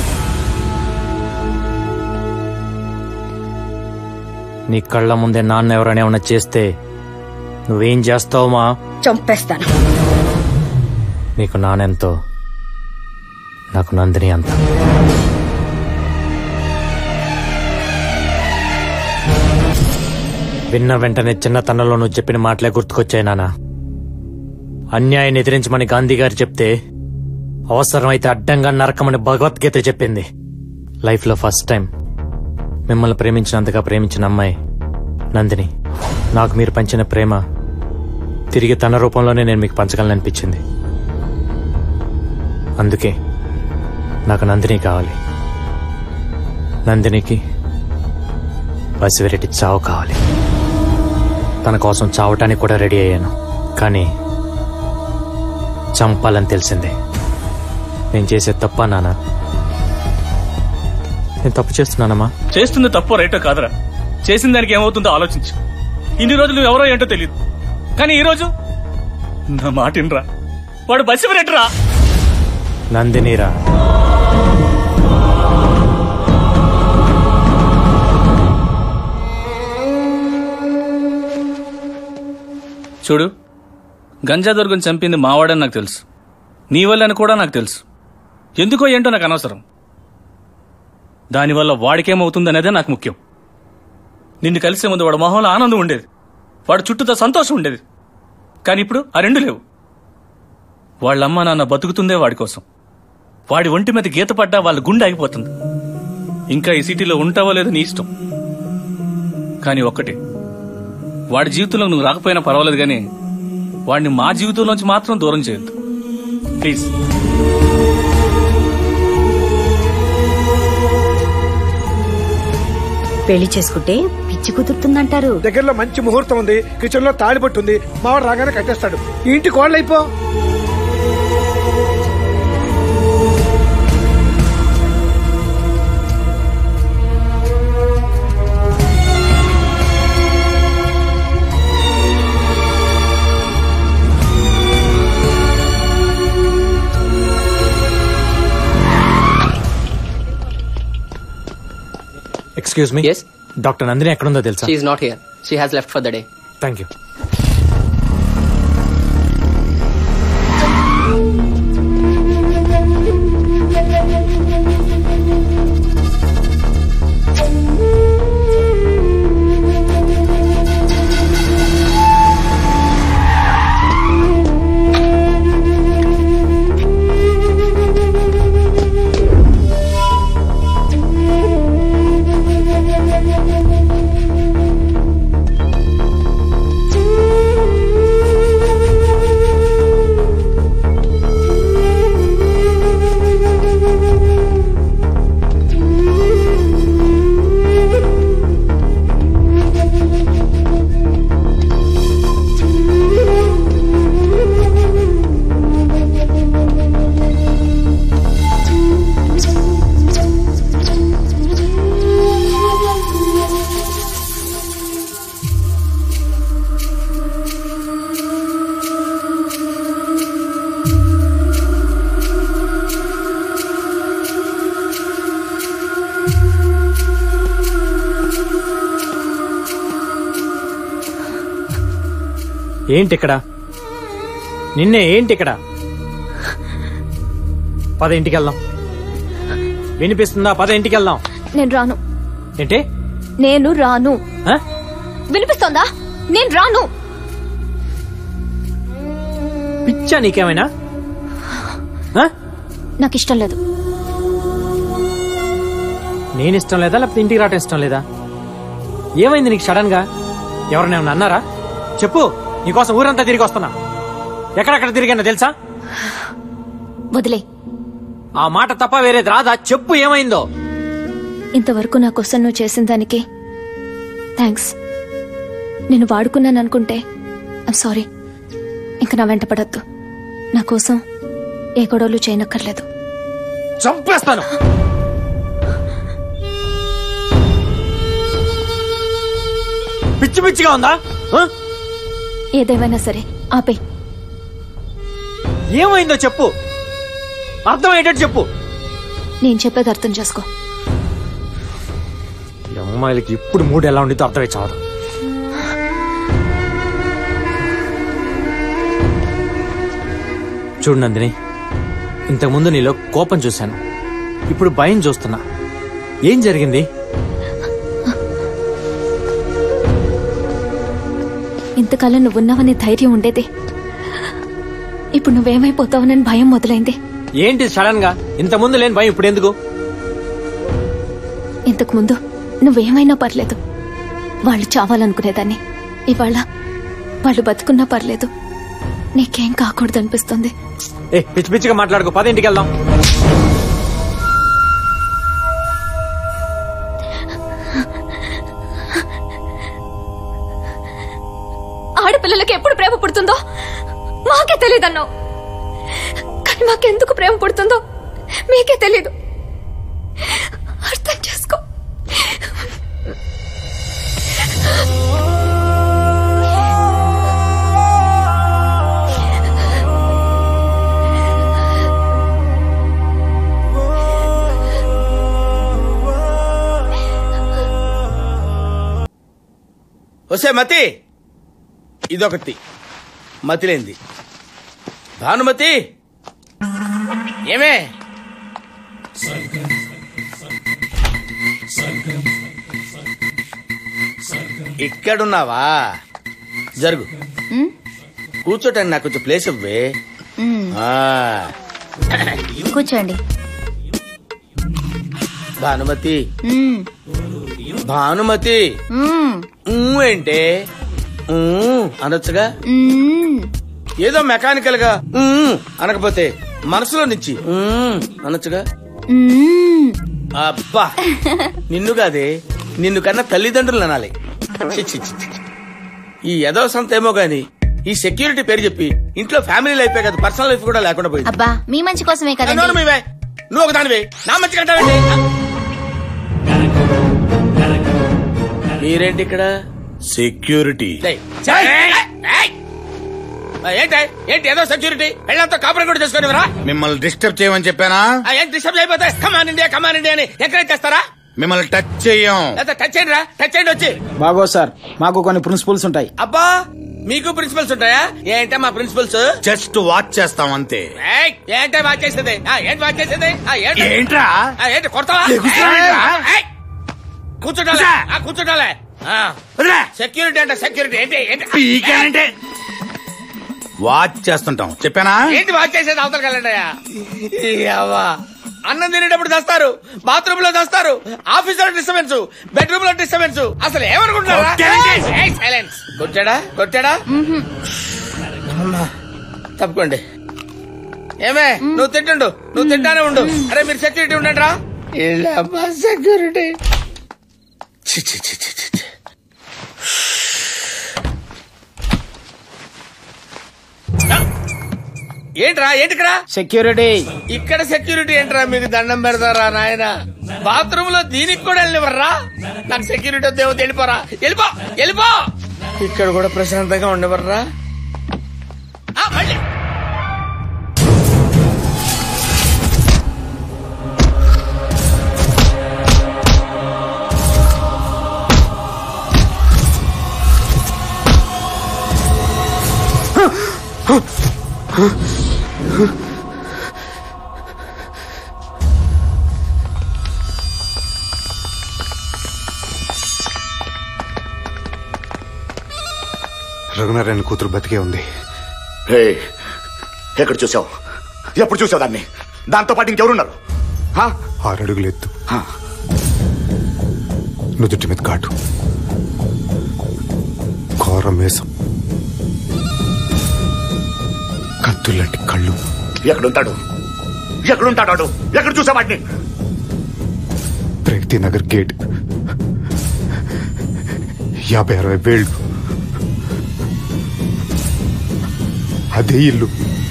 నీ కళ్ళ ముందే నాన్న ఎవరైనా ఏమైనా చేస్తే నువ్వేం చేస్తావమ్మా చంపేస్తాను నీకు నానెంతో నాకు నందిని అంత విన్న వెంటనే చిన్నతనంలో నువ్వు చెప్పిన మాటలే గుర్తుకొచ్చాయి నాన్న అన్యాయాన్ని ఎదిరించమని గాంధీ గారు చెప్తే అవసరమైతే అడ్డంగా నరకమని భగవద్గీత చెప్పింది లైఫ్లో ఫస్ట్ టైం మిమ్మల్ని ప్రేమించినంతగా ప్రేమించిన అమ్మాయి నందిని నాకు మీరు పంచిన ప్రేమ తిరిగి తన రూపంలోనే నేను మీకు పంచగలననిపించింది అందుకే నాకు నందిని కావాలి నందినికి బసివరెడ్డి చావు కావాలి తన కోసం చావటానికి కూడా రెడీ అయ్యాను కానీ చంపాలని తెలిసిందే నేను చేసే తప్ప నాన్న నేను తప్పు చేస్తున్నానమ్మా చేస్తుంది తప్పో రైటో కాదురా చేసిన దానికి ఏమవుతుందో ఆలోచించు ఇన్ని రోజులు నువ్వు ఎవరో ఏంటో తెలియదు కానీ ఈ రోజు నా మాట వినరా వాడు బసి రా నందినీరా చూడు గంజా దుర్గం చంపింది మావాడని నాకు తెలుసు నీ వల్లని కూడా నాకు తెలుసు ఎందుకో ఏంటో నాకు అనవసరం దానివల్ల వాడికేమవుతుందనేదే నాకు ముఖ్యం నిన్ను కలిసే ముందు వాడు మొహంలో ఆనందం ఉండేది వాడు చుట్టూతో సంతోషం ఉండేది కానీ ఇప్పుడు ఆ రెండు లేవు వాళ్ళమ్మ నాన్న బతుకుతుందే వాడి కోసం వాడి ఒంటి మీద గీత పడ్డా వాళ్ళ గుండె ఆగిపోతుంది ఇంకా ఈ సిటీలో ఉంటావో లేదో నీ ఇష్టం కానీ ఒక్కటి వాడి జీవితంలో నువ్వు రాకపోయినా పర్వాలేదు కానీ వాడిని మా జీవితంలోంచి మాత్రం దూరం చేయొద్దు ప్లీజ్ పెళ్లి చేసుకుంటే పిచ్చి కుదురుతుందంటారు దగ్గరలో మంచి ముహూర్తం ఉంది కిచెన్ లో తాడిపట్టు ఉంది మావాడు రాగానే కట్టేస్తాడు ఈ ఇంటి కోడలు అయిపో excuse me Yes? Doctor Nandini ఎక్కడుందో తెలుసా She is not here. She has left for the day. Thank you ఏంటి ఇక్కడ నిన్నే ఏంటి ఇక్కడ పద ఇంటికి వెళ్దాం వినిపిస్తుందా పద ఇంటికి వెళ్దాం నేను రాను ఏంటి నేను రాను ఆ? వినిపిస్తోందా నేను రాను పిచ్చా నీకేమైనా ఆ? నాకు ఇష్టం లేదు నేను ఇష్టం లేదా లేకపోతే ఇంటికి రావటం ఇష్టం లేదా ఏమైంది నీకు సడన్ గా ఎవరిని ఏమన్నా అన్నారా చెప్పు నీకోసం ఊరంతా తిరిగి వస్తున్నా ఎక్కడెక్కడ తిరిగానో తెలుసా వదిలే ఆ మాట తప్ప వేరేది రాదా చెప్పు ఏమైందో ఇంతవరకు నా కోసం నువ్వు చేసిన దానికి థ్యాంక్స్ నేను వాడుకున్నాను అనుకుంటే ఐమ్ సారీ ఇంకా నా వెంట పడద్దు నా కోసం ఏ గొడవలు చేయనక్కర్లేదు చంపేస్తాను పిచ్చి పిచ్చిగా ఉందా ఆ? ఏదేమైనా సరే ఆపే ఏమైందో చెప్పు అర్థమయ్యేటట్టు చెప్పు నేను చెప్పేది అర్థం చేసుకో ఈ అమ్మాయిలకి ఇప్పుడు మూడు ఎలా ఉండితో అర్థమై చావదు చూడు నందిని ఇంతకుముందు నీలో కోపం చూశాను ఇప్పుడు భయం చూస్తున్నా ఏం జరిగింది ఇంతకాలం నువ్వున్నావనే ధైర్యం ఉండేది ఇప్పుడు నువ్వేమైపోతావనని భయం మొదలైంది ఏంటి సడన్ గా ఇంతకుముందు లేని భయం ఇప్పుడు ఎందుకు ఇంతకు ముందు నువ్వేమైనా పర్లేదు వాళ్ళు చావాలనుకునేదాన్ని ఇవాళ వాళ్ళు బతుకున్నా పర్లేదు నీకేం కాకూడదు అనిపిస్తుంది ఏ పిచ్చి పిచ్చిగా మాట్లాడుకో పద ఇంటికి వెళ్దాం ఆడపిల్లలకి ఎప్పుడు ప్రేమ పుడుతుందో మాకే తెలియదన్నావు కానీ మాకెందుకు ప్రేమ పుడుతుందో మీకే తెలీదు అర్థం చేసుకో వసే మతి ఇదొకటి మతిలేంది భానుమతి ఏమే ఇక్కడున్నావా జరుగు కూర్చోటానికి నాకు కొంచెం ప్లేస్ ఇవ్వే ఆ. కూర్చోండి భానుమతి భానుమతి ఊ ఏంటే ఊ అనొచ్చుగా ఏదో మెకానికల్ గా ఊ అనకపోతే మనసులో నుంచి ఊ అనొచ్చుగా అబ్బా నిన్ను కాదే నిన్ను కన్నా తల్లిదండ్రులు అనాలి చి, చి, చి, చి. ఈ యదవ సంత ఏమో గాని ఈ సెక్యూరిటీ పేరు చెప్పి ఇంట్లో ఫ్యామిలీ లైఫే కాదు పర్సనల్ లైఫ్ కూడా లేకుండా పోయింది అబ్బా మీ మంచి కోసమే నోరు కదండి మీవే. నువ్వు ఒక దానివే నా మంచి కంటావేంటి మీరేంటి ఇక్కడ సెక్యూరిటీ ఏయ్, ఏయ్, ఏయ్. ఆ, ఏంటి ఏంటి ఏదో సెక్యూరిటీ వెళ్ళంతా కాపురం కూడా చేసుకునేవరా మిమ్మల్ని డిస్టర్బ్ చేయమని చెప్పానా ఏంటి డిస్టర్బ్ అయిపోతే కమాన్ ఇండియా కమాన్ ఇండియా అని ఎంకరేజ్ చేస్తారా మిమ్మల్ని టచ్ చెయ్యం లేదా టచ్ చేయండి రా టచ్ చేయండి వచ్చి బాగో సార్ మాకు కొన్ని ప్రిన్సిపల్స్ ఉంటాయి అబ్బా మీకు ప్రిన్సిపల్స్ ఉంటాయా ఏంటా మా ప్రిన్సిపల్స్ జస్ట్ వాచ్ చేస్తాం అంతే ఏయ్, ఏంటి వాచ్ చేసేది ఆ, ఏంటి వాచ్ చేసేది ఆ, ఏంటి? ఏంట్రా? ఆ, ఏంటి కొడతావా లెగుస్తున్నావేంట్రా? ఏయ్, కూర్చోటాలే ఆ, కూర్చోటాలే ఆ. సెక్యూరిటీ అంటే సెక్యూరిటీ ఏంటి ఏంటి పీకానంటే వాచ్ చేస్తుంటాం చెప్పానా ఏంటి వాచ్ చేసేది అవతల కలండయా అన్నం తినేటప్పుడు చేస్తారు బాత్రూమ్ లో చేస్తారు ఆఫీస్ లో డిస్టర్బెన్స్ బెడ్రూమ్ లో డిస్టర్బెన్స్ అసలు ఏమనుకుంటున్నారా సైలెన్స్ కొట్టాడా కొట్టాడా అమ్మా, తప్పుకోండి ఏమే నువ్వు తింటుండు నువ్వు తింటానే ఉండు అరే మీరు సెక్యూరిటీ ఉండండి రా సెక్యూరిటీ చి, చి, చి, చి, చి, చి. ఏంట్రా ఏంటి ఇక్కడ సెక్యూరిటీ ఇక్కడ సెక్యూరిటీ ఏంట్రా మీకు దండం పెడతారా నాయన బాత్రూమ్ లో దీనికి కూడా వెళ్ళివర్రా నాకు సెక్యూరిటీ వద్ద ఏమో వెళ్ళిపోరా వెళ్ళిపో వెళ్ళిపో ఇక్కడ కూడా ప్రశాంతంగా ఉండవర్రా ఆ, మళ్ళీ రఘునారాయణ కూతురు బతికే ఉంది హే ఎక్కడ చూసావు ఎప్పుడు చూసావు దాన్ని దాంతో పాటు ఇంకెవరున్నారు హా? ఆరు అడుగులు ఎత్తు నుదుటి మీద కాటు ఘోర మేసం కత్తులాంటి కళ్ళు ఎక్కడుంటాడు ఎక్కడుంటాడు వాడు? ఎక్కడ చూసావు వాటిని ప్రగతి నగర్ గేట్ యాభై అరవై వేళ్ళు అదే ఇల్లు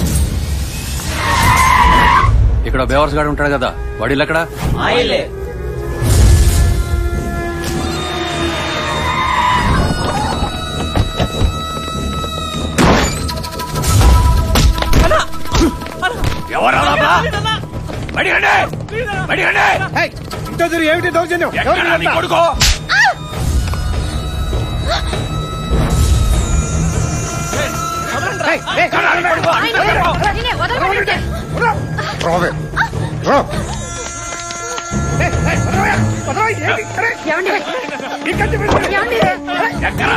ఇక్కడ బేవర్స్ గాడు ఉంటాడు కదా వాడు ఇల్లు ఎక్కడ ఎవరా లోపల? బయటికి రండి. బయటికి రండి. ఇంట్లో జరిగి ఏమిటి దౌర్జన్యం ఎవరు ఎక్కడా నీ వీళ్ళంతా? కొడుకు ఏయ్, ఏయ్, ఎక్కడా నీ కొడుకు? రావే రా ఏయ్, ఏయ్, వదలవయ్యా, వదలవయ్యా, ఏంటి? అరే, ఈ కత్తి పెట్టి- ఎక్కడా?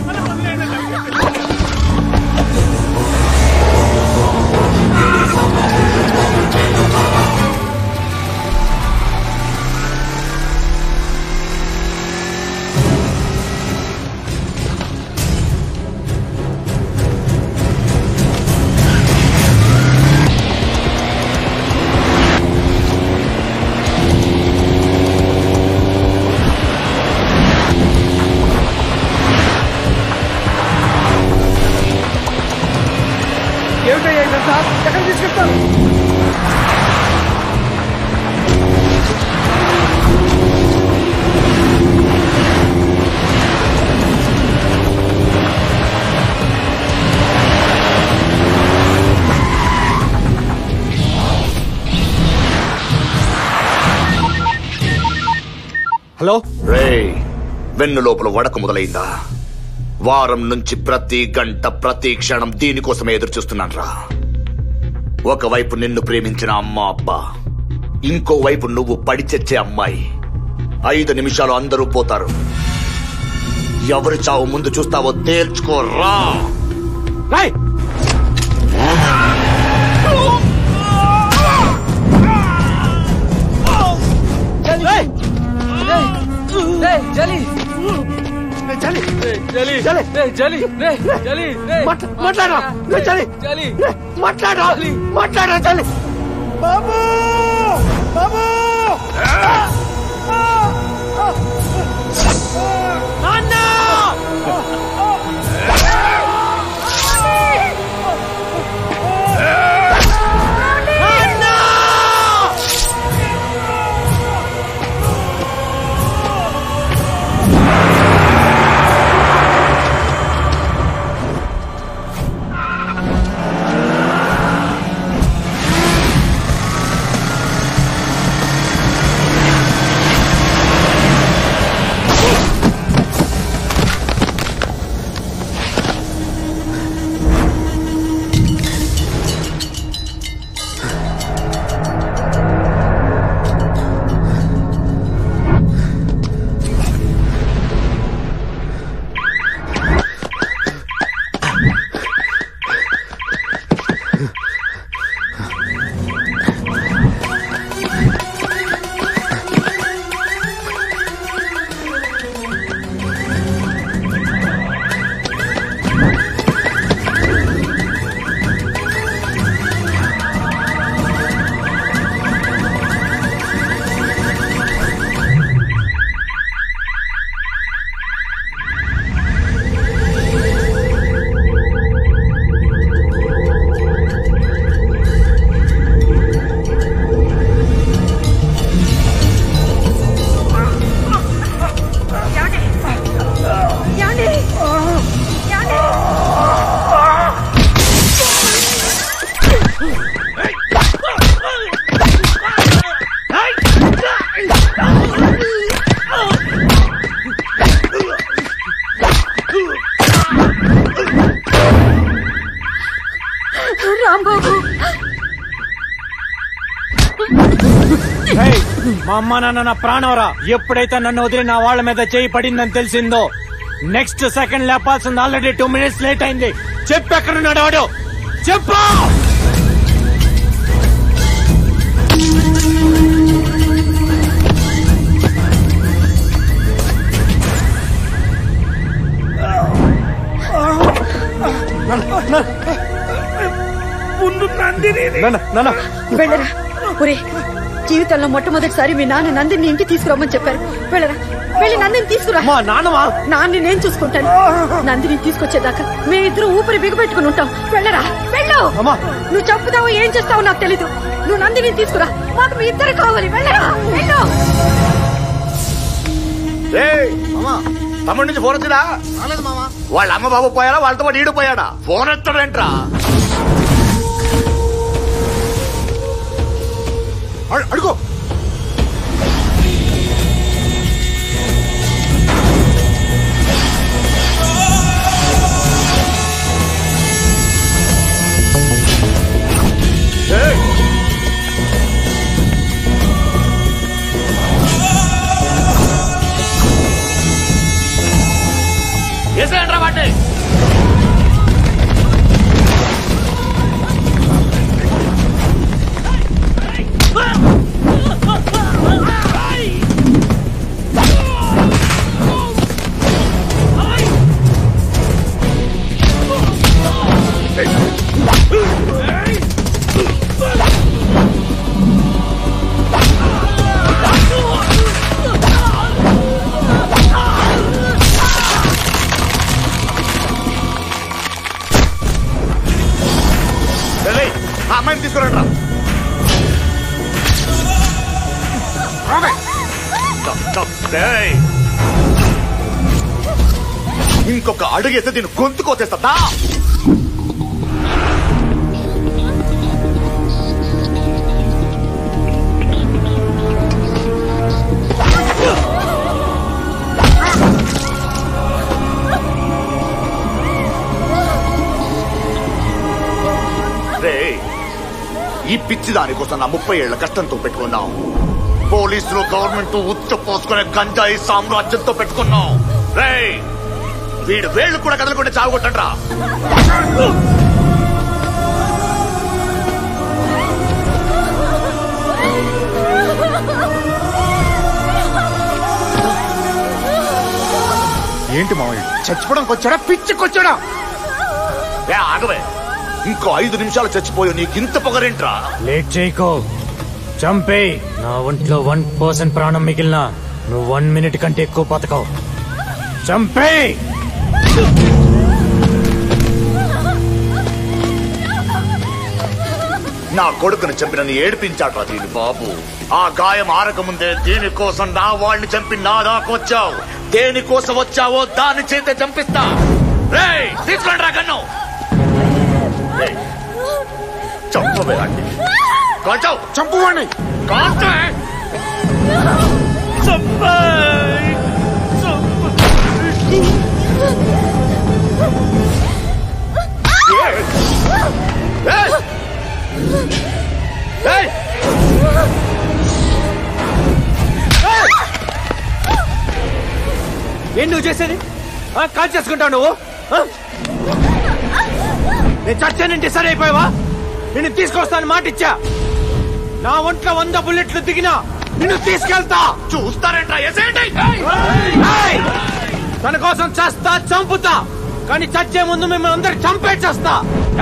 ఏమిటయ్యా ఇదంతా ఎక్కడ తీసుకెళ్తాను హలో రేయ్ వెన్ను లోపల వడక మొదలైందా వారం నుంచి ప్రతి గంట ప్రతి క్షణం దీనికోసమే ఎదురు చూస్తున్నాను రా ఒకవైపు నిన్ను ప్రేమించిన అమ్మ అబ్బా ఇంకోవైపు నువ్వు పడి చచ్చే అమ్మాయి ఐదు నిమిషాలు అందరూ పోతారు ఎవరి చావు ముందు చూస్తావో తేల్చుకోరా మాట్లాడరా చలి మాట్లాడరా మాట్లాడరా చలి బాబు బాబు రాంబాబు ఏయ్, మా అమ్మ నాన్న నా ప్రాణవరా ఎప్పుడైతే నన్ను వదిలి నా వాళ్ళ మీద చేయి పడిందని తెలిసిందో నెక్స్ట్ సెకండ్ లేపాల్సింది ఆల్రెడీ టూ మినిట్స్ లేట్ అయింది చెప్పు ఎక్కడున్నాడు వాడు చెప్పు ముందు నందిని వెళ్ళరా ఒరే జీవితంలో మొట్టమొదటిసారి మీ నాన్న నందిని ఇంటికి తీసుకురమ్మని చెప్పారు వెళ్ళరా వెళ్ళి నందిని తీసుకురా మా నాన్నమా నాన్ని నేను చూసుకుంటాను నందిని తీసుకొచ్చేదాకా మేమిద్దరం ఊపిరి బిగపెట్టుకుని ఉంటాం వెళ్ళరా వెళ్ళు నువ్వు చంపుతావో ఏం చేస్తావో నాకు తెలీదు నువ్వు నందిని తీసుకురా మాకు మీ ఇద్దరు కావాలి వెళ్ళరా వెళ్ళు ఏయ్, తమ్ముడి నుంచి ఫోన్ వచ్చిందా వాళ్ళ అమ్మ బాబు పోయారా వాళ్ళతో పాటు ఈడు పోయాడా ఫోన్ ఎత్తడేంట్రా అడుగు వేసేయండిరా వాటిని ఏయ్, ఆ అమ్మాయిని తీసుకురండి రా ఏయ్. ఇంకొక అడుగేస్తే దీన్ని గొంతు కోసేస్తా ఈ పిచ్చి దానికోసం నా ముప్పై ఏళ్ల కష్టంతో పెట్టుకున్నాం పోలీసులు గవర్నమెంట్ ఉచ్చ పోసుకునే గంజాయి సామ్రాజ్యంతో పెట్టుకున్నాం రేయ్ వీడు వేళ్లు కూడా కదలకుండా చావుకుంటాడ్రా ఏంటి మావయ్య చచ్చిపోవడానికి వచ్చాడా పిచ్చికొచ్చాడా ఏ ఆగవే ఇంకో ఐదు నిమిషాలు చచ్చిపోయి నీకు ఇంత పొగరేంట్రా లేట్ చేయకో చంపే నా ఒంట్లో వన్ పర్సెంట్ ప్రాణం మిగిలిన నువ్వు వన్ మినిట్ కంటే ఎక్కువ బతకవు చంపే నా కొడుకుని చంపిన ఏడిపించాడ్రా దీని బాబు ఆ గాయం ఆరకముందే దీనికోసం నా వాళ్ళని చంపి నా దాకొచ్చావు దేనికోసం వచ్చావో దాని చేతే చంపిస్తా రేయ్ తీసుకోండి రా గన్ను రేయ్, చంపవే అండి కాల్చావు చంపువాణ్ణి కాల్చే ఏయ్! ఏం నువ్వు చేసేది ఆ, కాల్ చేసుకుంటావు నువ్వు ఆ? నేను చచ్చానంటే సరే అయిపోయావా నిన్ను తీసుకొస్తాను మాట ఇచ్చా నా ఒంట్లో వంద బుల్లెట్లు దిగినా నిన్ను తీసుకెళ్తా చూస్తారేంట్రా ఎసేయండి ఏయ్! తన కోసం చస్తా చంపుతా కానీ చచ్చే ముందు మిమ్మల్ని అందరు చంపే చేస్తా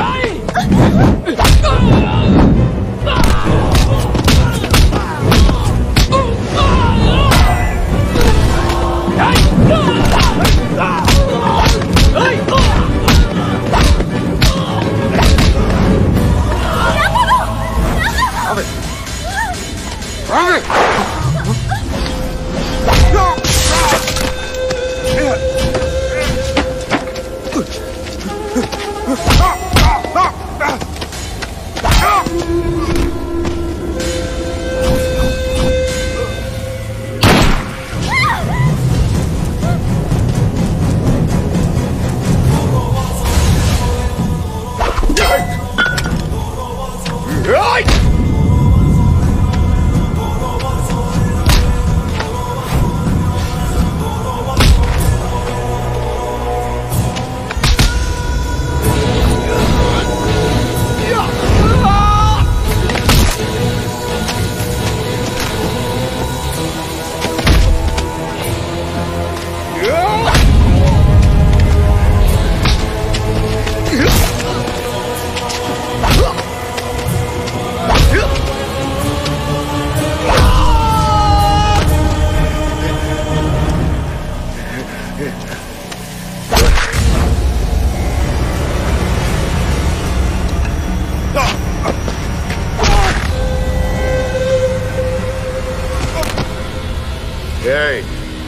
ఏయ్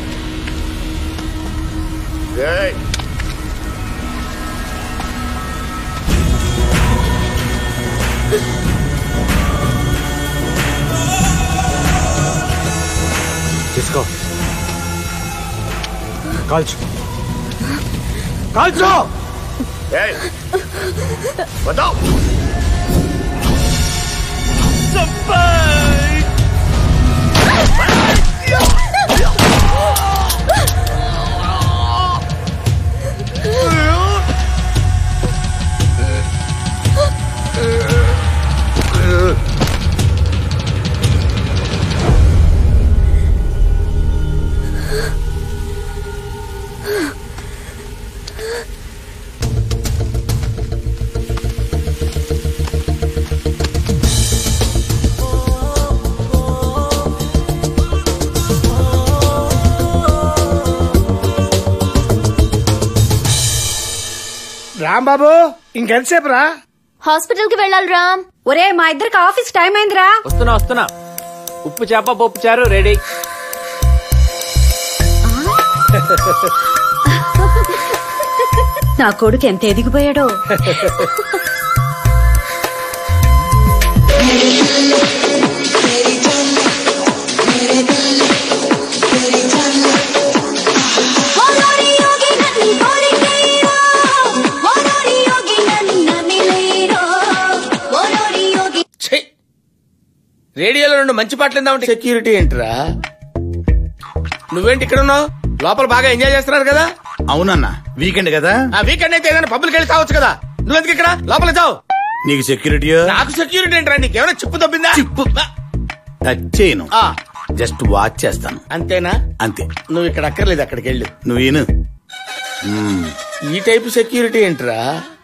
ఏయ్ తీసుకో కాల్చు కాల్చు ఏయ్ వద్దాం రాంబాబు ఇంకెంతసేపు రా హాస్పిటల్ కి వెళ్ళాలి రామ్ ఒరే మా ఇద్దరికి ఆఫీస్ టైం అయిందిరా వస్తున్నా వస్తున్నా ఉప్పు చేప పప్పు చారు రెడీ నా కొడుకు ఎంత ఎదిగిపోయాడో ఛీ! రేడియోలో రెండు మంచి పాటలు ఇందామంటే సెక్యూరిటీ ఏంట్రా నువ్వేంటి ఇక్కడ ఉన్నావు లోపల బాగా ఎంజాయ్ చేస్తున్నారు కదా అవునన్నా వీకెండ్ కదా ఆ వీకెండ్ అయితే ఏదైనా పబ్లిక్ వెళ్ళి తావచ్చు కదా నువ్వెందుకు ఇక్కడ లోపల చావు నీకు సెక్యూరిటీ నాకు సెక్యూరిటీ ఏంట్రా నీకేమైనా చిప్పు తప్పిందా టచ్ చేయను ఆ, జస్ట్ వాచ్ చేస్తాను అంతేనా అంతే నువ్వు ఇక్కడ అక్కర్లేదు అక్కడికి వెళ్ళు నువ్వు ఈను ఈ టైపు సెక్యూరిటీ ఏంట్రా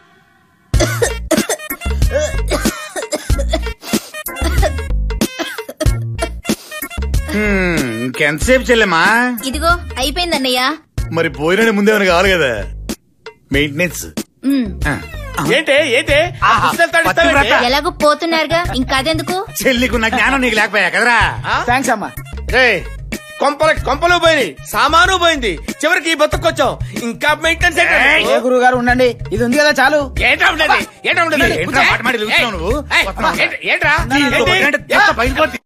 హ్మ్, ఇంకెంతసేపు చెల్లెమ్మా ఇదిగో అయిపోయింది అన్నయ్య మరి పోయిన ముందేమైనా కావాలి కదా మెయింటెనెన్స్ ఏంటే ఏంటే ఆ పుస్తకాలు ఇస్తావేంటి? ఎలాగో పోతున్నారుగా ఇంకా అదెందుకు చెల్లికు నా జ్ఞానం నీకు లేకపోయా కదరా థ్యాంక్స్ అమ్మా రే కొంపల కొంపలు పోయినాయి సామాను పోయింది చివరికి ఈ బతుకొచ్చాం ఇంకా మెయింటెన్స్ ఏ గురువు గారు ఉండండి ఇది ఉంది కదా చాలు ఏంట్రా ఉండేది ఏంట్రా ఉండేది ఏంట్రా మాట మాట నిలుస్తున్నావు నువ్వు? ఏయ్, ఏంట్రా? ఏంట్రా దీంట్లో ఏంటి? ఒకటంటే తెస్తా, బయలుపోద్ది.